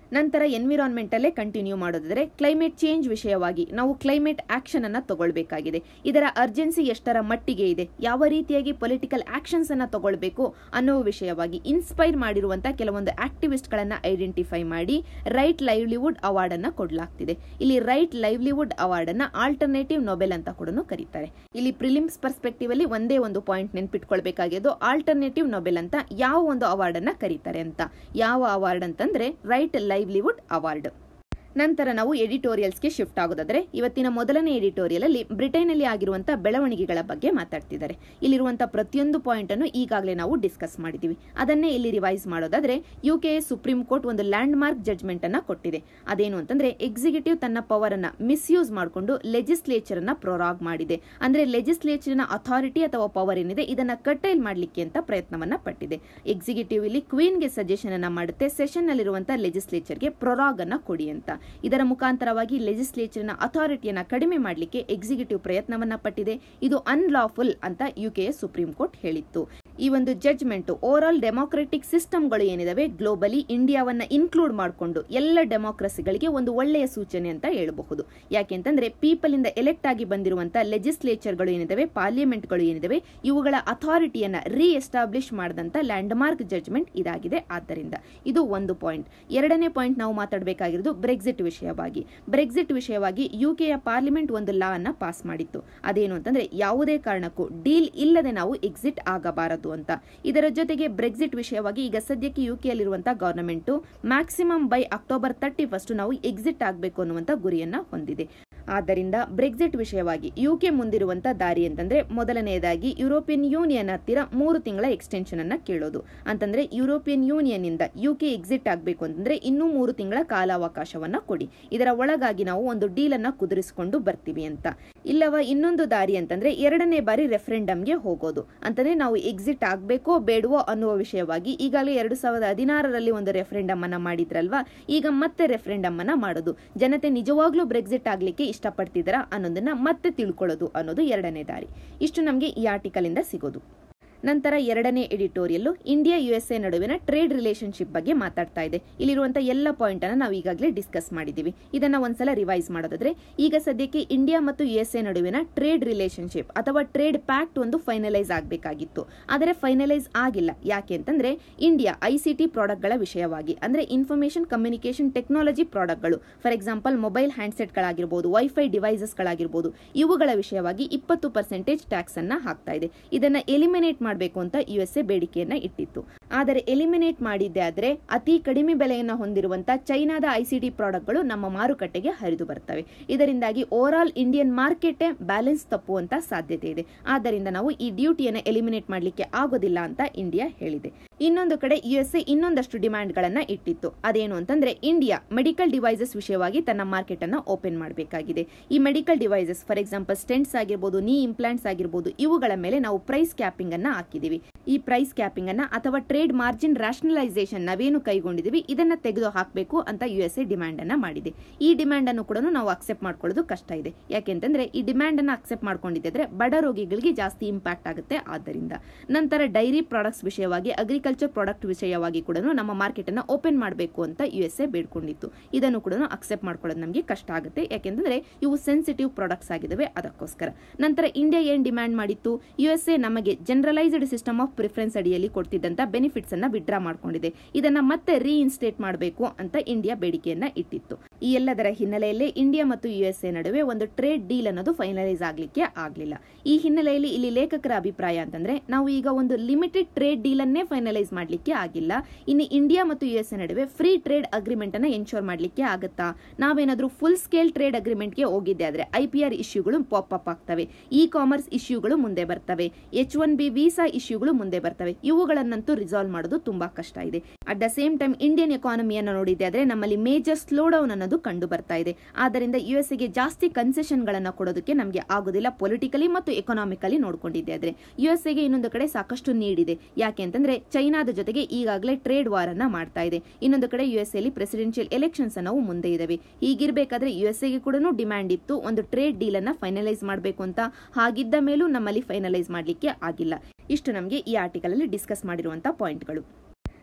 ನಂತರ ಎನ್ವಿರಾನ್ಮೆಂಟಲ್ಲೇ ಕಂಟಿನ್ಯೂ ಮಾಡೋದಾದ್ರೆ ಕ್ಲೈಮೇಟ್ ಚೇಂಜ್ ವಿಷಯವಾಗಿ ನಾವು ಕ್ಲೈಮೇಟ್ ಆಕ್ಷನ್ ಅನ್ನ ತಗೊಳ್ಬೇಕಾಗಿದೆ ಇದರ ಅರ್ಜೆನ್ಸಿ ಎಷ್ಟರ ಮಟ್ಟಿಗೆ ಇದೆ ಯಾವ ರೀತಿಯಾಗಿ ಪೊಲಿಟಿಕಲ್ ಆಕ್ಷನ್ಸ್ ಅನ್ನ ತಗೊಳ್ಬೇಕು ಅನ್ನೋ ವಿಷಯವಾಗಿ ಇನ್ಸ್ಪೈರ್ ಮಾಡಿರುವಂತಹ ಕೆಲವೊಂದು ಆಕ್ಟಿವಿಸ್ಟ್ ಗಳನ್ನ ಐಡೆಂಟಿಫೈ ಮಾಡಿ ರೈಟ್ ಲೈವ್ಲಿವುಡ್ ಅವಾರ್ಡ್ ಅನ್ನ ಕೊಡಲಾಗ್ತಿದೆ ಇಲ್ಲಿ ರೈಟ್ ಲೈವ್ಲಿವುಡ್ ಅವಾರ್ಡ್ ಅನ್ನ ಆಲ್ಟರ್ನೇಟಿವ್ ನೊಬೆಲ್ ಅಂತ ಕೂಡ ಕರೀತಾರೆ ಇಲ್ಲಿ ಪ್ರಿಲಿಮ್ಸ್ ಪರ್ಸ್ಪೆಕ್ಟಿವ್ ಅಲ್ಲಿ ಒಂದೇ ಒಂದು ಪಾಯಿಂಟ್ ನೆನ್ಪಿಟ್ಕೊಳ್ಬೇಕಾಗಿದ್ದು ಆಲ್ಟರ್ನೇಟಿವ್ ನೊಬೆಲ್ ಅಂತ ಯಾವ ಒಂದು ಅವಾರ್ಡ್ ಅನ್ನ ಕರೀತಾರೆ ಅಂತ ಯಾವ ಅವಾರ್ಡ್ ಅಂತಂದ್ರೆ ರೈಟ್ ಲೈವ್ಲಿವುಡ್ ಅವಾರ್ಡ್ ನಂತರ ನಾವು ಎಡಿಟೋರಿಯಲ್ಸ್ಗೆ ಶಿಫ್ಟ್ ಆಗೋದಾದ್ರೆ ಇವತ್ತಿನ ಮೊದಲನೇ ಎಡಿಟೋರಿಯಲ್ ಅಲ್ಲಿ ಬ್ರಿಟನ್ನಲ್ಲಿ ಆಗಿರುವಂತಹ ಬೆಳವಣಿಗೆಗಳ ಬಗ್ಗೆ ಮಾತಾಡ್ತಿದ್ದಾರೆ ಇಲ್ಲಿರುವಂತಹ ಪ್ರತಿಯೊಂದು ಪಾಯಿಂಟ್ ಅನ್ನು ಈಗಾಗಲೇ ನಾವು ಡಿಸ್ಕಸ್ ಮಾಡಿದೀವಿ ಅದನ್ನೇ ಇಲ್ಲಿ ರಿವೈಸ್ ಮಾಡೋದಾದ್ರೆ ಯುಕೆ ಸುಪ್ರೀಂ ಕೋರ್ಟ್ ಒಂದು ಲ್ಯಾಂಡ್ ಮಾರ್ಕ್ ಜಡ್ಜ್ಮೆಂಟ್ ಅನ್ನ ಕೊಟ್ಟಿದೆ ಅದೇನು ಅಂತಂದ್ರೆ ಎಕ್ಸಿಕ್ಯೂಟಿವ್ ತನ್ನ ಪವರ್ ಅನ್ನ ಮಿಸ್ಯೂಸ್ ಮಾಡಿಕೊಂಡು ಲೆಜಿಸ್ಲೇಚರ್ ಅನ್ನ ಪ್ರೊರಾಗ್ ಮಾಡಿದೆ ಅಂದ್ರೆ ಲೆಜಿಸ್ಲೇಚರ್ ನ ಅಥಾರಿಟಿ ಅಥವಾ ಪವರ್ ಏನಿದೆ ಇದನ್ನ ಕಟ್ಟೈಲ್ ಮಾಡ್ಲಿಕ್ಕೆ ಅಂತ ಪ್ರಯತ್ನವನ್ನ ಪಟ್ಟಿದೆ ಎಕ್ಸಿಕ್ಯೂಟಿವ್ ಇಲ್ಲಿ ಕ್ವೀನ್ಗೆ ಸಜೆಷನ್ ಅನ್ನ ಮಾಡುತ್ತೆ ಸೆಷನ್ ನಲ್ಲಿರುವಂತಹ ಲೆಜಿಸ್ಲೇಚರ್ಗೆ ಪ್ರೊರಾಗ್ ಅನ್ನ ಕೊಡಿ ಅಂತ ಇದರ ಮುಖಾಂತರವಾಗಿ ಲೆಜಿಸ್ಲೇಚರ್ನ ಅಥಾರಿಟಿಯನ್ನ ಕಡಿಮೆ ಮಾಡಲಿಕ್ಕೆ ಎಕ್ಸಿಕ್ಯೂಟಿವ್ ಪ್ರಯತ್ನವನ್ನ ಪಟ್ಟಿದೆ ಇದು ಅನ್ಲಾಫುಲ್ ಅಂತ ಯುಕೆಯ ಸುಪ್ರೀಂ ಕೋರ್ಟ್ ಹೇಳಿತ್ತು ಈ ಒಂದು ಜಡ್ಜ್ಮೆಂಟ್ ಓವರ್ ಆಲ್ ಡೆಮೋಕ್ರೆಟಿಕ್ ಸಿಸ್ಟಮ್ಗಳು ಏನಿದಾವೆ ಗ್ಲೋಬಲಿ ಇಂಡಿಯಾವನ್ನ ಇನ್ಕ್ಲೂಡ್ ಮಾಡಿಕೊಂಡು ಎಲ್ಲ ಡೆಮೋಕ್ರಸಿಗಳಿಗೆ ಒಂದು ಒಳ್ಳೆಯ ಸೂಚನೆ ಅಂತ ಹೇಳಬಹುದು ಯಾಕೆಂತಂದ್ರೆ ಪೀಪಲ್ ಇಂದ ಎಲೆಕ್ಟ್ ಆಗಿ ಬಂದಿರುವಂತಹ ಲೆಜಿಸ್ಲೇಚರ್ಗಳು ಏನಿದಾವೆ ಪಾರ್ಲಿಮೆಂಟ್ಗಳು ಏನಿದಾವೆ ಇವುಗಳ ಅಥಾರಿಟಿಯನ್ನ ರೀ ಎಸ್ಟಾಬ್ಲಿಷ್ ಮಾಡಿದಂತ ಲ್ಯಾಂಡ್ ಮಾರ್ಕ್ ಜಡ್ಜ್ಮೆಂಟ್ ಇದಾಗಿದೆ ಆದ್ದರಿಂದ ಇದು ಒಂದು ಪಾಯಿಂಟ್ ಎರಡನೇ ಪಾಯಿಂಟ್ ನಾವು ಮಾತಾಡಬೇಕಾಗಿರೋದು ಬ್ರೆಕ್ಸಿಟ್ ವಿಷಯವಾಗಿ ಬ್ರೆಕ್ಸಿಟ್ ವಿಷಯವಾಗಿ ಯುಕೆಯ ಪಾರ್ಲಿಮೆಂಟ್ ಒಂದು ಲಾ ಅನ್ನ ಪಾಸ್ ಮಾಡಿತ್ತು ಅದೇನು ಅಂತಂದ್ರೆ ಯಾವುದೇ ಕಾರಣಕ್ಕೂ ಡೀಲ್ ಇಲ್ಲದೆ ನಾವು ಎಕ್ಸಿಟ್ ಆಗಬಾರದು ಅಂತ ಇದರ ಜೊತೆಗೆ ಬ್ರೆಕ್ಸಿಟ್ ವಿಷಯವಾಗಿ ಈಗ ಸದ್ಯಕ್ಕೆ ಯುಕೆಯಲ್ಲಿರುವಂತಹ government maximum by October thirty first ನಾವು ಎಕ್ಸಿಟ್ ಆಗಬೇಕು ಅನ್ನುವಂತ ಗುರಿಯನ್ನ ಹೊಂದಿದೆ ಆದ್ದರಿಂದ ಬ್ರೆಕ್ಸಿಟ್ ವಿಷಯವಾಗಿ ಯುಕೆ ಮುಂದಿರುವಂತಹ ದಾರಿ ಅಂತಂದ್ರೆ ಮೊದಲನೆಯದಾಗಿ ಯುರೋಪಿಯನ್ ಯೂನಿಯನ್ ಹತ್ತಿರ ಮೂರು ತಿಂಗಳ ಎಕ್ಸ್ಟೆನ್ಷನ್ ಅನ್ನ ಕೇಳೋದು ಅಂತಂದ್ರೆ ಯುರೋಪಿಯನ್ ಯೂನಿಯನ್ ಇಂದ ಯುಕೆ ಎಕ್ಸಿಟ್ ಆಗಬೇಕು ಅಂತಂದ್ರೆ ಇನ್ನೂ ಮೂರು ತಿಂಗಳ ಕಾಲಾವಕಾಶವನ್ನ ಕೊಡಿ ಇದರ ಒಳಗಾಗಿ ನಾವು ಒಂದು ಡೀಲ್ ಅನ್ನ ಕುದುರಿಸಿಕೊಂಡು ಬರ್ತೀವಿ ಅಂತ ಇಲ್ಲವ ಇನ್ನೊಂದು ದಾರಿ ಅಂತಂದ್ರೆ ಎರಡನೇ ಬಾರಿ ರೆಫರೆಂಡಮ್ಗೆ ಹೋಗೋದು ಅಂತಂದ್ರೆ ನಾವು ಎಕ್ಸಿಟ್ ಆಗ್ಬೇಕೋ ಬೇಡವೋ ಅನ್ನುವ ವಿಷಯವಾಗಿ ಈಗಾಗಲೇ ಎರಡು ಸಾವಿರದ ಹದಿನಾರರಲ್ಲಿ ಒಂದು ರೆಫರೆಂಡಮ್ ಅನ್ನ ಮಾಡಿದ್ರಲ್ವಾ ಈಗ ಮತ್ತೆ ರೆಫರೆಂಡಮ್ ಅನ್ನ ಮಾಡೋದು ಜನತೆ ನಿಜವಾಗ್ಲೂ ಬ್ರೆಕ್ಸಿಟ್ ಆಗ್ಲಿಕ್ಕೆ ಇಷ್ಟಪಡ್ತಿದ್ದಾರಾ ಅನ್ನೋದನ್ನ ಮತ್ತೆ ತಿಳ್ಕೊಳ್ಳೋದು ಅನ್ನೋದು ಎರಡನೇ ದಾರಿ ಇಷ್ಟು ನಮಗೆ ಈ ಆರ್ಟಿಕಲ್ ಇಂದ ಸಿಗೋದು ನಂತರ ಎರಡನೇ ಎಡಿಟೋರಿಯಲ್ ಇಂಡಿಯಾ ಯುಎಸ್ಎ ನಡುವಿನ ಟ್ರೇಡ್ ರಿಲೇಶನ್ಶಿಪ್ ಬಗ್ಗೆ ಮಾತಾಡ್ತಾ ಇದೆ ಇಲ್ಲಿರುವಂತಹ ಎಲ್ಲ ಪಾಯಿಂಟ್ ಅನ್ನ ನಾವು ಈಗಾಗಲೇ ಡಿಸ್ಕಸ್ ಮಾಡಿದೀವಿ ಇದನ್ನ ಒಂದ್ಸಲ ರಿವೈಸ್ ಮಾಡೋದಾದ್ರೆ ಈಗ ಸದ್ಯಕ್ಕೆ ಇಂಡಿಯಾ ಮತ್ತು ಯುಎಸ್ಎ ನಡುವಿನ ಟ್ರೇಡ್ ರಿಲೇಶನ್ಶಿಪ್ ಅಥವಾ ಟ್ರೇಡ್ ಪ್ಯಾಕ್ಟ್ ಒಂದು ಫೈನಲೈಸ್ ಆಗಬೇಕಾಗಿತ್ತು ಆದರೆ ಫೈನಲೈಸ್ ಆಗಿಲ್ಲ ಯಾಕೆ ಅಂತಂದ್ರೆ ಇಂಡಿಯಾ ಐಸಿಟಿ ಪ್ರಾಡಕ್ಟ್ಗಳ ವಿಷಯವಾಗಿ ಅಂದ್ರೆ ಇನ್ಫಾರ್ಮೇಶನ್ ಕಮ್ಯುನಿಕೇಶನ್ ಟೆಕ್ನಾಲಜಿ ಪ್ರಾಡಕ್ಟ್ಗಳು ಫಾರ್ ಎಕ್ಸಾಂಪಲ್ ಮೊಬೈಲ್ ಹ್ಯಾಂಡ್ಸೆಟ್ಗಳಾಗಿರ್ಬೋದು ವೈಫೈ ಡಿವೈಸಸ್ಗಳಾಗಿರ್ಬೋದು ಇವುಗಳ ವಿಷಯವಾಗಿ ಇಪ್ಪತ್ತು ಪರ್ಸೆಂಟೇಜ್ ಟ್ಯಾಕ್ಸ್ ಅನ್ನ ಹಾಕ್ತಾ ಇದೆ ಇದನ್ನ ಎಲಿಮಿನೇಟ್ ಮಾಡಬೇಕು ಅಂತ ಯುಎಸ್ಎ ಬೇಡಿಕೆಯನ್ನ ಇಟ್ಟಿತ್ತು ಆದರೆ ಎಲಿಮಿನೇಟ್ ಮಾಡಿದ್ದೆ ಆದ್ರೆ ಅತಿ ಕಡಿಮೆ ಬೆಲೆಯನ್ನು ಹೊಂದಿರುವಂತಹ ಚೈನಾದ ಐಸಿಟಿ ಪ್ರಾಡಕ್ಟ್ಗಳು ನಮ್ಮ ಮಾರುಕಟ್ಟೆಗೆ ಹರಿದು ಬರ್ತವೆ ಇದರಿಂದಾಗಿ over all Indian market balance ತಪ್ಪುವಂತ ಸಾಧ್ಯತೆ ಇದೆ ಆದ್ದರಿಂದ ನಾವು ಈ ಡ್ಯೂಟಿಯನ್ನು ಎಲಿಮಿನೇಟ್ ಮಾಡಲಿಕ್ಕೆ ಆಗೋದಿಲ್ಲ ಅಂತ ಇಂಡಿಯಾ ಹೇಳಿದೆ ಇನ್ನೊಂದು ಕಡೆ ಯುಎಸ್ಎ ಇನ್ನೊಂದಷ್ಟು ಡಿಮ್ಯಾಂಡ್ ಗಳನ್ನ ಇಟ್ಟಿತ್ತು ಅದೇನು ಅಂತಂದ್ರೆ ಇಂಡಿಯಾ ಮೆಡಿಕಲ್ ಡಿವೈಸಸ್ ವಿಷಯವಾಗಿ ತನ್ನ ಮಾರ್ಕೆಟ್ ಅನ್ನ ಓಪನ್ ಮಾಡಬೇಕಾಗಿದೆ ಈ medical devices for example stents ಆಗಿರ್ಬೋದು ನೀ ಇಂಪ್ಲಾಂಟ್ಸ್ ಆಗಿರ್ಬೋದು ಇವುಗಳ ಮೇಲೆ ನಾವು ಪ್ರೈಸ್ ಕ್ಯಾಪಿಂಗ್ ಅನ್ನ ಹಾಕಿದೀವಿ ಈ ಪ್ರೈಸ್ ಕ್ಯಾಪಿಂಗ್ ಅನ್ನ ಅಥವಾ ಟ್ರೇಡ್ ಮಾರ್ಜಿನ್ ರಾಷನಲೈಸೇಷನ್ ನಾವೇನು ಕೈಗೊಂಡಿದೀವಿ ಇದನ್ನ ತೆಗೆದು ಹಾಕಬೇಕು ಅಂತ ಯುಎಸ್ಎ ಡಿಮ್ಯಾಂಡ್ ಅನ್ನ ಮಾಡಿದೆ ಈ ಡಿಮ್ಯಾಂಡ್ ಅನ್ನು ಕೂಡ ನಾವು ಅಕ್ಸೆಪ್ಟ್ ಮಾಡ್ಕೊಳ್ಳೋದು ಕಷ್ಟ ಇದೆ ಯಾಕೆಂತಂದ್ರೆ ಈ ಡಿಮ್ಯಾಂಡ್ ಅನ್ನ ಅಕ್ಸೆಪ್ಟ್ ಮಾಡ್ಕೊಂಡಿದ್ದರೆ ಬಡ ರೋಗಿಗಳಿಗೆ ಜಾಸ್ತಿ ಇಂಪ್ಯಾಕ್ಟ್ ಆಗುತ್ತೆ ಆದ್ದರಿಂದ ನಂತರ ಡೈರಿ ಪ್ರಾಡಕ್ಟ್ಸ್ ವಿಷಯವಾಗಿ ಅಗ್ರಿಕಲ್ಚರ್ ಪ್ರಾಡಕ್ಟ್ ವಿಷಯವಾಗಿ ಕೂಡ ನಮ್ಮ ಮಾರ್ಕೆಟ್ ಅನ್ನ ಓಪನ್ ಮಾಡಬೇಕು ಅಂತ ಯುಎಸ್ಎ ಬೇಡ್ಕೊಂಡಿತ್ತು ಇದನ್ನು ಕೂಡ ಅಕ್ಸೆಪ್ಟ್ ಮಾಡ್ಕೊಳ್ಳೋದು ನಮಗೆ ಕಷ್ಟ ಆಗುತ್ತೆ ಯಾಕೆಂದ್ರೆ ಇವು ಸೆನ್ಸಿಟಿವ್ ಪ್ರಾಡಕ್ಟ್ಸ್ ಆಗಿದಾವೆ ಅದಕ್ಕೋಸ್ಕರ ನಂತರ ಇಂಡಿಯಾ ಏನ್ ಡಿಮ್ಯಾಂಡ್ ಮಾಡಿತ್ತು ಯುಎಸ್ಎ ನಮಗೆ ಜನರಲೈಸ್ಡ್ ಸಿಸ್ಟಮ್ ಆಫ್ ಪ್ರಿಫರೆನ್ಸ್ ಅಡಿಯಲ್ಲಿ ಕೊಡ್ತಿದ್ದಂತ ಬೆನಿಫಿಟ್ಸ್ ಅನ್ನ ವಿಡ್ರಾ ಮಾಡ್ಕೊಂಡಿದೆ ಇದನ್ನ ಮತ್ತೆ ರೀಇನ್ಸ್ಟೇಟ್ ಮಾಡಬೇಕು ಅಂತ ಇಂಡಿಯಾ ಬೇಡಿಕೆಯನ್ನ ಇಟ್ಟಿತ್ತು ಈ ಎಲ್ಲದರ ಹಿನ್ನೆಲೆಯಲ್ಲಿ ಇಂಡಿಯಾ ಮತ್ತು ಯುಎಸ್ಎ ನಡುವೆ ಒಂದು ಟ್ರೇಡ್ ಡೀಲ್ ಅನ್ನೋದು ಫೈನಲೈಸ್ ಆಗ್ಲಿಕ್ಕೆ ಆಗ್ಲಿಲ್ಲ ಈ ಹಿನ್ನೆಲೆಯಲ್ಲಿ ಇಲ್ಲಿ ಲೇಖಕರ ಅಭಿಪ್ರಾಯ ಅಂತಂದ್ರೆ ನಾವು ಈಗ ಒಂದು ಲಿಮಿಟೆಡ್ ಟ್ರೇಡ್ ಡೀಲ್ ಅನ್ನೇ ಫೈನಲೈಸ್ ಮಾಡ್ಲಿಕ್ಕೆ ಆಗಿಲ್ಲ ಇನ್ನು ಇಂಡಿಯಾ ಮತ್ತು ಯುಎಸ್ಎ ನಡುವೆ ಫ್ರೀ ಟ್ರೇಡ್ ಅಗ್ರಿಮೆಂಟ್ ಅನ್ನ ಎನ್ಶೋರ್ ಮಾಡ್ಲಿಕ್ಕೆ ಆಗುತ್ತಾ ನಾವೇನಾದ್ರೂ ಫುಲ್ ಸ್ಕೇಲ್ ಟ್ರೇಡ್ ಅಗ್ರಿಮೆಂಟ್ಗೆ ಹೋಗಿದ್ದೆ ಆದ್ರೆ ಐಪಿಆರ್ ಇಶ್ಯೂಗಳು ಪಾಪ್ ಅಪ್ ಆಗ್ತವೆ ಇ ಕಾಮರ್ಸ್ ಇಶ್ಯೂಗಳು ಮುಂದೆ ಬರ್ತವೆ ಎಚ್ ಒನ್ ಬಿ ವೀಸಾ ಇಶ್ಯೂಗಳು ಮುಂದೆ ಬರ್ತವೆ ಇವುಗಳನ್ನಂತೂ ರಿಸಾಲ್ವ್ ಮಾಡೋದು ತುಂಬಾ ಕಷ್ಟ ಇದೆ at the same time Indian ಎಕಾನಮಿಯನ್ನು ನೋಡಿದ್ದೆ ಆದ್ರೆ ನಮ್ಮಲ್ಲಿ ಮೇಜರ್ ಸ್ಲೋ ಡೌನ್ ಅನ್ನೋದು ಕಂಡು ಬರ್ತಾ ಇದೆ ಆದ್ದರಿಂದ ಯುಎಸ್ಎಗೆ ಜಾಸ್ತಿ ಕನ್ಸೆಷನ್ ಗಳನ್ನ ಕೊಡೋದಕ್ಕೆ ನಮಗೆ ಆಗೋದಿಲ್ಲ ಪೊಲಿಟಿಕಲಿ ಮತ್ತು ಎಕನಾಮಿಕಲಿ ನೋಡ್ಕೊಂಡಿದ್ದೆ ಆದ್ರೆ ಯುಎಸ್ಎಗೆ ಇನ್ನೊಂದು ಕಡೆ ಸಾಕಷ್ಟು ನೀಡಿದೆ ಯಾಕೆ ಅಂತಂದ್ರೆ ಚೈನಾದ ಜೊತೆಗೆ ಈಗಾಗಲೇ ಟ್ರೇಡ್ ವಾರ್ ಅನ್ನ ಮಾಡ್ತಾ ಇದೆ ಇನ್ನೊಂದು ಕಡೆ ಯುಎಸ್ಎಲಿ ಪ್ರೆಸಿಡೆನ್ಷಿಯಲ್ ಎಲೆಕ್ಷನ್ಸ್ ಅನ್ನವು ಮುಂದೆ ಇದಾವೆ ಹೀಗಿರ್ಬೇಕಾದ್ರೆ ಯುಎಸ್ಎಗೆ ಕೂಡ ಡಿಮ್ಯಾಂಡ್ ಇತ್ತು ಒಂದು ಟ್ರೇಡ್ ಡೀಲ್ ಅನ್ನ ಫೈನಲೈಸ್ ಮಾಡಬೇಕು ಅಂತ ಹಾಗಿದ್ದ ಮೇಲೂ ನಮ್ಮಲ್ಲಿ ಫೈನಲೈಸ್ ಮಾಡಲಿಕ್ಕೆ ಆಗಿಲ್ಲ ಇಷ್ಟು ನಮಗೆ ಈ ಆರ್ಟಿಕಲ್ ಅಲ್ಲಿ ಡಿಸ್ಕಸ್ ಮಾಡಿರುವಂತಹ ಪಾಯಿಂಟ್ಗಳು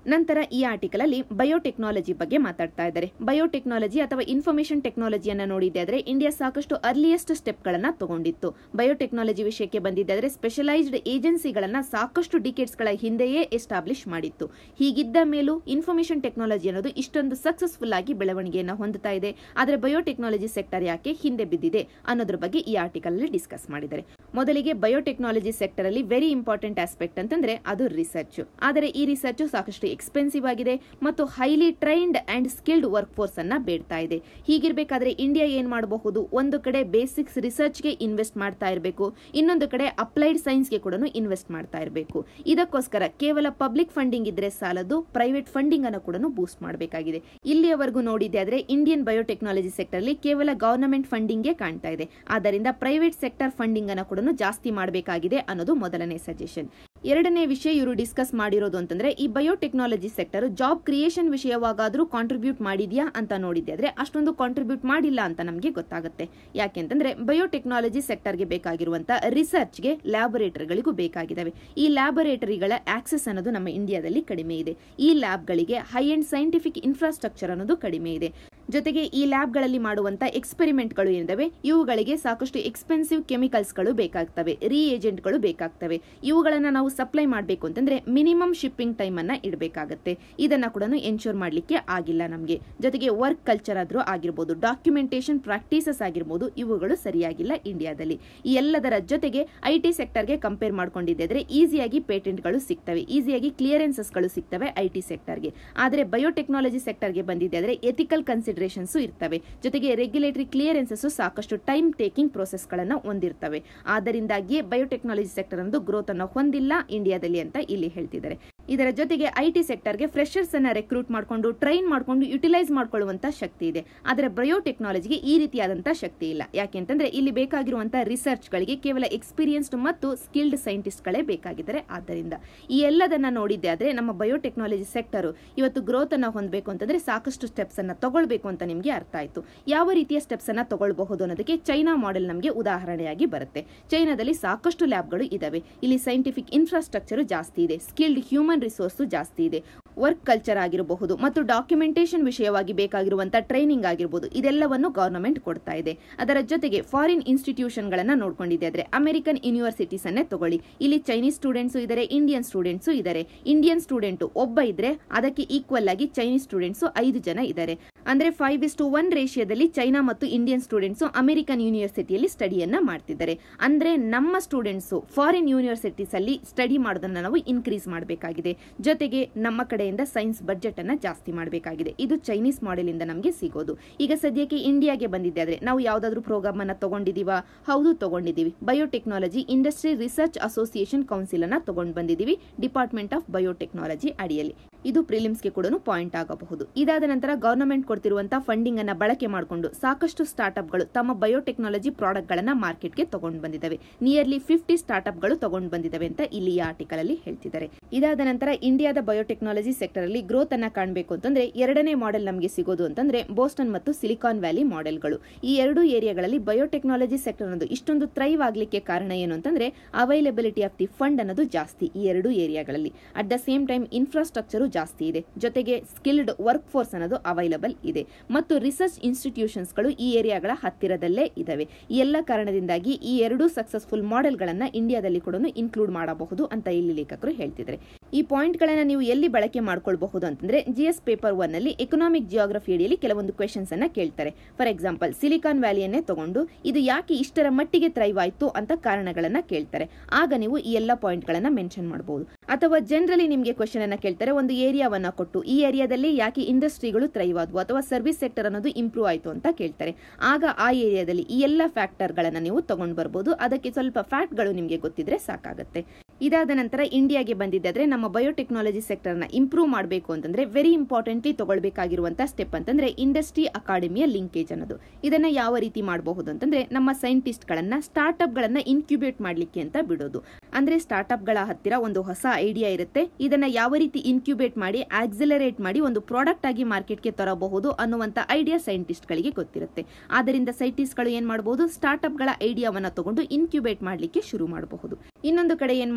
ನಂತರ ಈ ಆರ್ಟಿಕಲ್ ಅಲ್ಲಿ ಬಯೋಟೆಕ್ನಾಲಜಿ ಬಗ್ಗೆ ಮಾತಾಡ್ತಾ ಇದ್ದಾರೆ ಬಯೋಟೆಕ್ನಾಲಜಿ ಅಥವಾ ಇನ್ಫಾರ್ಮೇಶನ್ ಟೆಕ್ನಾಲಜಿಯನ್ನ ನೋಡಿದ್ದೆ ಆದ್ರೆ ಇಂಡಿಯಾ ಸಾಕಷ್ಟು ಅರ್ಲಿಯೆಸ್ಟ್ ಸ್ಟೆಪ್ ಗಳನ್ನ ತಗೊಂಡಿತ್ತು ಬಯೋಟೆಕ್ನಾಲಜಿ ವಿಷಯಕ್ಕೆ ಬಂದಿದ್ದಾದ್ರೆ ಸ್ಪೆಷಲೈಸ್ಡ್ ಏಜೆನ್ಸಿಗಳನ್ನ ಸಾಕಷ್ಟು ಡಿಕೆಟ್ಸ್ ಗಳ ಹಿಂದೆಯೇ ಎಸ್ಟಾಬ್ಲಿಷ್ ಮಾಡಿತ್ತು ಹೀಗಿದ್ದ ಮೇಲೂ ಇನ್ಫಾರ್ಮೇಶನ್ ಟೆಕ್ನಾಲಜಿ ಅನ್ನೋದು ಇಷ್ಟೊಂದು ಸಕ್ಸಸ್ಫುಲ್ ಆಗಿ ಬೆಳವಣಿಗೆಯನ್ನ ಹೊಂದುತ್ತಾ ಇದೆ ಆದರೆ ಬಯೋಟೆಕ್ನಾಲಜಿ ಸೆಕ್ಟರ್ ಯಾಕೆ ಹಿಂದೆ ಬಿದ್ದಿದೆ ಅನ್ನೋದ್ರ ಬಗ್ಗೆ ಈ ಆರ್ಟಿಕಲ್ ಅಲ್ಲಿ ಡಿಸ್ಕಸ್ ಮಾಡಿದ್ದಾರೆ ಮೊದಲಿಗೆ ಬಯೋಟೆಕ್ನಾಲಜಿ ಸೆಕ್ಟರ್ ಅಲ್ಲಿ ವೆರಿ ಇಂಪಾರ್ಟೆಂಟ್ ಆಸ್ಪೆಕ್ಟ್ ಅಂತಂದ್ರೆ ಅದು ರಿಸರ್ಚ್ ಆದರೆ ಈ ರಿಸರ್ಚ್ ಸಾಕಷ್ಟು ಎಕ್ಸ್ಪೆನ್ಸಿವ್ ಆಗಿದೆ ಮತ್ತು highly trained and skilled work force ಅನ್ನ ಬೇಡ್ತಾ ಇದೆ ಹೀಗಿರ್ಬೇಕಾದ್ರೆ ಇಂಡಿಯಾ ಏನ್ ಮಾಡಬಹುದು ಒಂದು ಕಡೆ ಬೇಸಿಕ್ಸ್ ರಿಸರ್ಚ್ ಗೆ ಇನ್ವೆಸ್ಟ್ ಮಾಡ್ತಾ ಇರಬೇಕು ಇನ್ನೊಂದು ಕಡೆ ಅಪ್ಲೈಡ್ ಸೈನ್ಸ್ ಗೆ ಕೂಡ ಇನ್ವೆಸ್ಟ್ ಮಾಡ್ತಾ ಇರಬೇಕು ಇದಕ್ಕೋಸ್ಕರ ಕೇವಲ ಪಬ್ಲಿಕ್ ಫಂಡಿಂಗ್ ಇದ್ರೆ ಸಾಲದು ಪ್ರೈವೇಟ್ ಫಂಡಿಂಗ್ ಅನ್ನು ಕೂಡ ಬೂಸ್ಟ್ ಮಾಡಬೇಕಾಗಿದೆ ಇಲ್ಲಿಯವರೆಗೂ ನೋಡಿದೆ ಆದ್ರೆ ಇಂಡಿಯನ್ ಬಯೋಟೆಕ್ನಾಲಜಿ ಸೆಕ್ಟರ್ ಅಲ್ಲಿ ಕೇವಲ ಗವರ್ನಮೆಂಟ್ ಫಂಡಿಂಗ್ ಕಾಣ್ತಾ ಇದೆ ಆದ್ದರಿಂದ ಪ್ರೈವೇಟ್ ಸೆಕ್ಟರ್ ಫಂಡಿಂಗ್ ಅನ್ನು ಕೂಡ ಜಾಸ್ತಿ ಮಾಡಬೇಕಾಗಿದೆ ಅನ್ನೋದು ಮೊದಲನೇ ಸಜೆಷನ್ ಎರಡನೇ ವಿಷಯ ಇವರು ಡಿಸ್ಕಸ್ ಮಾಡಿರೋದು ಅಂತಂದ್ರೆ ಈ ಬಯೋಟೆಕ್ನಾಲಜಿ ಸೆಕ್ಟರ್ ಜಾಬ್ ಕ್ರಿಯೇಷನ್ ವಿಷಯವಾಗಾದ್ರೂ ಕಾಂಟ್ರಿಬ್ಯೂಟ್ ಮಾಡಿದ್ಯಾ ಅಂತ ನೋಡಿದ್ದೆ ಆದ್ರೆ ಅಷ್ಟೊಂದು ಕಾಂಟ್ರಿಬ್ಯೂಟ್ ಮಾಡಿಲ್ಲ ಅಂತ ನಮಗೆ ಗೊತ್ತಾಗುತ್ತೆ ಯಾಕೆಂತಂದ್ರೆ ಬಯೋಟೆಕ್ನಾಲಜಿ ಸೆಕ್ಟರ್ಗೆ ಬೇಕಾಗಿರುವಂತ ರಿಸರ್ಚ್ಗೆ ಲ್ಯಾಬೊರೇಟರಿಗಳಿಗೂ ಬೇಕಾಗಿದ್ದಾವೆ ಈ ಲ್ಯಾಬೊರೇಟರಿಗಳ ಆಕ್ಸೆಸ್ ಅನ್ನೋದು ನಮ್ಮ ಇಂಡಿಯಾದಲ್ಲಿ ಕಡಿಮೆ ಇದೆ ಈ ಲ್ಯಾಬ್ಗಳಿಗೆ ಹೈ ಅಂಡ್ ಸೈಂಟಿಫಿಕ್ ಇನ್ಫ್ರಾಸ್ಟ್ರಕ್ಚರ್ ಅನ್ನೋದು ಕಡಿಮೆ ಇದೆ ಜೊತೆಗೆ ಈ ಲ್ಯಾಬ್ಗಳಲ್ಲಿ ಮಾಡುವಂತ ಎಕ್ಸ್ಪೆರಿಮೆಂಟ್ಗಳು ಏನಿದಾವೆ ಇವುಗಳಿಗೆ ಸಾಕಷ್ಟು ಎಕ್ಸ್ಪೆನ್ಸಿವ್ ಕೆಮಿಕಲ್ಸ್ಗಳು ಬೇಕಾಗ್ತವೆ ರಿಏಜೆಂಟ್ಗಳು ಬೇಕಾಗ್ತವೆ ಇವುಗಳನ್ನ ನಾವು ಸಪ್ಲೈ ಮಾಡಬೇಕು ಅಂತಂದ್ರೆ ಮಿನಿಮಮ್ ಶಿಪ್ಪಿಂಗ್ ಟೈಮ್ ಅನ್ನ ಇಡಬೇಕಾಗತ್ತೆ ಇದನ್ನ ಕೂಡ ಎನ್ಶೋರ್ ಮಾಡ್ಲಿಕ್ಕೆ ಆಗಿಲ್ಲ ನಮಗೆ ಜೊತೆಗೆ ವರ್ಕ್ ಕಲ್ಚರ್ ಆದ್ರೂ ಆಗಿರ್ಬೋದು ಡಾಕ್ಯುಮೆಂಟೇಶನ್ ಪ್ರಾಕ್ಟೀಸಸ್ ಆಗಿರ್ಬೋದು ಇವುಗಳು ಸರಿಯಾಗಿಲ್ಲ ಇಂಡಿಯಾದಲ್ಲಿ ಈ ಎಲ್ಲದರ ಜೊತೆಗೆ ಐ ಟಿ ಸೆಕ್ಟರ್ಗೆ ಕಂಪೇರ್ ಮಾಡ್ಕೊಂಡಿದ್ದರೆ ಈಸಿಯಾಗಿ ಪೇಟೆಂಟ್ಗಳು ಸಿಗ್ತವೆ ಈಸಿಯಾಗಿ ಕ್ಲಿಯರೆನ್ಸಸ್ಗಳು ಸಿಗ್ತವೆ ಐ ಟಿ ಸೆಕ್ಟರ್ಗೆ ಆದರೆ ಬಯೋಟೆಕ್ನಾಲಜಿ ಸೆಕ್ಟರ್ಗೆ ಬಂದಿದೆ ಆದರೆ ಎಥಿಕಲ್ ಕನ್ಸಿಡರೇಷನ್ಸ್ ಇರ್ತವೆ ಜೊತೆಗೆ ರೆಗ್ಯುಲೇಟರಿ ಕ್ಲಿಯರೆನ್ಸಸ್ ಸಾಕಷ್ಟು ಟೈಮ್ ಟೇಕಿಂಗ್ ಗಳನ್ನ ಹೊಂದಿರ್ತವೆ ಆದ್ದರಿಂದಾಗಿಯೇ ಬಯೋಟೆಕ್ನಾಲಜಿ ಸೆಕ್ಟರ್ ಅನ್ನೋದು ಗ್ರೋತ್ ಅನ್ನು ಹೊಂದಿಲ್ಲ ಇಂಡಿಯಾದಲ್ಲಿ ಅಂತ ಇಲ್ಲಿ ಹೇಳ್ತಿದ್ದಾರೆ ಇದರ ಜೊತೆಗೆ ಐ ಟಿ ಸೆಕ್ಟರ್ಗೆ ಫ್ರೆಶರ್ಸ್ ಅನ್ನ ರೆಕ್ರೂಟ್ ಮಾಡಿಕೊಂಡು ಟ್ರೈನ್ ಮಾಡಿಕೊಂಡು ಯುಟಿಲೈಸ್ ಮಾಡ್ಕೊಳ್ಳುವಂತ ಶಕ್ತಿ ಇದೆ ಆದರೆ ಬಯೋಟೆಕ್ನಾಲಜಿಗೆ ಈ ರೀತಿಯಾದಂತಹ ಶಕ್ತಿ ಇಲ್ಲ ಯಾಕೆಂತಂದ್ರೆ ಇಲ್ಲಿ ಬೇಕಾಗಿರುವಂತಹ ರಿಸರ್ಚ್ ಗಳಿಗೆ ಕೇವಲ ಎಕ್ಸ್ಪೀರಿಯನ್ಸ್ಡ್ ಮತ್ತು ಸ್ಕಿಲ್ಡ್ ಸೈಂಟಿಸ್ಟ್ಗಳೇ ಬೇಕಾಗಿದ್ದಾರೆ ಆದ್ದರಿಂದ ಈ ಎಲ್ಲದನ್ನ ನೋಡಿದ್ದೆ ಆದ್ರೆ ನಮ್ಮ ಬಯೋಟೆಕ್ನಾಲಜಿ ಸೆಕ್ಟರ್ ಇವತ್ತು ಗ್ರೋತ್ ಅನ್ನ ಹೊಂದಬೇಕು ಅಂತಂದ್ರೆ ಸಾಕಷ್ಟು ಸ್ಟೆಪ್ಸ್ ಅನ್ನ ತಗೊಳ್ಬೇಕು ಅಂತ ನಿಮಗೆ ಅರ್ಥ ಆಯ್ತು ಯಾವ ರೀತಿಯ ಸ್ಟೆಪ್ಸ್ ಅನ್ನ ತಗೊಳ್ಬಹುದು ಅನ್ನೋದಕ್ಕೆ ಚೈನಾ ಮಾಡೆಲ್ ನಮಗೆ ಉದಾಹರಣೆಯಾಗಿ ಬರುತ್ತೆ ಚೈನಾದಲ್ಲಿ ಸಾಕಷ್ಟು ಲ್ಯಾಬ್ಗಳು ಇದಾವೆ ಇಲ್ಲಿ ಸೈಂಟಿಫಿಕ್ ಇನ್ಫ್ರಾಸ್ಟ್ರಕ್ಚರ್ ಜಾಸ್ತಿ ಇದೆ ಸ್ಕಿಲ್ಡ್ ಹ್ಯೂಮನ್ ರಿಸೋರ್ಸ್ ಜಾಸ್ತಿ ಇದೆ ವರ್ಕ್ ಕಲ್ಚರ್ ಆಗಿರಬಹುದು ಮತ್ತು ಡಾಕ್ಯುಮೆಂಟೇಶನ್ ವಿಷಯವಾಗಿ ಬೇಕಾಗಿರುವಂತಹ ಟ್ರೈನಿಂಗ್ ಆಗಿರಬಹುದು ಇದೆಲ್ಲವನ್ನು ಗವರ್ನಮೆಂಟ್ ಕೊಡ್ತಾ ಇದೆ ಅದರ ಜೊತೆಗೆ ಫಾರಿನ್ ಇನ್ಸ್ಟಿಟ್ಯೂಷನ್ ಗಳನ್ನ ನೋಡ್ಕೊಂಡಿದೆ ಆದ್ರೆ ಅಮೆರಿಕನ್ ಯೂನಿವರ್ಸಿಟೀಸ್ ಅನ್ನೇ ತಗೊಳ್ಳಿ ಇಲ್ಲಿ ಚೈನೀಸ್ ಸ್ಟೂಡೆಂಟ್ಸ್ ಇದ್ದಾರೆ ಇಂಡಿಯನ್ ಸ್ಟೂಡೆಂಟ್ಸ್ ಇದ್ದಾರೆ ಇಂಡಿಯನ್ ಸ್ಟೂಡೆಂಟ್ ಒಬ್ಬ ಇದ್ರೆ ಅದಕ್ಕೆ ಈಕ್ವಲ್ ಆಗಿ ಚೈನೀಸ್ ಸ್ಟೂಡೆಂಟ್ಸ್ ಐದು ಜನ ಇದ್ದಾರೆ ಅಂದ್ರೆ ಫೈವ್ ಇಸ್ ಟು ಒನ್ ರೇಷಿಯೋದಲ್ಲಿ ಚೈನಾ ಮತ್ತು ಇಂಡಿಯನ್ ಸ್ಟೂಡೆಂಟ್ಸ್ ಅಮೆರಿಕನ್ ಯೂನಿವರ್ಸಿಟಿಯಲ್ಲಿ ಸ್ಟಡಿಯನ್ನ ಮಾಡ್ತಿದ್ದಾರೆ ಅಂದ್ರೆ ನಮ್ಮ ಸ್ಟೂಡೆಂಟ್ಸ್ ಫಾರಿನ್ ಯೂನಿವರ್ಸಿಟೀಸ್ ಅಲ್ಲಿ ಸ್ಟಡಿ ಮಾಡೋದನ್ನ ನಾವು ಇನ್ಕ್ರೀಸ್ ಮಾಡಬೇಕಾಗಿದೆ ಜೊತೆಗೆ ನಮ್ಮ ಕಡೆಯಿಂದ ಸೈನ್ಸ್ ಬಜೆಟ್ ಅನ್ನ ಜಾಸ್ತಿ ಮಾಡಬೇಕಾಗಿದೆ ಇದು ಚೈನೀಸ್ ಮಾಡೆಲ್ ಇಂದ ನಮಗೆ ಸಿಗೋದು ಈಗ ಸದ್ಯಕ್ಕೆ ಇಂಡಿಯಾಗೆ ಬಂದಿದೆ ಆದ್ರೆ ನಾವು ಯಾವ್ದಾದ್ರು ಪ್ರೋಗ್ರಾಮ್ ಅನ್ನ ತಗೊಂಡಿದೀವಾ ಹೌದು ತಗೊಂಡಿದೀವಿ biotechnology industry research association council ಅನ್ನ ತಗೊಂಡು ಬಂದಿದೀವಿ ಡಿಪಾರ್ಟ್ಮೆಂಟ್ ಆಫ್ ಬಯೋಟೆಕ್ನಾಲಜಿ ಅಡಿಯಲ್ಲಿ ಇದು ಪ್ರಿಲಿಮ್ಸ್ಗೆ ಕೂಡ ಪಾಯಿಂಟ್ ಆಗಬಹುದು ಇದಾದ ನಂತರ ಗವರ್ನಮೆಂಟ್ ಕೊಡ್ತಿರುವಂತಹ ಫಂಡಿಂಗ್ ಅನ್ನ ಬಳಕೆ ಮಾಡಿಕೊಂಡು ಸಾಕಷ್ಟು ಸ್ಟಾರ್ಟ್ಅಪ್ಗಳು ತಮ್ಮ ಬಯೋಟೆಕ್ನಾಲಜಿ ಪ್ರಾಡಕ್ಟ್ ಗಳನ್ನ ಮಾರ್ಕೆಟ್ಗೆ ತಗೊಂಡು ಬಂದಿದ್ದಾವೆ ನಿಯರ್ಲಿ ಫಿಫ್ಟಿ ಸ್ಟಾರ್ಟ್ಅಪ್ಗಳು ತಗೊಂಡು ಬಂದಿದ್ದಾವೆ ಅಂತ ಇಲ್ಲಿ ಈ ಆರ್ಟಿಕಲ್ ಅಲ್ಲಿ ಹೇಳ್ತಿದ್ದಾರೆ ಇದಾದ ನಂತರ ಇಂಡಿಯಾದ ಬಯೋಟೆಕ್ನಾಲಜಿ ಸೆಕ್ಟರ್ ಅಲ್ಲಿ ಗ್ರೋತ್ ಅನ್ನ ಕಾಣಬೇಕು ಅಂತಂದ್ರೆ ಎರಡನೇ ಮಾಡೆಲ್ ನಮಗೆ ಸಿಗೋದು ಅಂತಂದ್ರೆ ಬೋಸ್ಟನ್ ಮತ್ತು ಸಿಲಿಕಾನ್ ವ್ಯಾಲಿ ಮಾಡೆಲ್ಗಳು ಈ ಎರಡು ಏರಿಯಾಗಳಲ್ಲಿ ಬಯೋಟೆಕ್ನಾಲಜಿ ಸೆಕ್ಟರ್ ಅನ್ನೋದು ಇಷ್ಟೊಂದು ಥ್ರೈವ್ ಆಗ್ಲಿಕ್ಕೆ ಕಾರಣ ಏನು ಅಂತಂದ್ರೆ ಅವೈಲಬಿಲಿಟಿ ಆಫ್ ದಿ ಫಂಡ್ ಅನ್ನೋದು ಜಾಸ್ತಿ ಈ ಎರಡು ಏರಿಯಾಗಳಲ್ಲಿ at the same time infrastructure ಜಾಸ್ತಿ ಇದೆ ಜೊತೆಗೆ ಸ್ಕಿಲ್ಡ್ ವರ್ಕ್ ಫೋರ್ಸ್ ಅನ್ನೋದು ಅವೈಲಬಲ್ ಇದೆ ಮತ್ತು ರಿಸರ್ಚ್ ಇನ್ಸ್ಟಿಟ್ಯೂಷನ್ಸ್ಗಳು ಈ ಏರಿಯಾಗಳ ಹತ್ತಿರದಲ್ಲೇ ಇದಾವೆ ಈ ಎಲ್ಲ ಕಾರಣದಿಂದಾಗಿ ಈ ಎರಡು ಸಕ್ಸಸ್ಫುಲ್ ಮಾಡೆಲ್ಗಳನ್ನ ಇಂಡಿಯಾದಲ್ಲಿ ಕೂಡ ಇನ್ಕ್ಲೂಡ್ ಮಾಡಬಹುದು ಅಂತ ಇಲ್ಲಿ ಲೇಖಕರು ಹೇಳ್ತಿದ್ದಾರೆ ಈ ಪಾಯಿಂಟ್ ಗಳನ್ನ ನೀವು ಎಲ್ಲಿ ಬಳಕೆ ಮಾಡ್ಕೊಳ್ಬಹುದು ಅಂತಂದ್ರೆ ಜಿ ಎಸ್ ಪೇಪರ್ ಒನ್ ಅಲ್ಲಿ ಎಕನಾಮಿಕ್ ಜಿಯೋಗ್ರಫಿ ಅಡಿಯಲ್ಲಿ ಕೆಲವೊಂದು ಕ್ವೆಶನ್ಸ್ ಅನ್ನ ಕೇಳ್ತಾರೆ ಫಾರ್ ಎಕ್ಸಾಂಪಲ್ ಸಿಲಿಕಾನ್ ವ್ಯಾಲಿಯನ್ನೇ ತಗೊಂಡು ಇದು ಯಾಕೆ ಇಷ್ಟರ ಮಟ್ಟಿಗೆ ಥ್ರೈವ್ ಆಯ್ತು ಅಂತ ಕಾರಣಗಳನ್ನ ಕೇಳ್ತಾರೆ ಆಗ ನೀವು ಈ ಎಲ್ಲ ಪಾಯಿಂಟ್ ಗಳನ್ನ ಮೆನ್ಷನ್ ಮಾಡಬಹುದು ಅಥವಾ ಜನರಲಿ ನಿಮಗೆ ಕ್ವೆಶನ್ ಅನ್ನ ಕೇಳ್ತಾರೆ ಒಂದು ಏರಿಯಾವನ್ನ ಕೊಟ್ಟು ಈ ಏರಿಯಾದಲ್ಲಿ ಯಾಕೆ ಇಂಡಸ್ಟ್ರಿಗಳು ಥ್ರೈವ್ ಆದವು ಅಥವಾ ಸರ್ವಿಸ್ ಸೆಕ್ಟರ್ ಅನ್ನೋದು ಇಂಪ್ರೂವ್ ಆಯ್ತು ಅಂತ ಕೇಳ್ತಾರೆ ಆಗ ಆ ಏರಿಯಾದಲ್ಲಿ ಈ ಎಲ್ಲ ಫ್ಯಾಕ್ಟರ್ ಗಳನ್ನ ನೀವು ತಗೊಂಡು ಬರ್ಬೋದು ಅದಕ್ಕೆ ಸ್ವಲ್ಪ ಫ್ಯಾಕ್ಟ್ ಗಳು ನಿಮಗೆ ಗೊತ್ತಿದ್ರೆ ಸಾಕಾಗುತ್ತೆ ಇದಾದ ನಂತರ ಇಂಡಿಯಾಗೆ ಬಂದಿದ್ದಾದ್ರೆ ನಮ್ಮ ಬಯೋಟೆಕ್ನಾಲಜಿ ಸೆಕ್ಟರ್ ನ ಇಂಪ್ರೂವ್ ಮಾಡಬೇಕು ಅಂತಂದ್ರೆ ವೆರಿ ಇಂಪಾರ್ಟೆಂಟ್ಲಿ ತಗೊಳ್ಬೇಕಾಗಿರುವಂತಹ ಸ್ಟೆಪ್ ಅಂತಂದ್ರೆ ಇಂಡಸ್ಟ್ರಿ ಅಕಾಡೆಮಿಯ ಲಿಂಕೇಜ್ ಅನ್ನೋದು ಇದನ್ನ ಯಾವ ರೀತಿ ಮಾಡಬಹುದು ಅಂತಂದ್ರೆ ನಮ್ಮ ಸೈಂಟಿಸ್ಟ್ ಗಳನ್ನ ಸ್ಟಾರ್ಟ್ಅಪ್ ಗಳನ್ನ ಇನ್ಕ್ಯುಬೇಟ್ ಮಾಡ್ಲಿಕ್ಕೆ ಅಂತ ಬಿಡೋದು ಅಂದ್ರೆ ಸ್ಟಾರ್ಟ್ಅಪ್ ಗಳ ಹತ್ತಿರ ಒಂದು ಹೊಸ ಐಡಿಯಾ ಇರುತ್ತೆ ಇದನ್ನ ಯಾವ ರೀತಿ ಇನ್ಕ್ಯುಬೇಟ್ ಮಾಡಿ ಆಕ್ಸಿಲರೇಟ್ ಮಾಡಿ ಒಂದು ಪ್ರಾಡಕ್ಟ್ ಆಗಿ ಮಾರ್ಕೆಟ್ಗೆ ತರಬಹುದು ಅನ್ನುವಂತ ಐಡಿಯಾ ಸೈಂಟಿಸ್ಟ್ ಗಳಿಗೆ ಗೊತ್ತಿರುತ್ತೆ ಆದ್ದರಿಂದ ಸೈಂಟಿಸ್ಟ್ ಗಳು ಏನ್ ಮಾಡಬಹುದು ಸ್ಟಾರ್ಟ್ಅಪ್ ಗಳ ಐಡಿಯಾವನ್ನ ತಗೊಂಡು ಇನ್ಕ್ಯುಬೇಟ್ ಮಾಡ್ಲಿಕ್ಕೆ ಶುರು ಮಾಡಬಹುದು ಇನ್ನೊಂದು ಕಡೆ ಏನ್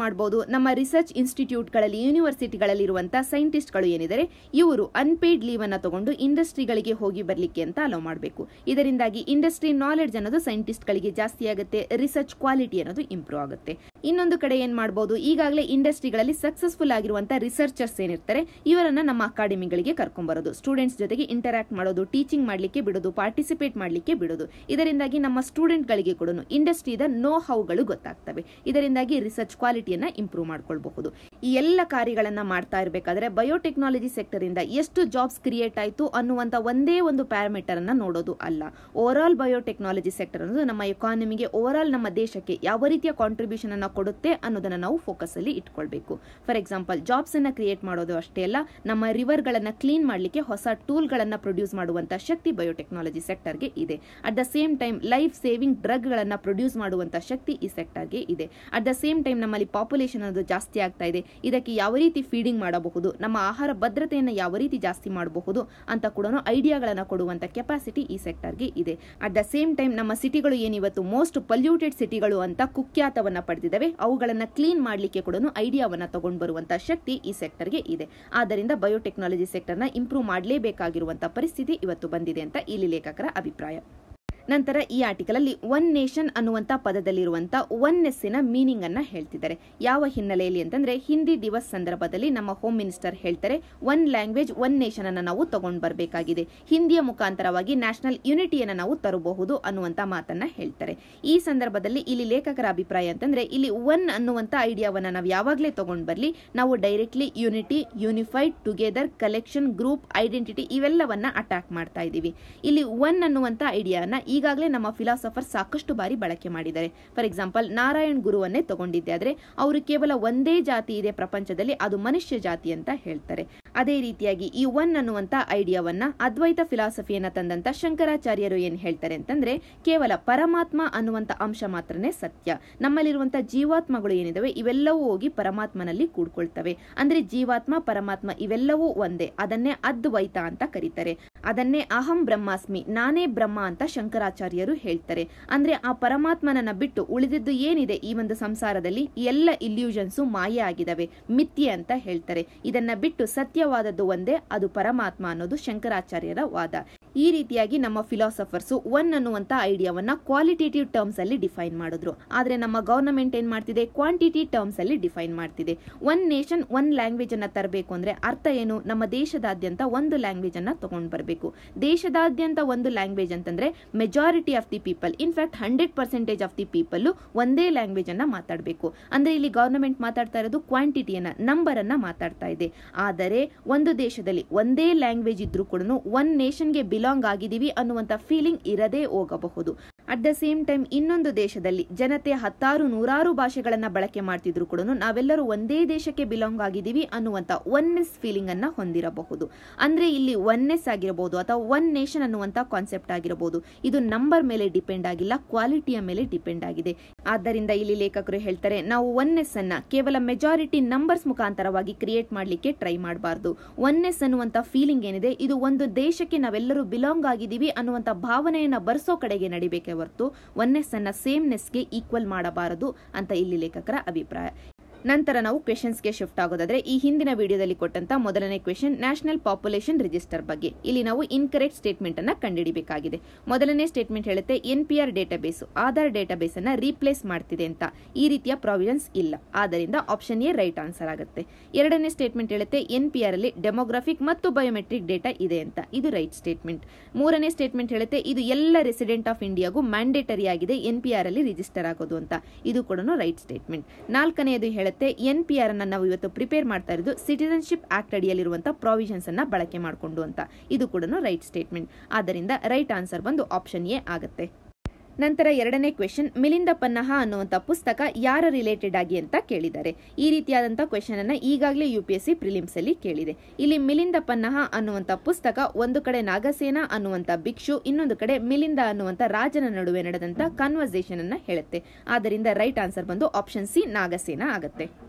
ಮಾಡಬಹುದು ನಮ್ಮ ರಿಸರ್ಚ್ ಇನ್ಸ್ಟಿಟ್ಯೂಟ್ಗಳಲ್ಲಿ ಯೂನಿವರ್ಸಿಟಿಗಳಲ್ಲಿ ಇರುವಂತಹ ಸೈಂಟಿಸ್ಟ್ಗಳು ಏನಿದ್ದಾರೆ ಇವರು ಅನ್ಪೇಯ್ಡ್ ಲೀವ್ ಅನ್ನ ತಗೊಂಡು ಇಂಡಸ್ಟ್ರಿಗಳಿಗೆ ಹೋಗಿ ಬರ್ಲಿಕ್ಕೆ ಅಂತ ಅಲೋ ಮಾಡಬೇಕು ಇದರಿಂದಾಗಿ ಇಂಡಸ್ಟ್ರಿ ನಾಲೆಡ್ಜ್ ಅನ್ನೋದು ಸೈಂಟಿಸ್ಟ್ಗಳಿಗೆ ಜಾಸ್ತಿ ಆಗುತ್ತೆ ರಿಸರ್ಚ್ ಕ್ವಾಲಿಟಿ ಅನ್ನೋದು ಇಂಪ್ರೂವ್ ಆಗುತ್ತೆ ಇನ್ನೊಂದು ಕಡೆ ಏನ್ ಮಾಡಬಹುದು ಈಗಾಗಲೇ ಇಂಡಸ್ಟ್ರಿಗಳಲ್ಲಿ ಸಕ್ಸಸ್ಫುಲ್ ಆಗಿರುವಂತಹ ರಿಸರ್ಚರ್ಸ್ ಏನಿರ್ತಾರೆ ಇವರನ್ನ ನಮ್ಮ ಅಕಾಡೆಮಿಗಳಿಗೆ ಕರ್ಕೊಂಡ್ಬರೋದು ಸ್ಟೂಡೆಂಟ್ಸ್ ಜೊತೆಗೆ ಇಂಟರಾಕ್ಟ್ ಮಾಡೋದು ಟೀಚಿಂಗ್ ಮಾಡಲಿಕ್ಕೆ ಬಿಡೋದು ಪಾರ್ಟಿಸಿಪೇಟ್ ಮಾಡಲಿಕ್ಕೆ ಬಿಡೋದು ಇದರಿಂದಾಗಿ ನಮ್ಮ ಸ್ಟೂಡೆಂಟ್ಗಳಿಗೆ ಕೂಡ ಇಂಡಸ್ಟ್ರಿದ ನೋ ಹೌಗಳು ಗೊತ್ತಾಗ್ತವೆ ಇದರಿಂದಾಗಿ ರಿಸರ್ಚ್ ಕ್ವಾಲಿಟಿಯನ್ನ ಇಂಪ್ರೂವ್ ಮಾಡ್ಕೊಳ್ಬಹುದು ಈ ಎಲ್ಲ ಕಾರ್ಯಗಳನ್ನ ಮಾಡ್ತಾ ಇರಬೇಕಾದ್ರೆ ಬಯೋಟೆಕ್ನಾಲಜಿ ಸೆಕ್ಟರ್ ಇಂದ ಎಷ್ಟು ಜಾಬ್ಸ್ ಕ್ರಿಯೇಟ್ ಆಯಿತು ಅನ್ನುವಂತ ಒಂದೇ ಒಂದು ಪ್ಯಾರಾಮೀಟರ್ ಅನ್ನ ನೋಡೋದು ಅಲ್ಲ ಓವರ್ ಆಲ್ ಬಯೋಟೆಕ್ನಾಲಜಿ ಸೆಕ್ಟರ್ ಅನ್ನೋದು ನಮ್ಮ ಎಕಾನಮಿಗೆ ಓವರ್ ಆಲ್ ನಮ್ಮ ದೇಶಕ್ಕೆ ಯಾವ ರೀತಿಯ ಕಾಂಟ್ರಿಬ್ಯೂಷನ್ ಅನ್ನ ಕೊಡುತ್ತೆ ಅನ್ನೋದನ್ನ ನಾವು ಫೋಕಸ್ ಅಲ್ಲಿ ಇಟ್ಕೊಳ್ಬೇಕು ಫಾರ್ ಎಕ್ಸಾಂಪಲ್ ಜಾಬ್ಸ್ ಅನ್ನ ಕ್ರಿಯೇಟ್ ಮಾಡೋದು ಅಷ್ಟೇ ಅಲ್ಲ ನಮ್ಮ ರಿವರ್ ಗಳನ್ನ ಕ್ಲೀನ್ ಮಾಡಲಿಕ್ಕೆ ಹೊಸ ಟೂಲ್ ಗಳನ್ನ ಪ್ರೊಡ್ಯೂಸ್ ಮಾಡುವಂತ ಶಕ್ತಿ ಬಯೋಟೆಕ್ನಾಲಜಿ ಸೆಕ್ಟರ್ಗೆ ಇದೆ at the same time life saving drug ಗಳನ್ನ ಪ್ರೊಡ್ಯೂಸ್ ಮಾಡುವಂತ ಶಕ್ತಿ ಈ ಸೆಕ್ಟರ್ಗೆ ಇದೆ ಅಟ್ ದ ಸೇಮ್ ಟೈಮ್ ನಮ್ಮಲ್ಲಿ ಪಾಪ್ಯುಲೇಷನ್ ಅನ್ನೋದು ಜಾಸ್ತಿ ಆಗ್ತಾ ಇದೆ ಇದಕ್ಕೆ ಯಾವ ರೀತಿ ಫೀಡಿಂಗ್ ಮಾಡಬಹುದು ನಮ್ಮ ಆಹಾರ ಭದ್ರತೆಯನ್ನು ಯಾವ ರೀತಿ ಜಾಸ್ತಿ ಮಾಡಬಹುದು ಅಂತ ಕೂಡ ಐಡಿಯಾಗಳನ್ನ ಕೊಡುವಂತ ಕೆಪಾಸಿಟಿ ಈ ಸೆಕ್ಟರ್ಗೆ ಇದೆ ಅಟ್ ದ ಸೇಮ್ ಟೈಮ್ ನಮ್ಮ ಸಿಟಿಗಳು ಏನಿವತ್ತು ಮೋಸ್ಟ್ ಪಲ್ಯೂಟೆಡ್ ಸಿಟಿಗಳು ಅಂತ ಕುಖ್ಯಾತವನ್ನ ಪಡೆದಿದ್ದಾವೆ ಅವುಗಳನ್ನ ಕ್ಲೀನ್ ಮಾಡಲಿಕ್ಕೆ ಕೂಡ ಐಡಿಯಾವನ್ನ ತಗೊಂಡು ಬರುವಂತ ಶಕ್ತಿ ಈ ಸೆಕ್ಟರ್ಗೆ ಇದೆ ಆದ್ದರಿಂದ ಬಯೋಟೆಕ್ನಾಲಜಿ ಸೆಕ್ಟರ್ನ ಇಂಪ್ರೂವ್ ಮಾಡಲೇಬೇಕಾಗಿರುವಂತಹ ಪರಿಸ್ಥಿತಿ ಇವತ್ತು ಬಂದಿದೆ ಅಂತ ಇಲ್ಲಿ ಲೇಖಕರ ಅಭಿಪ್ರಾಯ ನಂತರ ಈ ಆರ್ಟಿಕಲ್ ಅಲ್ಲಿ ಒನ್ ನೇಷನ್ ಅನ್ನುವಂತ ಪದದಲ್ಲಿರುವಂತ ಒನ್ನೆಸ್ಸಿನ ಮೀನಿಂಗ್ ಅನ್ನ ಹೇಳ್ತಿದ್ದಾರೆ ಯಾವ ಹಿನ್ನೆಲೆಯಲ್ಲಿ ಅಂತಂದ್ರೆ ಹಿಂದಿ ದಿವಸ್ ಸಂದರ್ಭದಲ್ಲಿ ನಮ್ಮ ಹೋಮ್ ಮಿನಿಸ್ಟರ್ ಹೇಳ್ತಾರೆ ಒನ್ ಲ್ಯಾಂಗ್ವೇಜ್ ಒನ್ ನೇಷನ್ ಅನ್ನ ನಾವು ತಗೊಂಡ್ ಬರಬೇಕಾಗಿದೆ ಹಿಂದಿಯ ಮುಖಾಂತರವಾಗಿ ನ್ಯಾಷನಲ್ ಯೂನಿಟಿಯನ್ನ ನಾವು ತರಬಹುದು ಅನ್ನುವಂತ ಮಾತನ್ನ ಹೇಳ್ತಾರೆ ಈ ಸಂದರ್ಭದಲ್ಲಿ ಇಲ್ಲಿ ಲೇಖಕರ ಅಭಿಪ್ರಾಯ ಅಂತಂದ್ರೆ ಇಲ್ಲಿ ಒನ್ ಅನ್ನುವಂತ ಐಡಿಯಾವನ್ನ ನಾವು ಯಾವಾಗಲೇ ತಗೊಂಡ್ ಬರ್ಲಿ ನಾವು directly unity unified together collection group identity ಇವೆಲ್ಲವನ್ನ ಅಟ್ಯಾಕ್ ಮಾಡ್ತಾ ಇದೀವಿ ಇಲ್ಲಿ ಒನ್ ಅನ್ನುವಂತ ಐಡಿಯಾನ ಈಗಾಗಲೇ ನಮ್ಮ ಫಿಲಾಸಫರ್ ಸಾಕಷ್ಟು ಬಾರಿ ಬಳಕೆ ಮಾಡಿದ್ದಾರೆ ಫಾರ್ ಎಕ್ಸಾಂಪಲ್ ನಾರಾಯಣ್ ಗುರುವನ್ನೇ ತಗೊಂಡಿದ್ದೆ ಆದ್ರೆ ಅವರು ಕೇವಲ ಒಂದೇ ಜಾತಿ ಇದೆ ಪ್ರಪಂಚದಲ್ಲಿ ಅದು ಮನುಷ್ಯ ಜಾತಿ ಅಂತ ಹೇಳ್ತಾರೆ ಅದೇ ರೀತಿಯಾಗಿ ಈ ಒನ್ ಅನ್ನುವಂತ ಐಡಿಯಾವನ್ನ ಅದ್ವೈತ ಫಿಲಾಸಫಿಯನ್ನ ತಂದಂತ ಶಂಕರಾಚಾರ್ಯರು ಏನ್ ಹೇಳ್ತಾರೆ ಅಂತಂದ್ರೆ ಕೇವಲ ಪರಮಾತ್ಮ ಅನ್ನುವಂತ ಅಂಶ ಮಾತ್ರನೇ ಸತ್ಯ ನಮ್ಮಲ್ಲಿರುವಂತ ಜೀವಾತ್ಮಗಳು ಏನಿದಾವೆ ಇವೆಲ್ಲವೂ ಹೋಗಿ ಪರಮಾತ್ಮನಲ್ಲಿ ಕೂಡ್ಕೊಳ್ತವೆ ಅಂದ್ರೆ ಜೀವಾತ್ಮ ಪರಮಾತ್ಮ ಇವೆಲ್ಲವೂ ಒಂದೇ ಅದನ್ನೇ ಅದ್ವೈತ ಅಂತ ಕರೀತಾರೆ ಅದನ್ನೇ ಅಹಂ ಬ್ರಹ್ಮಾಸ್ಮಿ ನಾನೇ ಬ್ರಹ್ಮ ಅಂತ ಶಂಕರಾಚಾರ್ಯರು ಹೇಳ್ತಾರೆ ಅಂದ್ರೆ ಆ ಪರಮಾತ್ಮನನ್ನ ಬಿಟ್ಟು ಉಳಿದಿದ್ದು ಏನಿದೆ ಈ ಒಂದು ಸಂಸಾರದಲ್ಲಿ ಈ ಎಲ್ಲ ಇಲ್ಯೂಷನ್ಸು ಮಾಯೆ ಆಗಿದಾವೆ ಮಿಥ್ಯೆ ಅಂತ ಹೇಳ್ತಾರೆ ಇದನ್ನ ಬಿಟ್ಟು ಸತ್ಯವಾದದ್ದು ಒಂದೇ ಅದು ಪರಮಾತ್ಮ ಅನ್ನೋದು ಶಂಕರಾಚಾರ್ಯರ ವಾದ ಈ ರೀತಿಯಾಗಿ ನಮ್ಮ ಫಿಲಾಸಫರ್ಸ್ ಒನ್ ಅನ್ನುವಂತ ಐಡಿಯಾವನ್ನ ಕ್ವಾಲಿಟೇಟಿವ್ ಟರ್ಮ್ಸ್ ಅಲ್ಲಿ ಡಿಫೈನ್ ಮಾಡಿದ್ರು ಆದ್ರೆ ನಮ್ಮ ಗವರ್ನಮೆಂಟ್ ಏನ್ ಮಾಡ್ತಿದೆ ಕ್ವಾಂಟಿಟಿ ಟರ್ಮ್ಸ್ ಅಲ್ಲಿ ಡಿಫೈನ್ ಮಾಡ್ತಿದೆ ಒನ್ ನೇಷನ್ ಒನ್ ಲ್ಯಾಂಗ್ವೇಜ್ ಅನ್ನ ತರಬೇಕು ಅಂದ್ರೆ ಅರ್ಥ ಏನು ನಮ್ಮ ದೇಶದಾದ್ಯಂತ ಒಂದು ಲ್ಯಾಂಗ್ವೇಜ್ ಅನ್ನ ತಗೊಂಡ್ ಬರಬೇಕು ದೇಶದಾದ್ಯಂತ ಒಂದು ಲ್ಯಾಂಗ್ವೇಜ್ ಅಂತಂದ್ರೆ majority of the people in fact hundred percentage of the people ಒಂದೇ ಲ್ಯಾಂಗ್ವೇಜ್ ಅನ್ನ ಮಾತಾಡಬೇಕು ಅಂದ್ರೆ ಇಲ್ಲಿ ಗವರ್ನಮೆಂಟ್ ಮಾತಾಡ್ತಾ ಇರೋದು ಕ್ವಾಂಟಿಟಿಯನ್ನ ನಂಬರ್ ಅನ್ನ ಮಾತಾಡ್ತಾ ಇದೆ ಆದರೆ ಒಂದು ದೇಶದಲ್ಲಿ ಒಂದೇ ಲ್ಯಾಂಗ್ವೇಜ್ ಇದ್ರೂ ಕೂಡ ಒನ್ ನೇಷನ್ಗೆ ಬಿಲಾಂಗ್ ಆಗಿದೀವಿ ಅನ್ನುವಂತ ಫೀಲಿಂಗ್ ಇರದೇ ಹೋಗಬಹುದು ಅಟ್ ದ ಸೇಮ್ ಟೈಮ್ ಇನ್ನೊಂದು ದೇಶದಲ್ಲಿ ಜನತೆ ಹತ್ತಾರು ನೂರಾರು ಭಾಷೆಗಳನ್ನ ಬಳಕೆ ಮಾಡ್ತಿದ್ರು ಕೂಡ ನಾವೆಲ್ಲರೂ ಒಂದೇ ದೇಶಕ್ಕೆ ಬಿಲಾಂಗ್ ಆಗಿದ್ದೀವಿ ಅನ್ನುವಂತ ಒನ್ನೆಸ್ ಫೀಲಿಂಗ್ ಅನ್ನ ಹೊಂದಿರಬಹುದು ಅಂದ್ರೆ ಇಲ್ಲಿ ಒನ್ನೆಸ್ ಆಗಿರಬಹುದು ಅಥವಾ ಒನ್ ನೇಷನ್ ಅನ್ನುವಂತ ಕಾನ್ಸೆಪ್ಟ್ ಆಗಿರಬಹುದು ಇದು ನಂಬರ್ ಮೇಲೆ ಡಿಪೆಂಡ್ ಆಗಿಲ್ಲ ಕ್ವಾಲಿಟಿಯ ಮೇಲೆ ಡಿಪೆಂಡ್ ಆಗಿದೆ ಆದ್ದರಿಂದ ಇಲ್ಲಿ ಲೇಖಕರು ಹೇಳ್ತಾರೆ ನಾವು ಒನ್ನೆಸ್ ಅನ್ನ ಕೇವಲ ಮೆಜಾರಿಟಿ ನಂಬರ್ಸ್ ಮುಖಾಂತರವಾಗಿ ಕ್ರಿಯೇಟ್ ಮಾಡಲಿಕ್ಕೆ ಟ್ರೈ ಮಾಡಬಾರ್ದು ಒನ್ನೆಸ್ ಅನ್ನುವಂತ ಫೀಲಿಂಗ್ ಏನಿದೆ ಇದು ಒಂದು ದೇಶಕ್ಕೆ ನಾವೆಲ್ಲರೂ ಬಿಲಾಂಗ್ ಆಗಿದ್ದೀವಿ ಅನ್ನುವಂತ ಭಾವನೆಯನ್ನ ಬರ್ಸೋ ಕಡೆಗೆ ನಡಿಬೇಕೆ ಹೊರತು ಒನ್ನೆಸ್ ಅನ್ನ ಸೇಮ್ನೆಸ್ಗೆ ಈಕ್ವಲ್ ಮಾಡಬಾರದು ಅಂತ ಇಲ್ಲಿ ಲೇಖಕರ ಅಭಿಪ್ರಾಯ ನಂತರ ನಾವು ಕ್ವೆಶನ್ಸ್ಗೆ ಶಿಫ್ಟ್ ಆಗೋದಾದ್ರೆ ಈ ಹಿಂದಿನ ವಿಡಿಯೋದಲ್ಲಿ ಕೊಟ್ಟಂತ ಮೊದಲನೇ ಕ್ವೆಶನ್ ನ್ಯಾಷನಲ್ ಪಾಪ್ಯುಲೇಷನ್ ರಿಜಿಸ್ಟರ್ ಬಗ್ಗೆ ಇಲ್ಲಿ ನಾವು ಇನ್ಕರೆಕ್ಟ್ ಸ್ಟೇಟ್ಮೆಂಟ್ ಅನ್ನ ಕಂಡುಹಿಡಿಬೇಕಾಗಿದೆ ಮೊದಲನೇ ಸ್ಟೇಟ್ಮೆಂಟ್ ಹೇಳುತ್ತೆ N P R database Aadhaar database ಅನ್ನ ರೀಪ್ಲೇಸ್ ಮಾಡ್ತಿದೆ ಅಂತ ಈ ರೀತಿಯ ಪ್ರಾವಿಷನ್ಸ್ ಇಲ್ಲ ಆದ್ದರಿಂದ ಆಪ್ಷನ್ ಎ ರೈಟ್ ಆನ್ಸರ್ ಆಗುತ್ತೆ ಎರಡನೇ ಸ್ಟೇಟ್ಮೆಂಟ್ ಹೇಳುತ್ತೆ ಎನ್ ಪಿ ಆರ್ ಅಲ್ಲಿ ಡೆಮೋಗ್ರಾಫಿಕ್ ಮತ್ತು ಬಯೋಮೆಟ್ರಿಕ್ ಡೇಟಾ ಇದೆ ಅಂತ ಇದು ರೈಟ್ ಸ್ಟೇಟ್ಮೆಂಟ್ ಮೂರನೇ ಸ್ಟೇಟ್ಮೆಂಟ್ ಹೇಳುತ್ತೆ ಇದು ಎಲ್ಲ ರೆಸಿಡೆಂಟ್ ಆಫ್ ಇಂಡಿಯಾಗೂ ಮ್ಯಾಂಡೇಟರಿ ಆಗಿದೆ ಎನ್ ಪಿ ಆರ್ ಅಲ್ಲಿ ರಿಜಿಸ್ಟರ್ ಆಗೋದು ಅಂತ ಇದು ಕೂಡ ರೈಟ್ ಸ್ಟೇಟ್ಮೆಂಟ್ ನಾಲ್ಕನೆಯದು ಹೇಳುತ್ತೆ ಎನ್ ಪಿ ಆರ್ ಅನ್ನ ನಾವು ಇವತ್ತು ಪ್ರಿಪೇರ್ ಮಾಡ್ತಾ ಇರೋದು ಸಿಟಿಸನ್ಶಿಪ್ ಆಕ್ಟ್ ಅಡಿಯಲ್ಲಿರುವಂತಹ ಪ್ರಾವಿಷನ್ಸ್ ಅನ್ನ ಬಳಕೆ ಮಾಡಿಕೊಂಡು ಅಂತ ಇದು ಕೂಡ ರೈಟ್ ಸ್ಟೇಟ್ಮೆಂಟ್ ಆದ್ದರಿಂದ ರೈಟ್ ಆನ್ಸರ್ ಬಂದು ಆಪ್ಷನ್ ಎ ಆಗುತ್ತೆ ನಂತರ ಎರಡನೇ ಕ್ವೆಶನ್ ಮಿಲಿಂದ ಪನ್ನಹ ಅನ್ನುವಂಥ ಪುಸ್ತಕ ಯಾರ ರಿಲೇಟೆಡ್ ಆಗಿ ಅಂತ ಕೇಳಿದ್ದಾರೆ ಈ ರೀತಿಯಾದಂಥ ಕ್ವೆಶನ್ ಅನ್ನ ಈಗಾಗಲೇ U P S C prelims ಅಲ್ಲಿ ಕೇಳಿದೆ ಇಲ್ಲಿ ಮಿಲಿಂದ ಪನ್ನಹ ಅನ್ನುವಂಥ ಪುಸ್ತಕ ಒಂದು ಕಡೆ ನಾಗಸೇನ ಅನ್ನುವಂಥ ಭಿಕ್ಷು ಇನ್ನೊಂದು ಕಡೆ ಮಿಲಿಂದ ಅನ್ನುವಂಥ ರಾಜನ ನಡುವೆ ನಡೆದಂತ ಕನ್ವರ್ಸೇಷನ್ ಅನ್ನ ಹೇಳುತ್ತೆ ಆದ್ದರಿಂದ ರೈಟ್ ಆನ್ಸರ್ ಬಂದು ಆಪ್ಷನ್ ಸಿ ನಾಗಸೇನ ಆಗುತ್ತೆ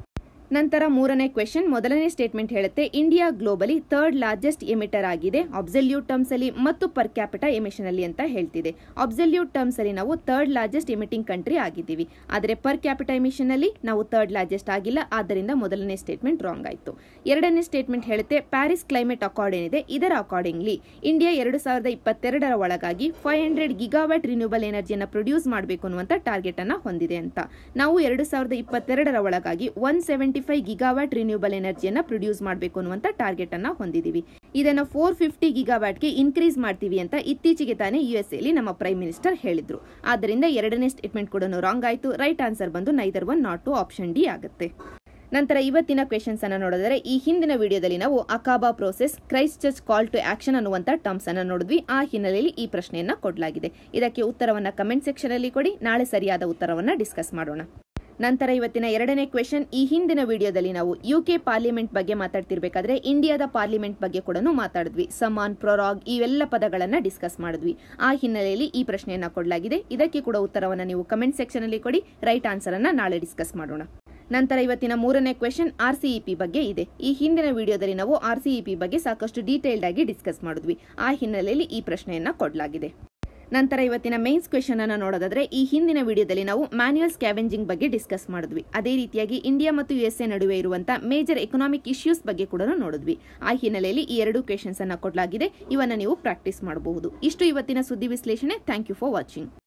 ನಂತರ ಮೂರನೇ ಕ್ವೆಶನ್ ಮೊದಲನೇ ಸ್ಟೇಟ್ಮೆಂಟ್ ಹೇಳುತ್ತೆ India globally third largest emitter ಆಗಿದೆ ಅಬ್ಸಲ್ಯೂಟ್ ಟರ್ಮ್ಸ್ ಅಲ್ಲಿ ಮತ್ತು ಪರ್ ಕ್ಯಾಪಿಟಾ ಎಮಿಷನ್ ಅಲ್ಲಿ ಅಂತ ಹೇಳ್ತಿದೆ ಅಬ್ಸಲ್ಯೂಟ್ ಟರ್ಮ್ಸ್ ಅಲ್ಲಿ ನಾವು ಥರ್ಡ್ ಲಾರ್ಜೆಸ್ಟ್ ಎಮಿಟಿಂಗ್ ಕಂಟ್ರಿ ಆಗಿದ್ದೀವಿ ಆದರೆ ಪರ್ ಕ್ಯಾಪಿಟಾ ಎಮಿಷನ್ ಅಲ್ಲಿ ನಾವು ಥರ್ಡ್ ಲಾರ್ಜೆಸ್ಟ್ ಆಗಿಲ್ಲ ಆದ್ದರಿಂದ ಮೊದಲನೇ ಸ್ಟೇಟ್ಮೆಂಟ್ ರಾಂಗ್ ಆಯಿತು ಎರಡನೇ ಸ್ಟೇಟ್ಮೆಂಟ್ ಹೇಳುತ್ತೆ ಪ್ಯಾರಿಸ್ ಕ್ಲೈಮೇಟ್ ಅಕಾರ್ಡ್ ಏನಿದೆ ಇದರ ಅಕಾರ್ಡಿಂಗ್ಲಿ ಇಂಡಿಯಾ ಎರಡು ಸಾವಿರದ ಇಪ್ಪತ್ತೆರಡರ ಒಳಗಾಗಿ ಫೈವ್ ಹಂಡ್ರೆಡ್ ಗಿಗಾವ್ಯಾಟ್ ರಿನ್ಯೂಬಲ್ ಎನರ್ಜಿಯನ್ನು ಪ್ರೊಡ್ಯೂಸ್ ಮಾಡಬೇಕು ಅನ್ನುವಂಥ ಟಾರ್ಗೆಟ್ ಅನ್ನ ಹೊಂದಿದೆ ಅಂತ ನಾವು ಎರಡು ಸಾವಿರದ ಇಪ್ಪತ್ತೆರಡರ ಒಳಗಾಗಿ one seventy five gigawatt renewable ಎನರ್ಜಿಯನ್ನು ಪ್ರೊಡ್ಯೂಸ್ ಮಾಡಬೇಕು ಅನ್ನುವಂಥ ಟಾರ್ಗೆಟ್ ಅನ್ನ ಹೊಂದಿದ್ದೀವಿ ಇದನ್ನು ಫೋರ್ ಫಿಫ್ಟಿ ಗಿಗಾವ್ಯಾಟ್ಗೆ ಇನ್ಕ್ರೀಸ್ ಮಾಡ್ತೀವಿ ಅಂತ ಇತ್ತೀಚೆಗೆ ತಾನೇ ಯು ಎಸ್ ಎಲ್ಲಿ ನಮ್ಮ ಪ್ರೈಮ್ ಮಿನಿಸ್ಟರ್ ಹೇಳಿದ್ರು ಆದ್ದರಿಂದ ಎರಡನೇ ಸ್ಟೇಟ್ಮೆಂಟ್ ಕೂಡ ರಾಂಗ್ ಆಯಿತು ರೈಟ್ ಆನ್ಸರ್ ಬಂದು neither one nor two option D ಆಗುತ್ತೆ ನಂತರ ಇವತ್ತಿನ ಕ್ವೆಶನ್ಸ್ ಅನ್ನು ನೋಡಿದರೆ ಈ ಹಿಂದಿನ ವಿಡಿಯೋದಲ್ಲಿ ನಾವು Aqaba process Christchurch call to action ಅನ್ನುವಂಥ ಟರ್ಮ್ಸ್ ಅನ್ನು ನೋಡಿದ್ವಿ ಆ ಹಿನ್ನೆಲೆಯಲ್ಲಿ ಈ ಪ್ರಶ್ನೆಯನ್ನ ಕೊಡಲಾಗಿದೆ ಇದಕ್ಕೆ ಉತ್ತರವನ್ನ ಕಮೆಂಟ್ ಸೆಕ್ಷನ್ ಅಲ್ಲಿ ಕೊಡಿ ನಾಳೆ ಸರಿಯಾದ ಉತ್ತರವನ್ನ ಡಿಸ್ಕಸ್ ಮಾಡೋಣ ನಂತರ ಇವತ್ತಿನ ಎರಡನೇ ಕ್ವೆಶನ್ ಈ ಹಿಂದಿನ ವಿಡಿಯೋದಲ್ಲಿ ನಾವು ಯುಕೆ ಪಾರ್ಲಿಮೆಂಟ್ ಬಗ್ಗೆ ಮಾತಾಡ್ತಿರ್ಬೇಕಾದ್ರೆ ಇಂಡಿಯಾದ ಪಾರ್ಲಿಮೆಂಟ್ ಬಗ್ಗೆ ಕೂಡ ಮಾತಾಡಿದ್ವಿ ಸಮಾನ್ ಪ್ರೊರಾಗ್ ಇವೆಲ್ಲ ಪದಗಳನ್ನ ಡಿಸ್ಕಸ್ ಮಾಡಿದ್ವಿ ಆ ಹಿನ್ನೆಲೆಯಲ್ಲಿ ಈ ಪ್ರಶ್ನೆಯನ್ನ ಕೊಡಲಾಗಿದೆ ಇದಕ್ಕೆ ಕೂಡ ಉತ್ತರವನ್ನ ನೀವು ಕಮೆಂಟ್ ಸೆಕ್ಷನ್ ಅಲ್ಲಿ ಕೊಡಿ ರೈಟ್ ಆನ್ಸರ್ ಅನ್ನ ನಾಳೆ ಡಿಸ್ಕಸ್ ಮಾಡೋಣ ನಂತರ ಇವತ್ತಿನ ಮೂರನೇ ಕ್ವೆಶನ್ ಆರ್ ಸಿಇಪಿ ಬಗ್ಗೆ ಇದೆ ಈ ಹಿಂದಿನ ವಿಡಿಯೋದಲ್ಲಿ ನಾವು ಆರ್ ಸಿಇಪಿ ಬಗ್ಗೆ ಸಾಕಷ್ಟು ಡೀಟೇಲ್ಡ್ ಆಗಿ ಡಿಸ್ಕಸ್ ಮಾಡಿದ್ವಿ ಆ ಹಿನ್ನೆಲೆಯಲ್ಲಿ ಈ ಪ್ರಶ್ನೆಯನ್ನ ಕೊಡಲಾಗಿದೆ ನಂತರ ಇವತ್ತಿನ ಮೇನ್ಸ್ ಕ್ವೆಶನ್ ಅನ್ನು ನೋಡೋದಾದ್ರೆ ಈ ಹಿಂದಿನ ವಿಡಿಯೋದಲ್ಲಿ ನಾವು ಮ್ಯಾನ್ಯುಯಲ್ ಸ್ಕ್ಯಾವೆಂಜಿಂಗ್ ಬಗ್ಗೆ ಡಿಸ್ಕಸ್ ಮಾಡಿದ್ವಿ ಅದೇ ರೀತಿಯಾಗಿ ಇಂಡಿಯಾ ಮತ್ತು ಯುಎಸ್ಎ ನಡುವೆ ಇರುವಂತಹ ಮೇಜರ್ ಎಕನಾಮಿಕ್ ಇಶ್ಯೂಸ್ ಬಗ್ಗೆ ಕೂಡ ನೋಡಿದ್ವಿ ಆ ಹಿನ್ನೆಲೆಯಲ್ಲಿ ಈ ಎರಡು ಕ್ವೆಶನ್ಸ್ ಅನ್ನ ಕೊಡಲಾಗಿದೆ ಇವನ್ನ ನೀವು ಪ್ರಾಕ್ಟೀಸ್ ಮಾಡಬಹುದು ಇಷ್ಟು ಇವತ್ತಿನ ಸುದ್ದಿ ವಿಶ್ಲೇಷಣೆ ಥ್ಯಾಂಕ್ ಯು ಫಾರ್ ವಾಚಿಂಗ್